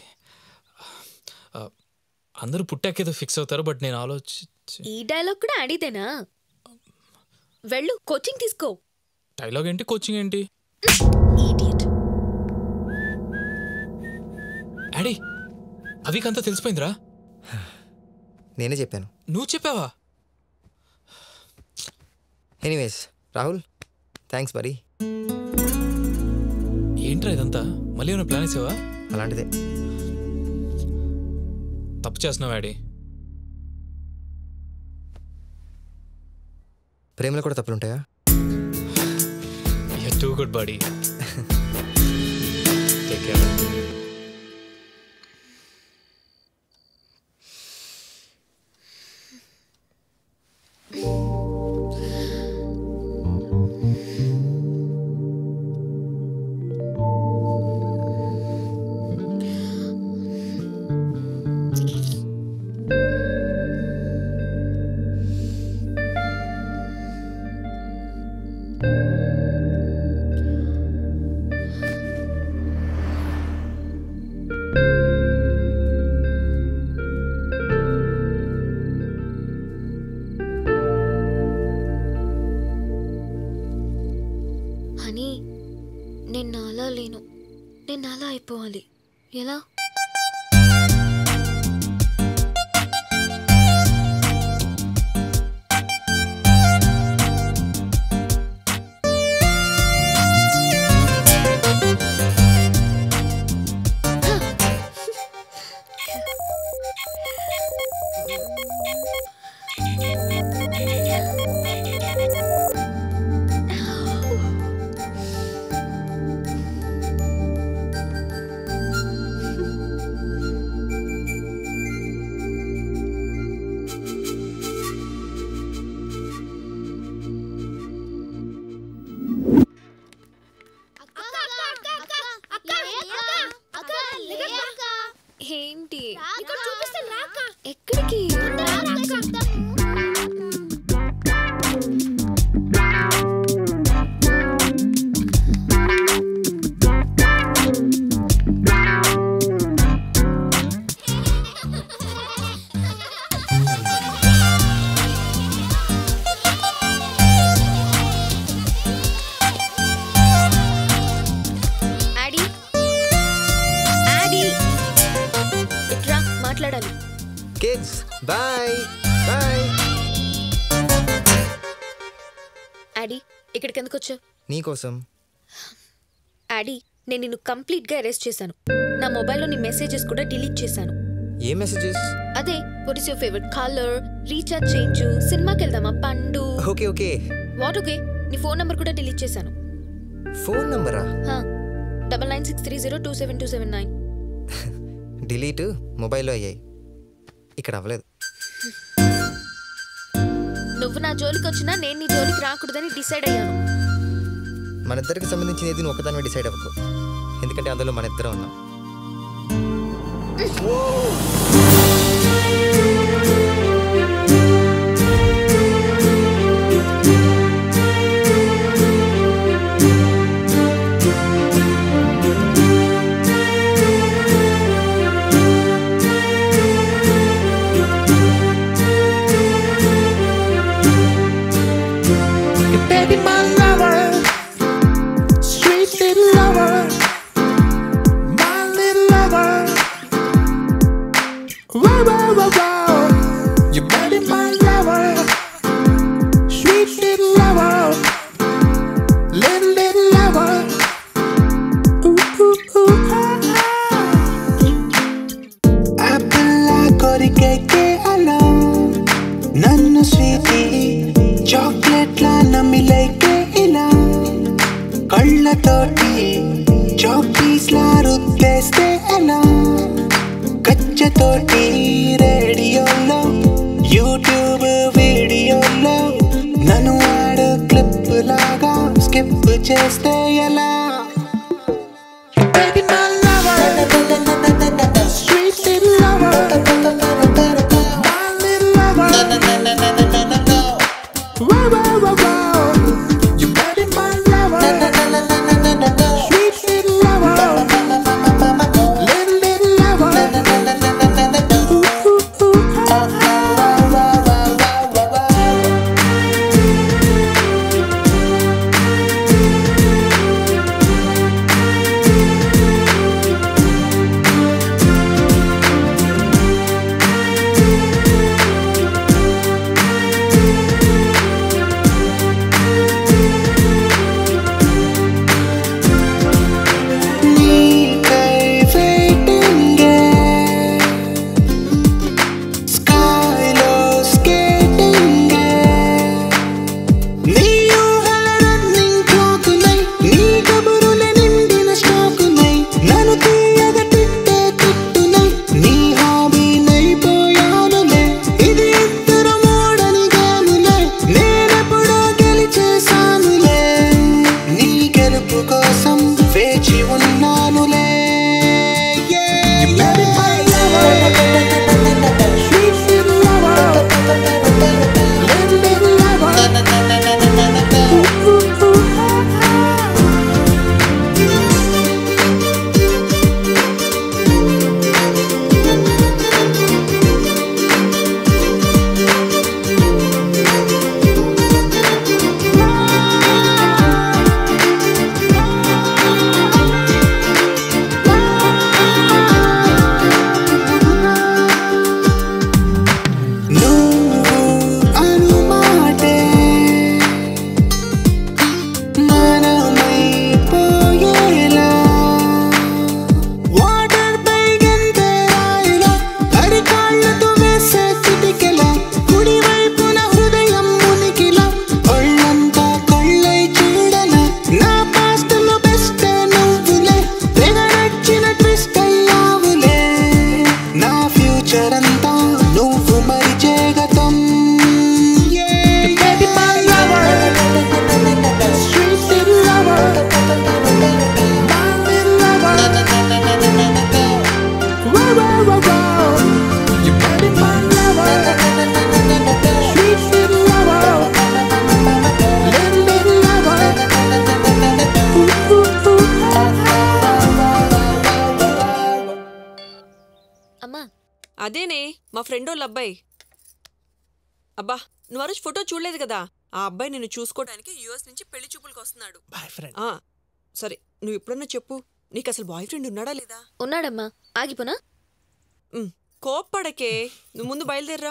అందరూ పుట్టాకేదో ఫిక్స్ అవుతారు బట్ నేను ఆలోచి ఈ డైలాగ్ కూడా అడిదేనా వెళ్ళు కోచింగ్ తీసుకో డైలాగ్ ఏంటి కోచింగ్ ఏంటి ఈడియట్ డాడీ అవికంతా తెలిసిపోయిందిరా నేనే చెప్పాను నువ్వు చెప్పావా ఎనీవేస్ రాహుల్ థ్యాంక్స్ మరి ఏంట్రా ఇదంతా మళ్ళీ ఏమైనా ప్లాన్ వేసావా అలాంటిదే తప్పు చేస్తున్నావు డాడీ ప్రేమలో కూడా తప్పులుంటాయా you too good body take care honey నేను నాలా లేను నేను నాలా అయిపోవాలి ఎలా ఏంటి ఎక్కడికి ఆడి ఆడి ఇట్రా మాట్లాడాలి కిడ్స్ బాయ్ బాయ్ ఆడి ఇక్కడికి ఎందుకు వచ్చావు నీకోసం ఆడి నేను నిన్ను కంప్లీట్ గా అరెస్ట్ చేశాను నా మొబైల్లో నీ మెసేజెస్ కూడా డిలీట్ చేశాను ఏ మెసేజెస్ అదే what is your favourite colour recharge చేయించు సినిమాకి వెళ్దామా పండు ఓకే ఓకే వాట్ ఓకే నీ ఫోన్ నంబర్ కూడా డిలీట్ చేశాను ఫోన్ నంబరా double nine six three zero two seven two seven nine delete మొబైల్లో అయ్యాయి ఇక్కడ అవ్వలేదు నువ్వు నా జోలికి వచ్చినా నేను నీ జోలికి రాకూడదని డిసైడ్ అయ్యాను మన ఇద్దరికి సంబంధించిన ఏది నువ్వు ఒకదాని డిసైడ్ అవ్వకు ఎందుకంటే అందులో మన ఇద్దరం ఉన్నాం స్వీటీ చాక్లెట్ల నమిలైతే ఇలా కళ్ళతోటి చాకీస్లా రుద్దేస్తే ఎలా కచ్చతోటి రేడియోలో యూట్యూబ్ వీడియోలో నన్ను ఆడు క్లిప్ లాగా స్కిప్ చేస్తే ఎలా Baby, my lover. Sweet little lover. My little lover. Wow, wow, wow, wow. You baby, my lover. Sweet little lover. Little, little lover. Ooh, ooh, ooh. Ah, ah, wow, wow, wow, wow, wow. నీకై waiting ఏ. స్కైలో skating ఏ. నీ ఊహల running clock-నై, నీ కబురుల నిండిన స్టాకునై, నన్ను తీయగా తిట్టే తిట్టునై, నీ హాబీనైపోయానులే. ఇది ఇద్దరు మూడని గానులే, నేనెప్పుడో గెలిచేశానులే. నీ గెలుపు కోసం వేచి ఉన్నానులే You baby my lover Sweet little lover Little little lover Ooh, ooh, ooh, ah, ah. నువ్వు అనుమాటే మనమైపోయేలా వాటర్ పై గంతరాయిలా అరికాళ్ళతో వేసే చిటికెలా కుడివైపున హృదయం మునికిలా ఒళ్ళంతా కళ్ళై చూడలా నా పాస్ట్లో బెస్ట్ నువ్వులే తెగ నచ్చిన ట్విస్ట్ అయ్యావులే నా ఫ్యూచర్ అంతా నువ్వు మరి జగతం Baby, my lover, sweet little lover, my little lover. Wow, wow, wow, wow. You baby, my lover, sweet little lover, little, little lover. Ooh, ooh, ooh, ah, అమ్మా అదేనే మా ఫ్రెండ్ వాళ్ళ అబ్బాయి అబ్బా నువ్వు ఆ రోజు ఫోటో చూడలేదు కదా ఆ అబ్బాయి నిన్ను చూసుకోవడానికి యుఎస్ నుంచి పెళ్లి చూపులకు వస్తున్నాడు ఆ, సరే నువ్వు ఎప్పుడన్నా చెప్పు నీకు అసలు బాయ్ ఫ్రెండ్ ఉన్నాడా లేదా ఉన్నాడమ్మా ఆగిపోనా ఉమ్, కోప్పడకే నువ్వు ముందు బయలుదేరరా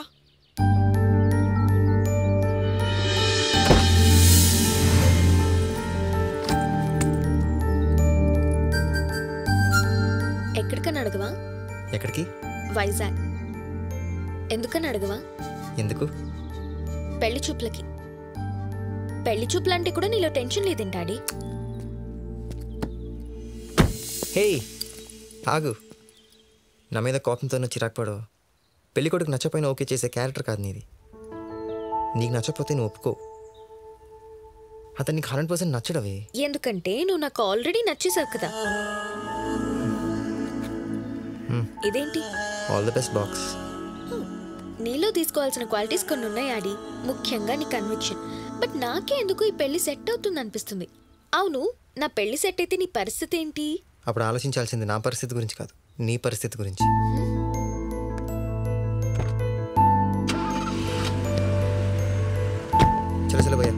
ఎక్కడికని అడగవా ఎక్కడికి వైజాగ్ ఎందుకని అడగవా ఎందుకు పెళ్లి చూపులకి పెళ్లి చూపులంటే కూడా నీలో టెన్షన్ లేదేంటి డాడీ హే ఆగు నా మీద కోపంతోనో చిరాకుపడో పెళ్లి కొడుకు నచ్చపోయినా ఓకే చేసే క్యారెక్టర్ కాదు నీది నీకు నచ్చకపోతే నువ్వు ఒప్పుకో అతను నీకు హండ్రెడ్ పర్సెంట్ నచ్చడవే ఎందుకంటే నువ్వు నాకు ఆల్రెడీ నచ్చేసావు కదా ఇదేంటి ఆల్ ద బెస్ట్ బాక్స్ నీలో తీసుకోవాల్సిన క్వాలిటీస్ కొన్ని ఉన్నాయి ఆడి ముఖ్యంగా నీ కన్విక్షన్ బట్ నాకే ఎందుకు ఈ పెళ్లి సెట్ అవుతుంది అనిపిస్తుంది అవును నా పెళ్లి సెట్ అయితే నీ పరిస్థితి ఏంటి అప్పుడు ఆలోచించాల్సింది నా పరిస్థితి గురించి కాదు నీ పరిస్థితి గురించి చలో చలో భయ్యా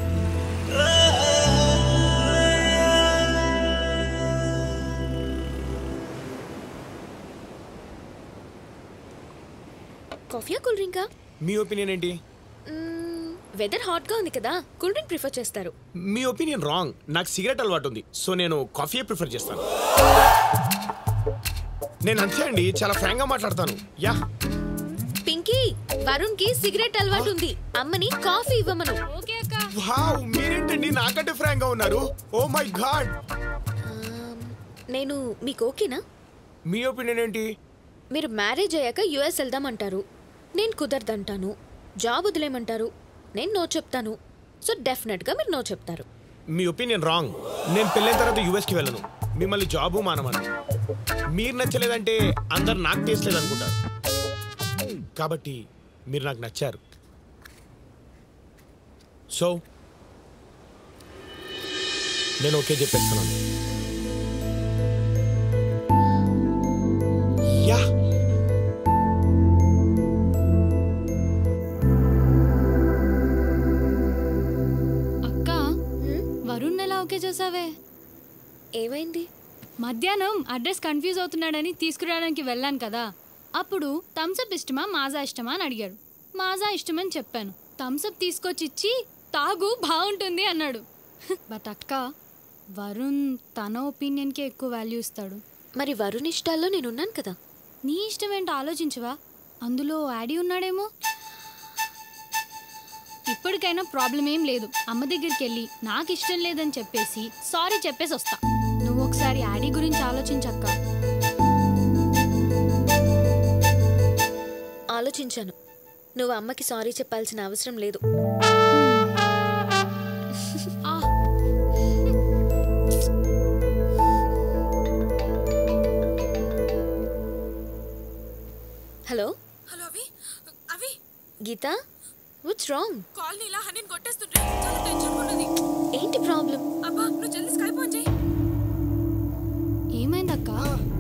కాఫీయా కూల్ డ్రింకా మీ ఒపీనియన్ ఏంటి వెదర్ హాట్గా ఉంది కదా కూల్ డ్రింక్ ప్రిఫర్ చేస్తారు మీ ఒపీనియన్ రాంగ్ నాకు సిగరెట్ అలవాటు ఉంది సో నేను కాఫీయే ప్రిఫర్ చేస్తాను నేను అంతే అండి చాలా ఫ్రాంక్గా మాట్లాడతాను యా పింకీ వరుణ్ కి సిగరెట్ అలవాటు ఉంది అమ్మని కాఫీ ఇవ్వమను ఓకే అక్క వావ్ మీరేంటండి నాకంటే ఫ్రాంక్ గా ఉన్నారు ఓ మై గాడ్ నేను మీకు ఓకేనా మీ ఒపీనియన్ ఏంటి మీరు మ్యారేజ్ అయ్యాక యుఎస్ వెళ్దామంటారు నేను కుదరదంటాను జాబ్ వదిలేయమంటారు నేను నో చెప్తాను సో డెఫినెట్గా మీరు నో చెప్తారు మీ ఒపీనియన్ రాంగ్ నేను పెళ్ళైన తర్వాత US కి వెళ్ళను మిమ్మల్ని జాబు మానమను మీరు నచ్చలేదంటే అందరు నాకు టేస్ట్ లేదనుకుంటారు కాబట్టి మీరు నాకు నచ్చారు సో నేను ఓకే చెప్పేస్తున్నాను యా అక్క వరుణ్ ఎలా ఓకే చేసావే ఏమైంది మధ్యాహ్నం అడ్రస్ కన్ఫ్యూజ్ అవుతున్నాడని తీసుకురావడానికి వెళ్ళాను కదా అప్పుడు థమ్సప్ ఇష్టమా మాజా ఇష్టమా అని అడిగాడు మాజా ఇష్టమని చెప్పాను థమ్సప్ తీసుకొచ్చి ఇచ్చి తాగు బాగుంటుంది అన్నాడు బట్ అక్క వరుణ్ తన ఒపీనియన్కే ఎక్కువ వాల్యూ ఇస్తాడు మరి వరుణ్ ఇష్టాల్లో నేనున్నాను కదా నీ ఇష్టం ఏంటో ఆలోచించవా అందులో యాడీ ఉన్నాడేమో ఇప్పటికైనా ప్రాబ్లం ఏం లేదు అమ్మ దగ్గరికి వెళ్ళి నాకు ఇష్టం లేదని చెప్పేసి సారీ చెప్పేసి వస్తా నువ్వు ఒకసారి యాడీ గురించి ఆలోచించక్క ఆలోచించాను నువ్వు అమ్మకి సారీ చెప్పాల్సిన అవసరం లేదు హలో హలో అవి అవి గీత వాట్స్ రాంగ్ కాల్ ఇలా హనీని కొట్టేస్తుంటే చాలా టెన్షన్ ఉన్నది ఏంటి ప్రాబ్లం అబ్బా నువ్వు జల్దీ స్కై ఫోన్ చేయి ఏమైందక్క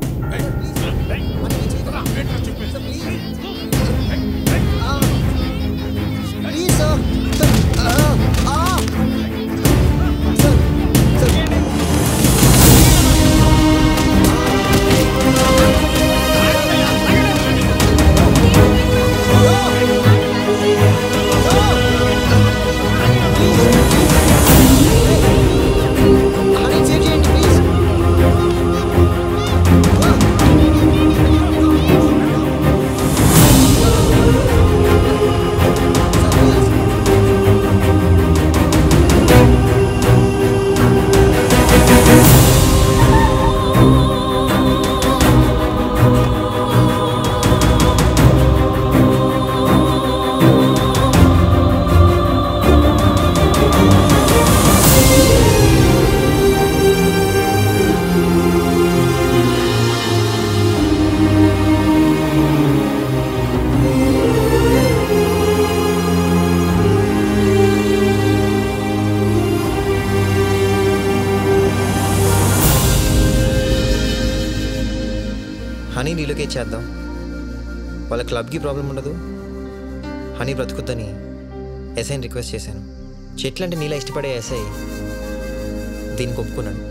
హనీ రీలొకేట్ చేద్దాం వాళ్ళ క్లబ్కి ప్రాబ్లం ఉండదు హనీ బ్రతుకుద్దని ఎస్ఐని రిక్వెస్ట్ చేశాను చెట్లు అంటే నీలా ఇష్టపడే ఎస్ఐ దీనికి ఒప్పుకున్నాడు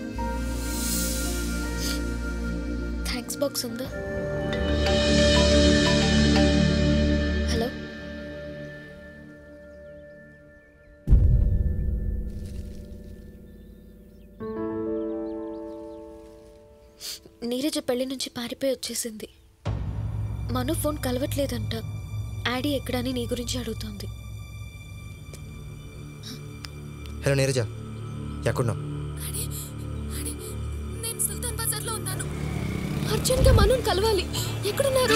థ్యాంక్స్ బాక్స్ ఉందా హలో నీరజ పెళ్లి నుంచి పారిపోయి వచ్చేసింది మను ఫోన్ కలవట్లేదంట యాడీ ఎక్కడని నీ గురించి అడుగుతోంది హలో నీరజ ఎక్కడున్నావు నేను సుల్తాన్ బజార్లో ఉన్నాను అర్జెంట్గా మనుని కలవాలి ఎక్కడున్నారు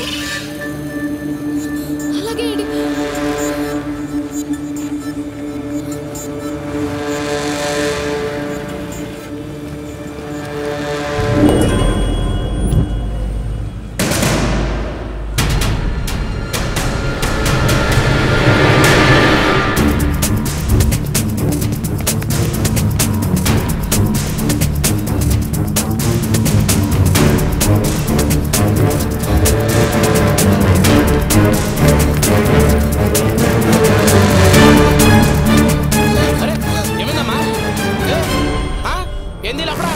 అలాగే ఏడి ఏమైందమ్మా ఏ? ఆ? ఏంది లఫడా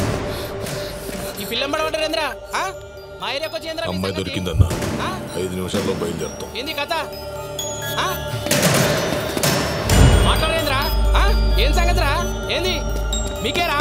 ఈ పిల్లం పడమంటారు ఏంద్రా ఆ? మా ఏరియాకి వచ్చి ఏంద్రా మీ అమ్మాయి సంగతి? దొరికిందన్న ఆ? ఐదు నిమిషాల్లో బయలుదేరుతాం ఏంది కథ ఆ? మాట్లాడేంద్రా ఆ? ఏం సంగతిరా ఏంది మీకేరా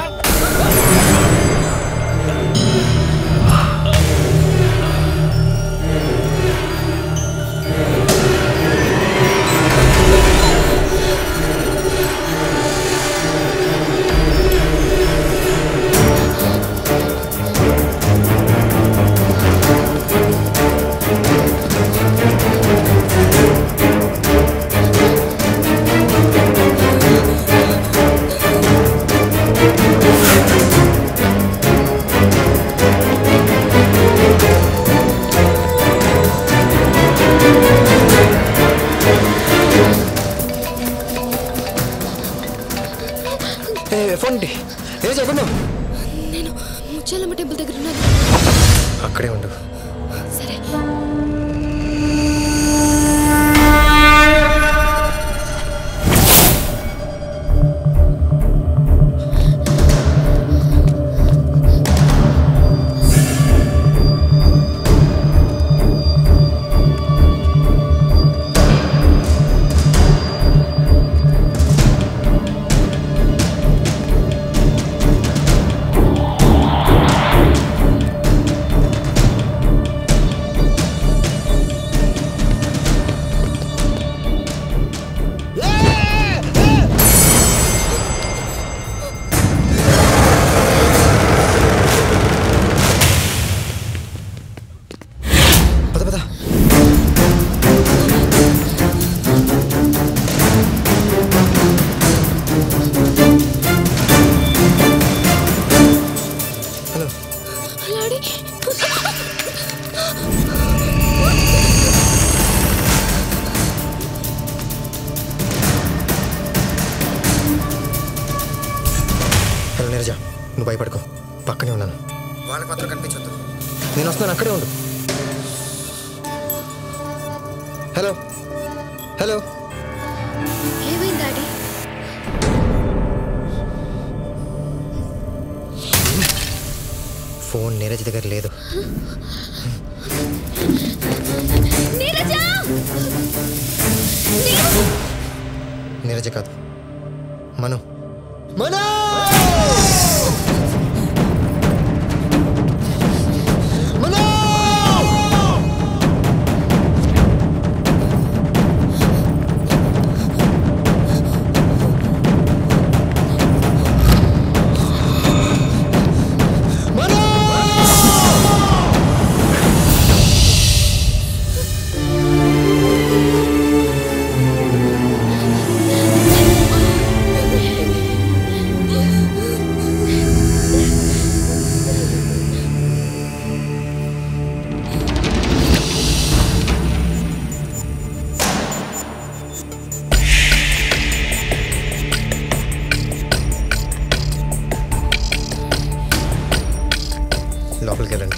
ఏ ఫోన్ ఇటీ. ఏ చెప్పండి నేను ముచ్చాలమ్మ టెంపుల్ దగ్గర ఉన్నాను అక్కడే ఉండు సరే పద పద హలో అలాడి హలో నీరజ నువ్వు భయపడుకో పక్కనే ఉన్నాను వాళ్ళకి మాత్రం కనిపించొద్దు నేను వస్తున్నాను అక్కడే ఉండు హలో హలో ఏమైంది డాడీ ఫోన్ నీరజ్ దగ్గర లేదు నీరజ నీరజ కాదు మను మనా లోపలికి వెళ్ళండి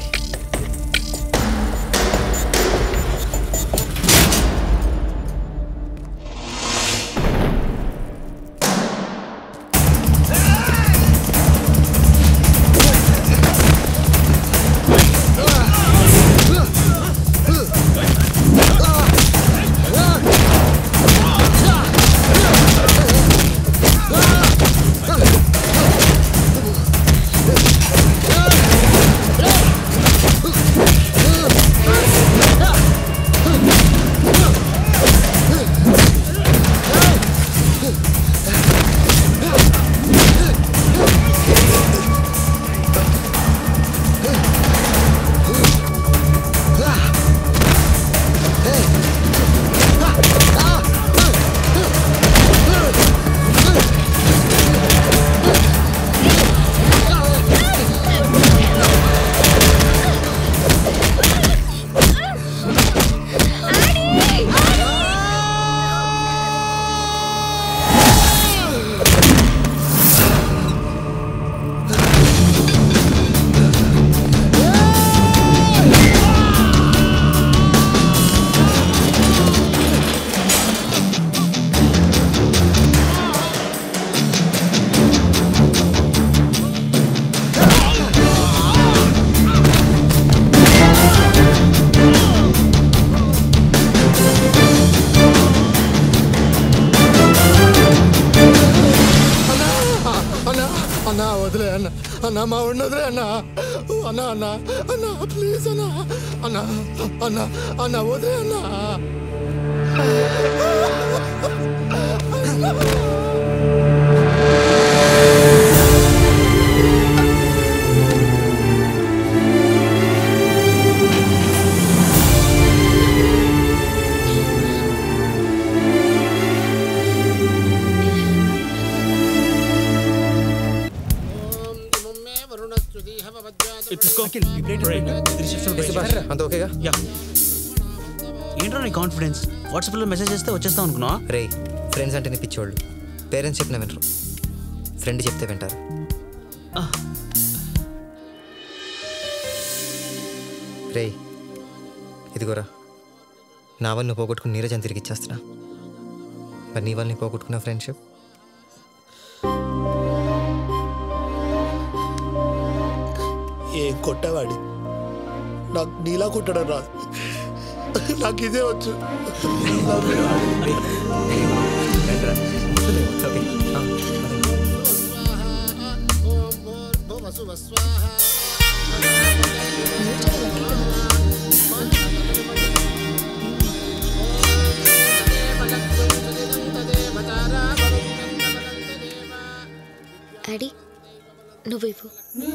అన్నా అన్నా వదిలే అన్న అన్నా మా వాడిని వదిలే అన్నా అన్నా అన్నా అన్నా ప్లీజ్ అన్నా అన్నా అన్నా అన్నా వదిలే అన్నా అంత ఓకేగా యా ఏంట్రా నీ కాన్ఫిడెన్స్ వాట్సాప్లో మెసేజ్ చేస్తే వచ్చేస్తాం అనుకున్నా రే ఫ్రెండ్స్ అంటే పిచ్చోళ్ళు పేరెంట్స్ చెప్పిన వినరు ఫ్రెండ్ చెప్తే వింటారు రే ఇదిగోరా నా వల్ల నువ్వు పోగొట్టుకుని నీరజని తిరిగి ఇచ్చేస్తున్నా మరి నీ వల్ల నీ పోగొట్టుకున్న ఫ్రెండ్షిప్ ఏం కొట్టేవాడి నాకు నీలా కొట్టడం రాదు నాకు ఇదే వచ్చు డాడీ నువ్వు ఇవ్వు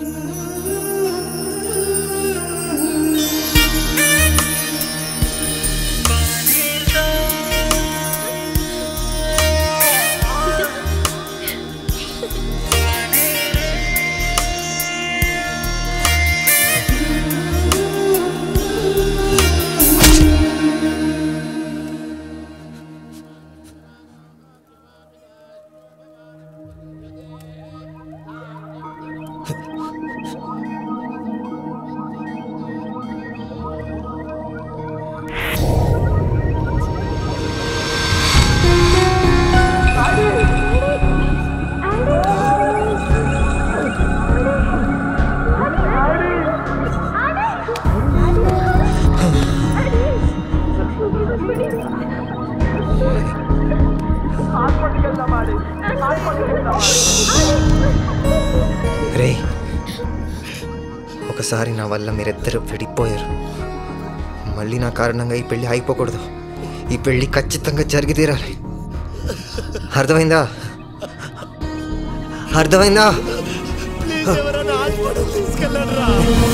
రే ఒకసారి నా వల్ల మీరిద్దరు విడిపోయారు మళ్ళీ నా కారణంగా ఈ పెళ్ళి అయిపోకూడదు ఈ పెళ్ళి ఖచ్చితంగా జరిగి తీరాలి అర్థమైందా అర్థమైందా ప్లీజ్ ఎవరైనా హాస్పిటల్ తీసుకెళ్ళండి రా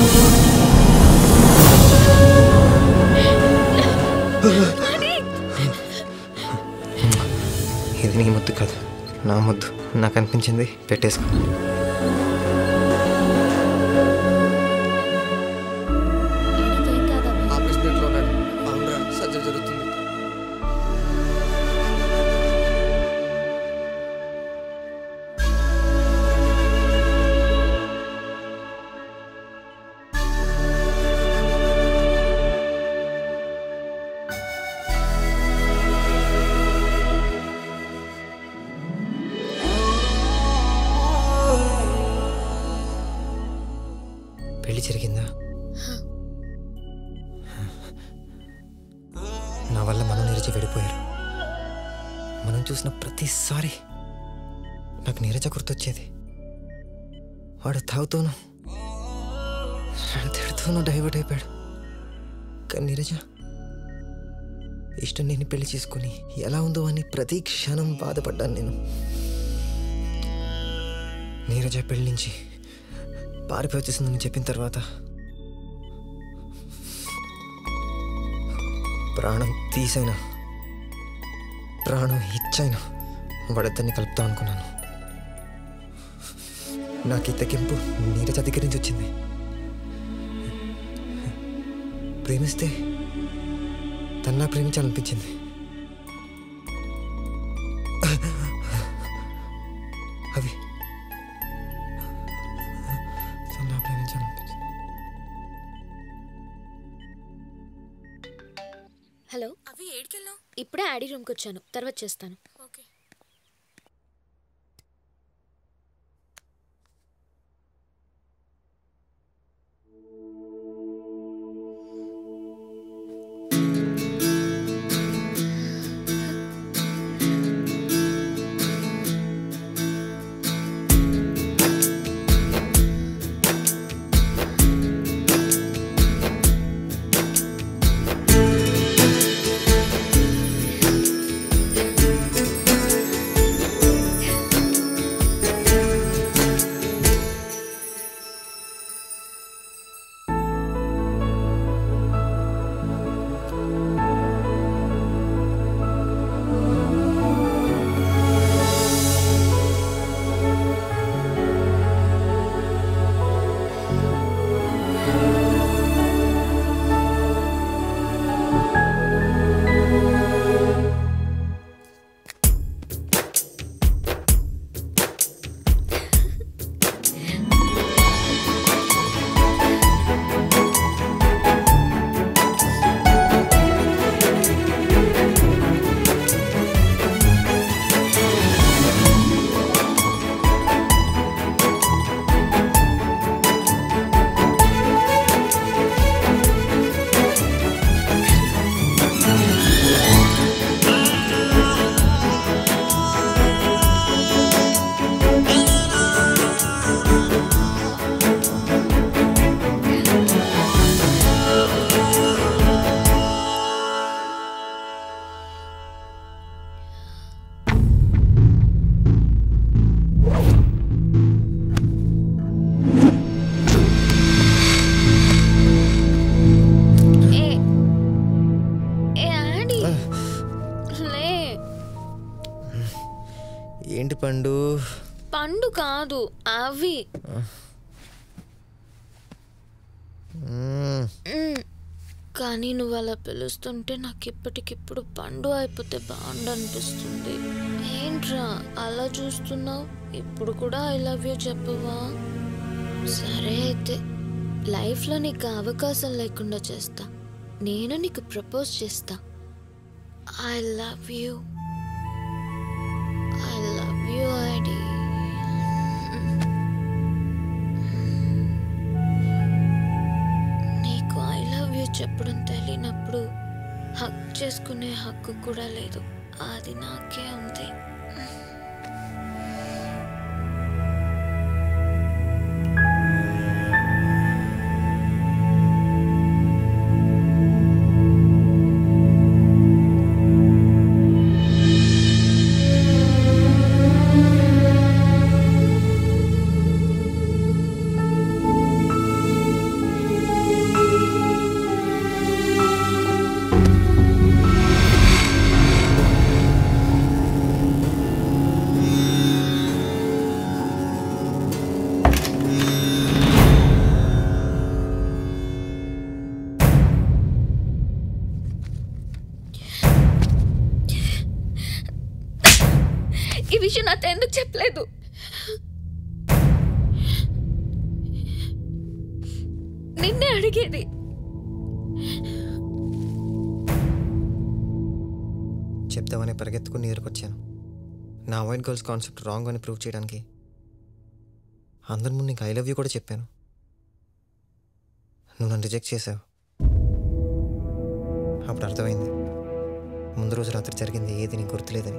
ఇది నీ ముద్దు కాదు నా ముద్దు నాకు అనిపించింది పెట్టేసుకో ఆపరేషన్ థియేటర్లో ఉన్నాడు అవునరా సర్జరీ జరుగుతుంది పెళ్లి జరిగిందా నా వల్ల మనం నీరజ విడిపోయారు మనం చూసిన ప్రతిసారి నాకు నీరజ గుర్తొచ్చేది వాడు తాగుతూను తిడుతూను డైవర్ట్ అయిపోయాడు కానీ నీరజ ఇష్టం నేను పెళ్లి చేసుకుని ఎలా ఉందో అని ప్రతి క్షణం బాధపడ్డాను నేను నీరజ పెళ్లి నుంచి పారిపోయి వచ్చేసిందని చెప్పిన తర్వాత ప్రాణం తీసైనా ప్రాణం ఇచ్చైనా వాడిద్దరిని కలుపుతాం అనుకున్నాను నాకు ఈ తెగింపు నీరజ దగ్గర నుంచి వచ్చింది ప్రేమిస్తే తన్నా ప్రేమించాలనిపించింది అవి తన్నా ప్రేమించాలనిపించింది హలో అవి ఏడికెళ్ళావు ఇప్పుడే ఆడి రూమ్కి వచ్చాను తర్వాత చేస్తాను ఓకే Thank ఏంటి పండు పండు కాదు అవి మ్మ్. మ్, కానీ నువ్వు అలా పిలుస్తుంటే నాకు ఇప్పటికిప్పుడు పండు అయిపోతే బాగుండు అనిపిస్తుంది ఏంట్రా అలా చూస్తున్నావు ఇప్పుడు కూడా ఐ లవ్ యూ చెప్పవా సరే అయితే లైఫ్లో నీకు అవకాశం లేకుండా చేస్తా నేను నీకు ప్రపోజ్ చేస్తా I love you I love you ఐడి నీకు ఐ లవ్ యూ చెప్పడం తెలియనప్పుడు హక్ చేసుకునే హక్కు కూడా లేదు అది నాకే ఉంది ఈ విషయం నాతో ఎందుకు చెప్పలేదు నిన్నే అడిగేది చెప్దామని పరిగెత్తుకుని ఎదురుకొచ్చాను నా అవాయిడ్ గర్ల్స్ కాన్సెప్ట్ రాంగ్ అని ప్రూవ్ చేయడానికి అందరి ముందు నీకు ఐ లవ్ యూ కూడా చెప్పాను నువ్వు నన్ను రిజెక్ట్ చేసావు అప్పుడు అర్థమైంది ముందు రోజు రాత్రి జరిగింది ఏది నీకు గుర్తులేదని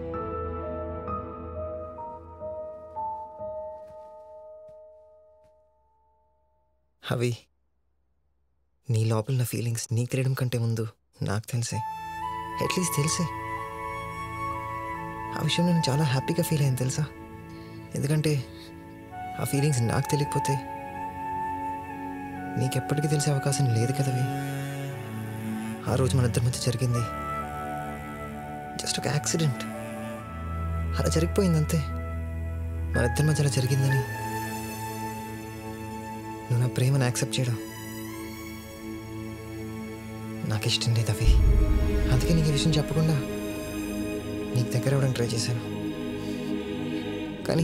అవి నీ లోపల నా ఫీలింగ్స్ నీకు తెలియడం కంటే ముందు నాకు తెలిసే అట్లీస్ట్ తెలిసే ఆ విషయం నేను చాలా హ్యాపీగా ఫీల్ అయ్యాను తెలుసా ఎందుకంటే ఆ ఫీలింగ్స్ నాకు తెలియకపోతే నీకెప్పటికీ తెలిసే అవకాశం లేదు కదవి ఆ రోజు మన ఇద్దరి మధ్య జరిగింది జస్ట్ ఒక యాక్సిడెంట్ అలా జరిగిపోయింది అంతే మన ఇద్దరి మధ్య అలా జరిగిందని నువ్వు నా ప్రేమను యాక్సెప్ట్ చేయడం నాకు ఇష్టం లేదు అవి అందుకే నీకు ఈ విషయం చెప్పకుండా నీకు దగ్గర అవ్వడానికి ట్రై చేశాను కానీ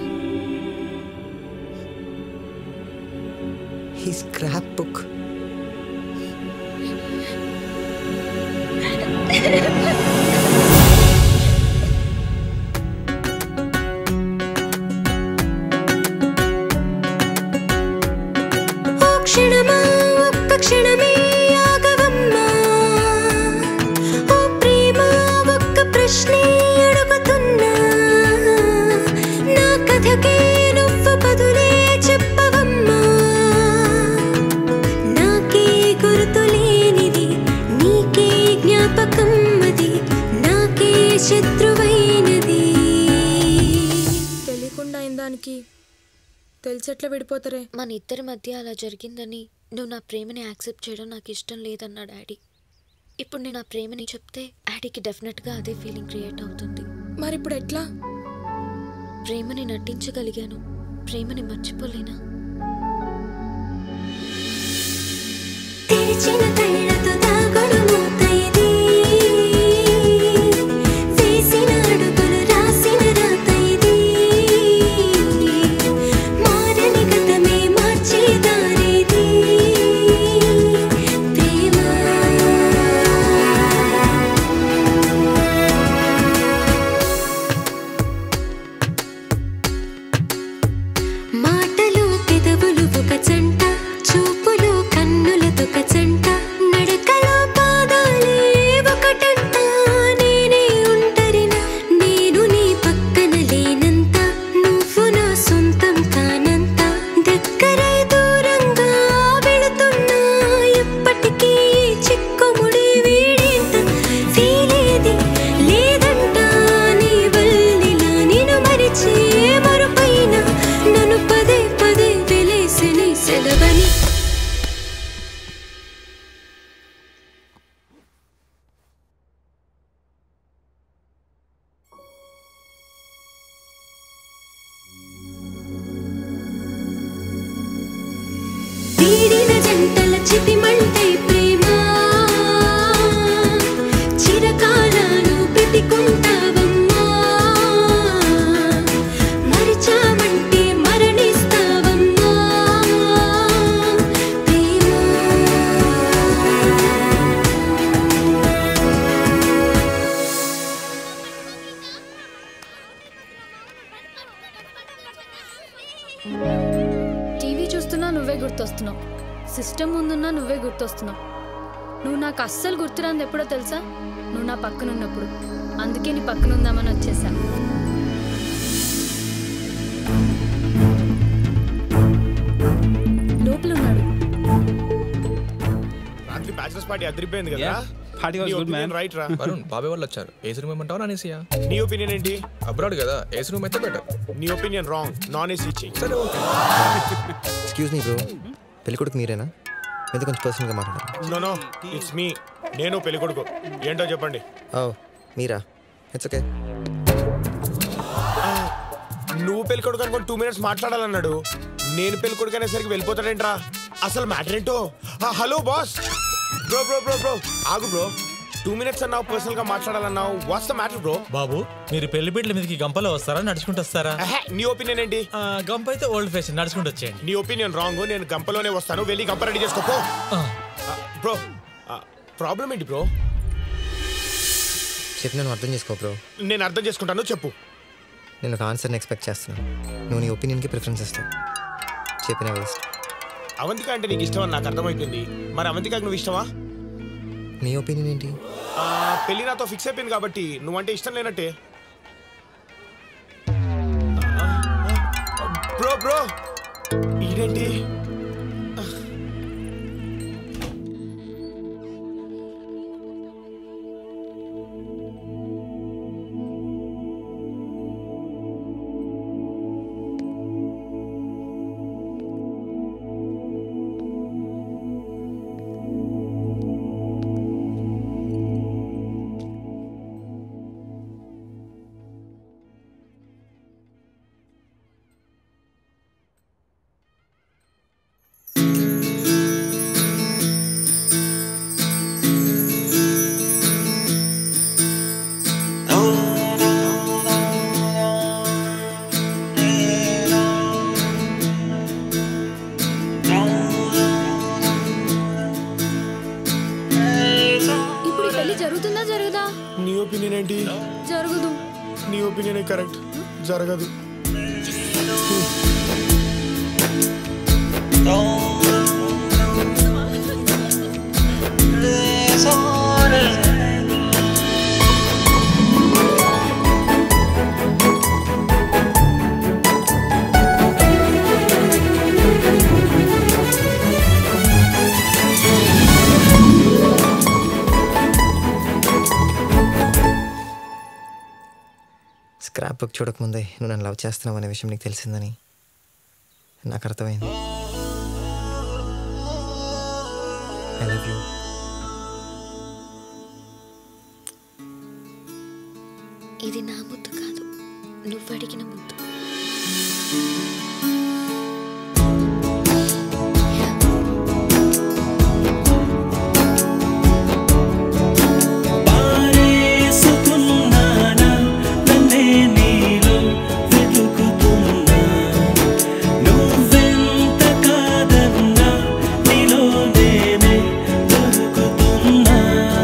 ఈ స్క్రాప్ బుక్ ఓ క్షణమా ఒక్క క్షణమే ఆగవమ్మా ఓ ప్రేమ ఒక్క ప్రశ్నే అడుగుతున్నా నా కథకే నువ్వు బదులే చెప్పవమ్మా నాకే గుర్తు లేనిది నీకే జ్ఞాపకం అది నాకే శత్రువైనది తెలియకుండా అయిన దానికి తెలిసెట్లా విడిపోతారే మన ఇద్దరి మధ్య అలా జరిగిందని నువ్వు నా ప్రేమని యాక్సెప్ట్ చేయడం నాకు ఇష్టం లేదన్నా డాడీ ఇప్పుడు నేను ఆ ప్రేమని చెప్తే డాడీకి డెఫినెట్గా అదే ఫీలింగ్ క్రియేట్ అవుతుంది మరి ఇప్పుడు ఎట్లా ప్రేమని నటించగలిగాను ప్రేమని మర్చిపోలేనా తెరిచిన కళ్ళతో దాగుడు మూత ఇది వేసిన అడుగులు రాసిన రాత ఇది మారని గతమే మార్చే దారిది ప్రేమ మాటలు పెదవులు ఒక జంట చూపులు కన్నులతో ఒక జంట గుర్తొస్తున్నావు సిస్టమ్ ముందున్నా నువ్వే గుర్తొస్తున్నావు నువ్వు నాకు అస్సలు గుర్తురాంది ఎప్పుడో తెలుసా నువ్వు నా పక్కన ఉన్నప్పుడు అందుకే నీ పక్కన ఉందామని వచ్చేసా లోపల ఉన్నాడు రాత్రి బ్యాచిలర్స్ పార్టీ అదిరిపోయింది కదా party was good, man. Right రా వరుణ్ బాబాయ్ వాళ్ళు వచ్చారు ఏసీ రూమ్ ఇమ్మంటావా నాన్ ఏసీయా నీ ఒపీనియన్ ఏంటి అబ్రాడ్ కదా ఏసీ రూమ్ అయితే బెటర్ నీ ఒపీనియన్ రాంగ్ నాన్ ఏసీ చెయ్యి సరే ఓకే ఎక్స్క్యూజ్ మీ బ్రో పెళ్లి కొడుకు మీరేనా మీతో కొంచెం పర్సనల్గా మాట్లాడాలి నో నో ఇట్స్ మీ నేను పెళ్లి కొడుకు ఏంటో చెప్పండి ఓ మీరా ఇట్స్ ఓకే నువ్వు పెళ్లి కొడుకు అనుకుని టూ మినిట్స్ మాట్లాడాలన్నాడు నేను పెళ్లి కొడుకు అనేసరికి వెళ్ళిపోతాడేంట్రా అసలు మ్యాటర్ ఏంటో hello boss bro bro bro bro ఆగు బ్రో టూ మినిట్స్ అన్నావు పర్సనల్ గా మాట్లాడాలన్నావు వాట్స్ ద మ్యాటర్ బ్రో బాబు మీరు పెళ్లి పీటల మీదకి గంపలో వస్తారా నడుచుకుంటూ వస్తారా నీ ఒపీనియన్ ఏంటి గంప అయితే ఓల్డ్ ఫ్యాషన్ నడుచుకుంటూ వచ్చేయండి నీ ఒపీనియన్ రాంగ్ నేను గంపలోనే వస్తాను వెళ్ళి గంప రెడీ చేసుకోపో బ్రో ప్రాబ్లం ఏంటి బ్రో చెప్పి నేను అర్థం చేసుకో బ్రో నేను అర్థం చేసుకుంటాను చెప్పు నేను ఒక ఆన్సర్ని ఎక్స్పెక్ట్ చేస్తున్నాను నువ్వు నీ ఒపీనియన్కి ప్రిఫరెన్స్ ఇస్తావు చెప్పిన వేస్ట్ అవంతిక అంటే నీకు ఇష్టం అని నాకు అర్థమైపోయింది మరి అవంతికకు నువ్వు ఇష్టమా నీ ఒపీనియన్ ఏంటి ఆ, పెళ్లి నాతో ఫిక్స్ అయిపోయింది కాబట్టి నువ్వంటే ఇష్టం లేనట్టే బ్రో బ్రో ఈడేంటి ఇప్పుడు ఈ పెళ్లి జరుగుతుందా జరగదా నీ ఒపీనియన్ ఏంటి జరుగుదు నీ ఒపీనియన్ కరెక్ట్ జరగదు స్క్రాప్ బుక్ చూడకముందే నువ్వు నన్ను లవ్ చేస్తున్నావు అనే విషయం నీకు తెలిసిందని నాకు అర్థమైంది ఐ లవ్ యూ ఇది నా ముద్దు కాదు నువ్వు అడిగిన ముద్దు పారేసుకున్నానా నన్నే నీలో వెతుకుతున్నా నువ్వెంత కాదన్నా నీలో నేనే దొరుకుతున్నా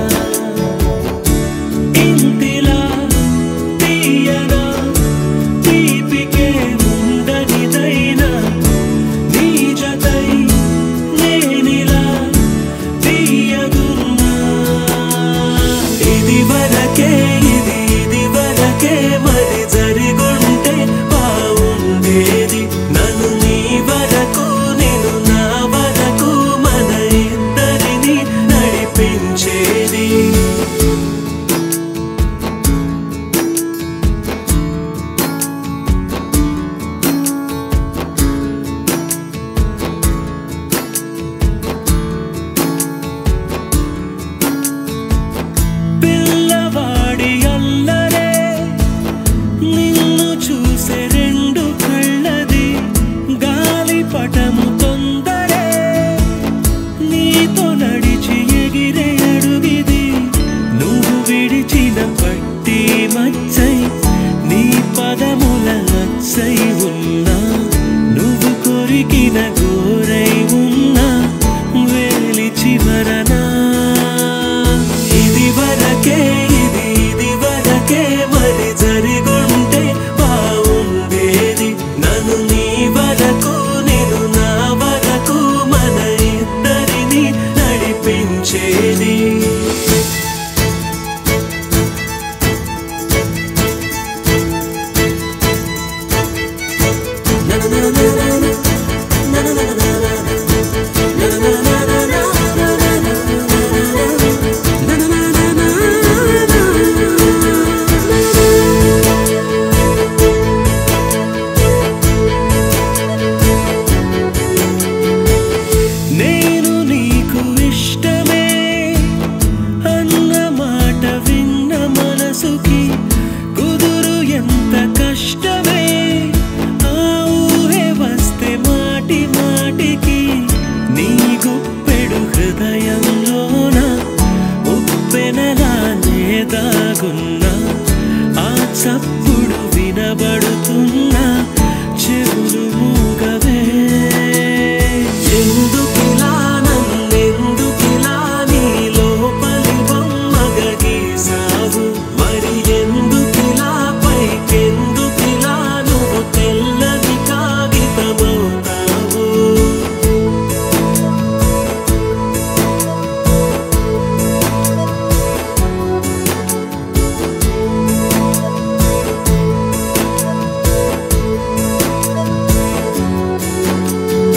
ఇంటిలా తీయగా తీపికే ఉండనిదైనా నీ జతై నేనిలా తీయగున్నా ఇది వరకే ఇది ఇది వరకే మరి జరిగుంటే బాగుండేది నన్ను నీ వరకు నేను నా వరకు మన ఇద్దరిని నడిపించేది చప్పుడు వినబడుతున్నా చెవులు మూగవే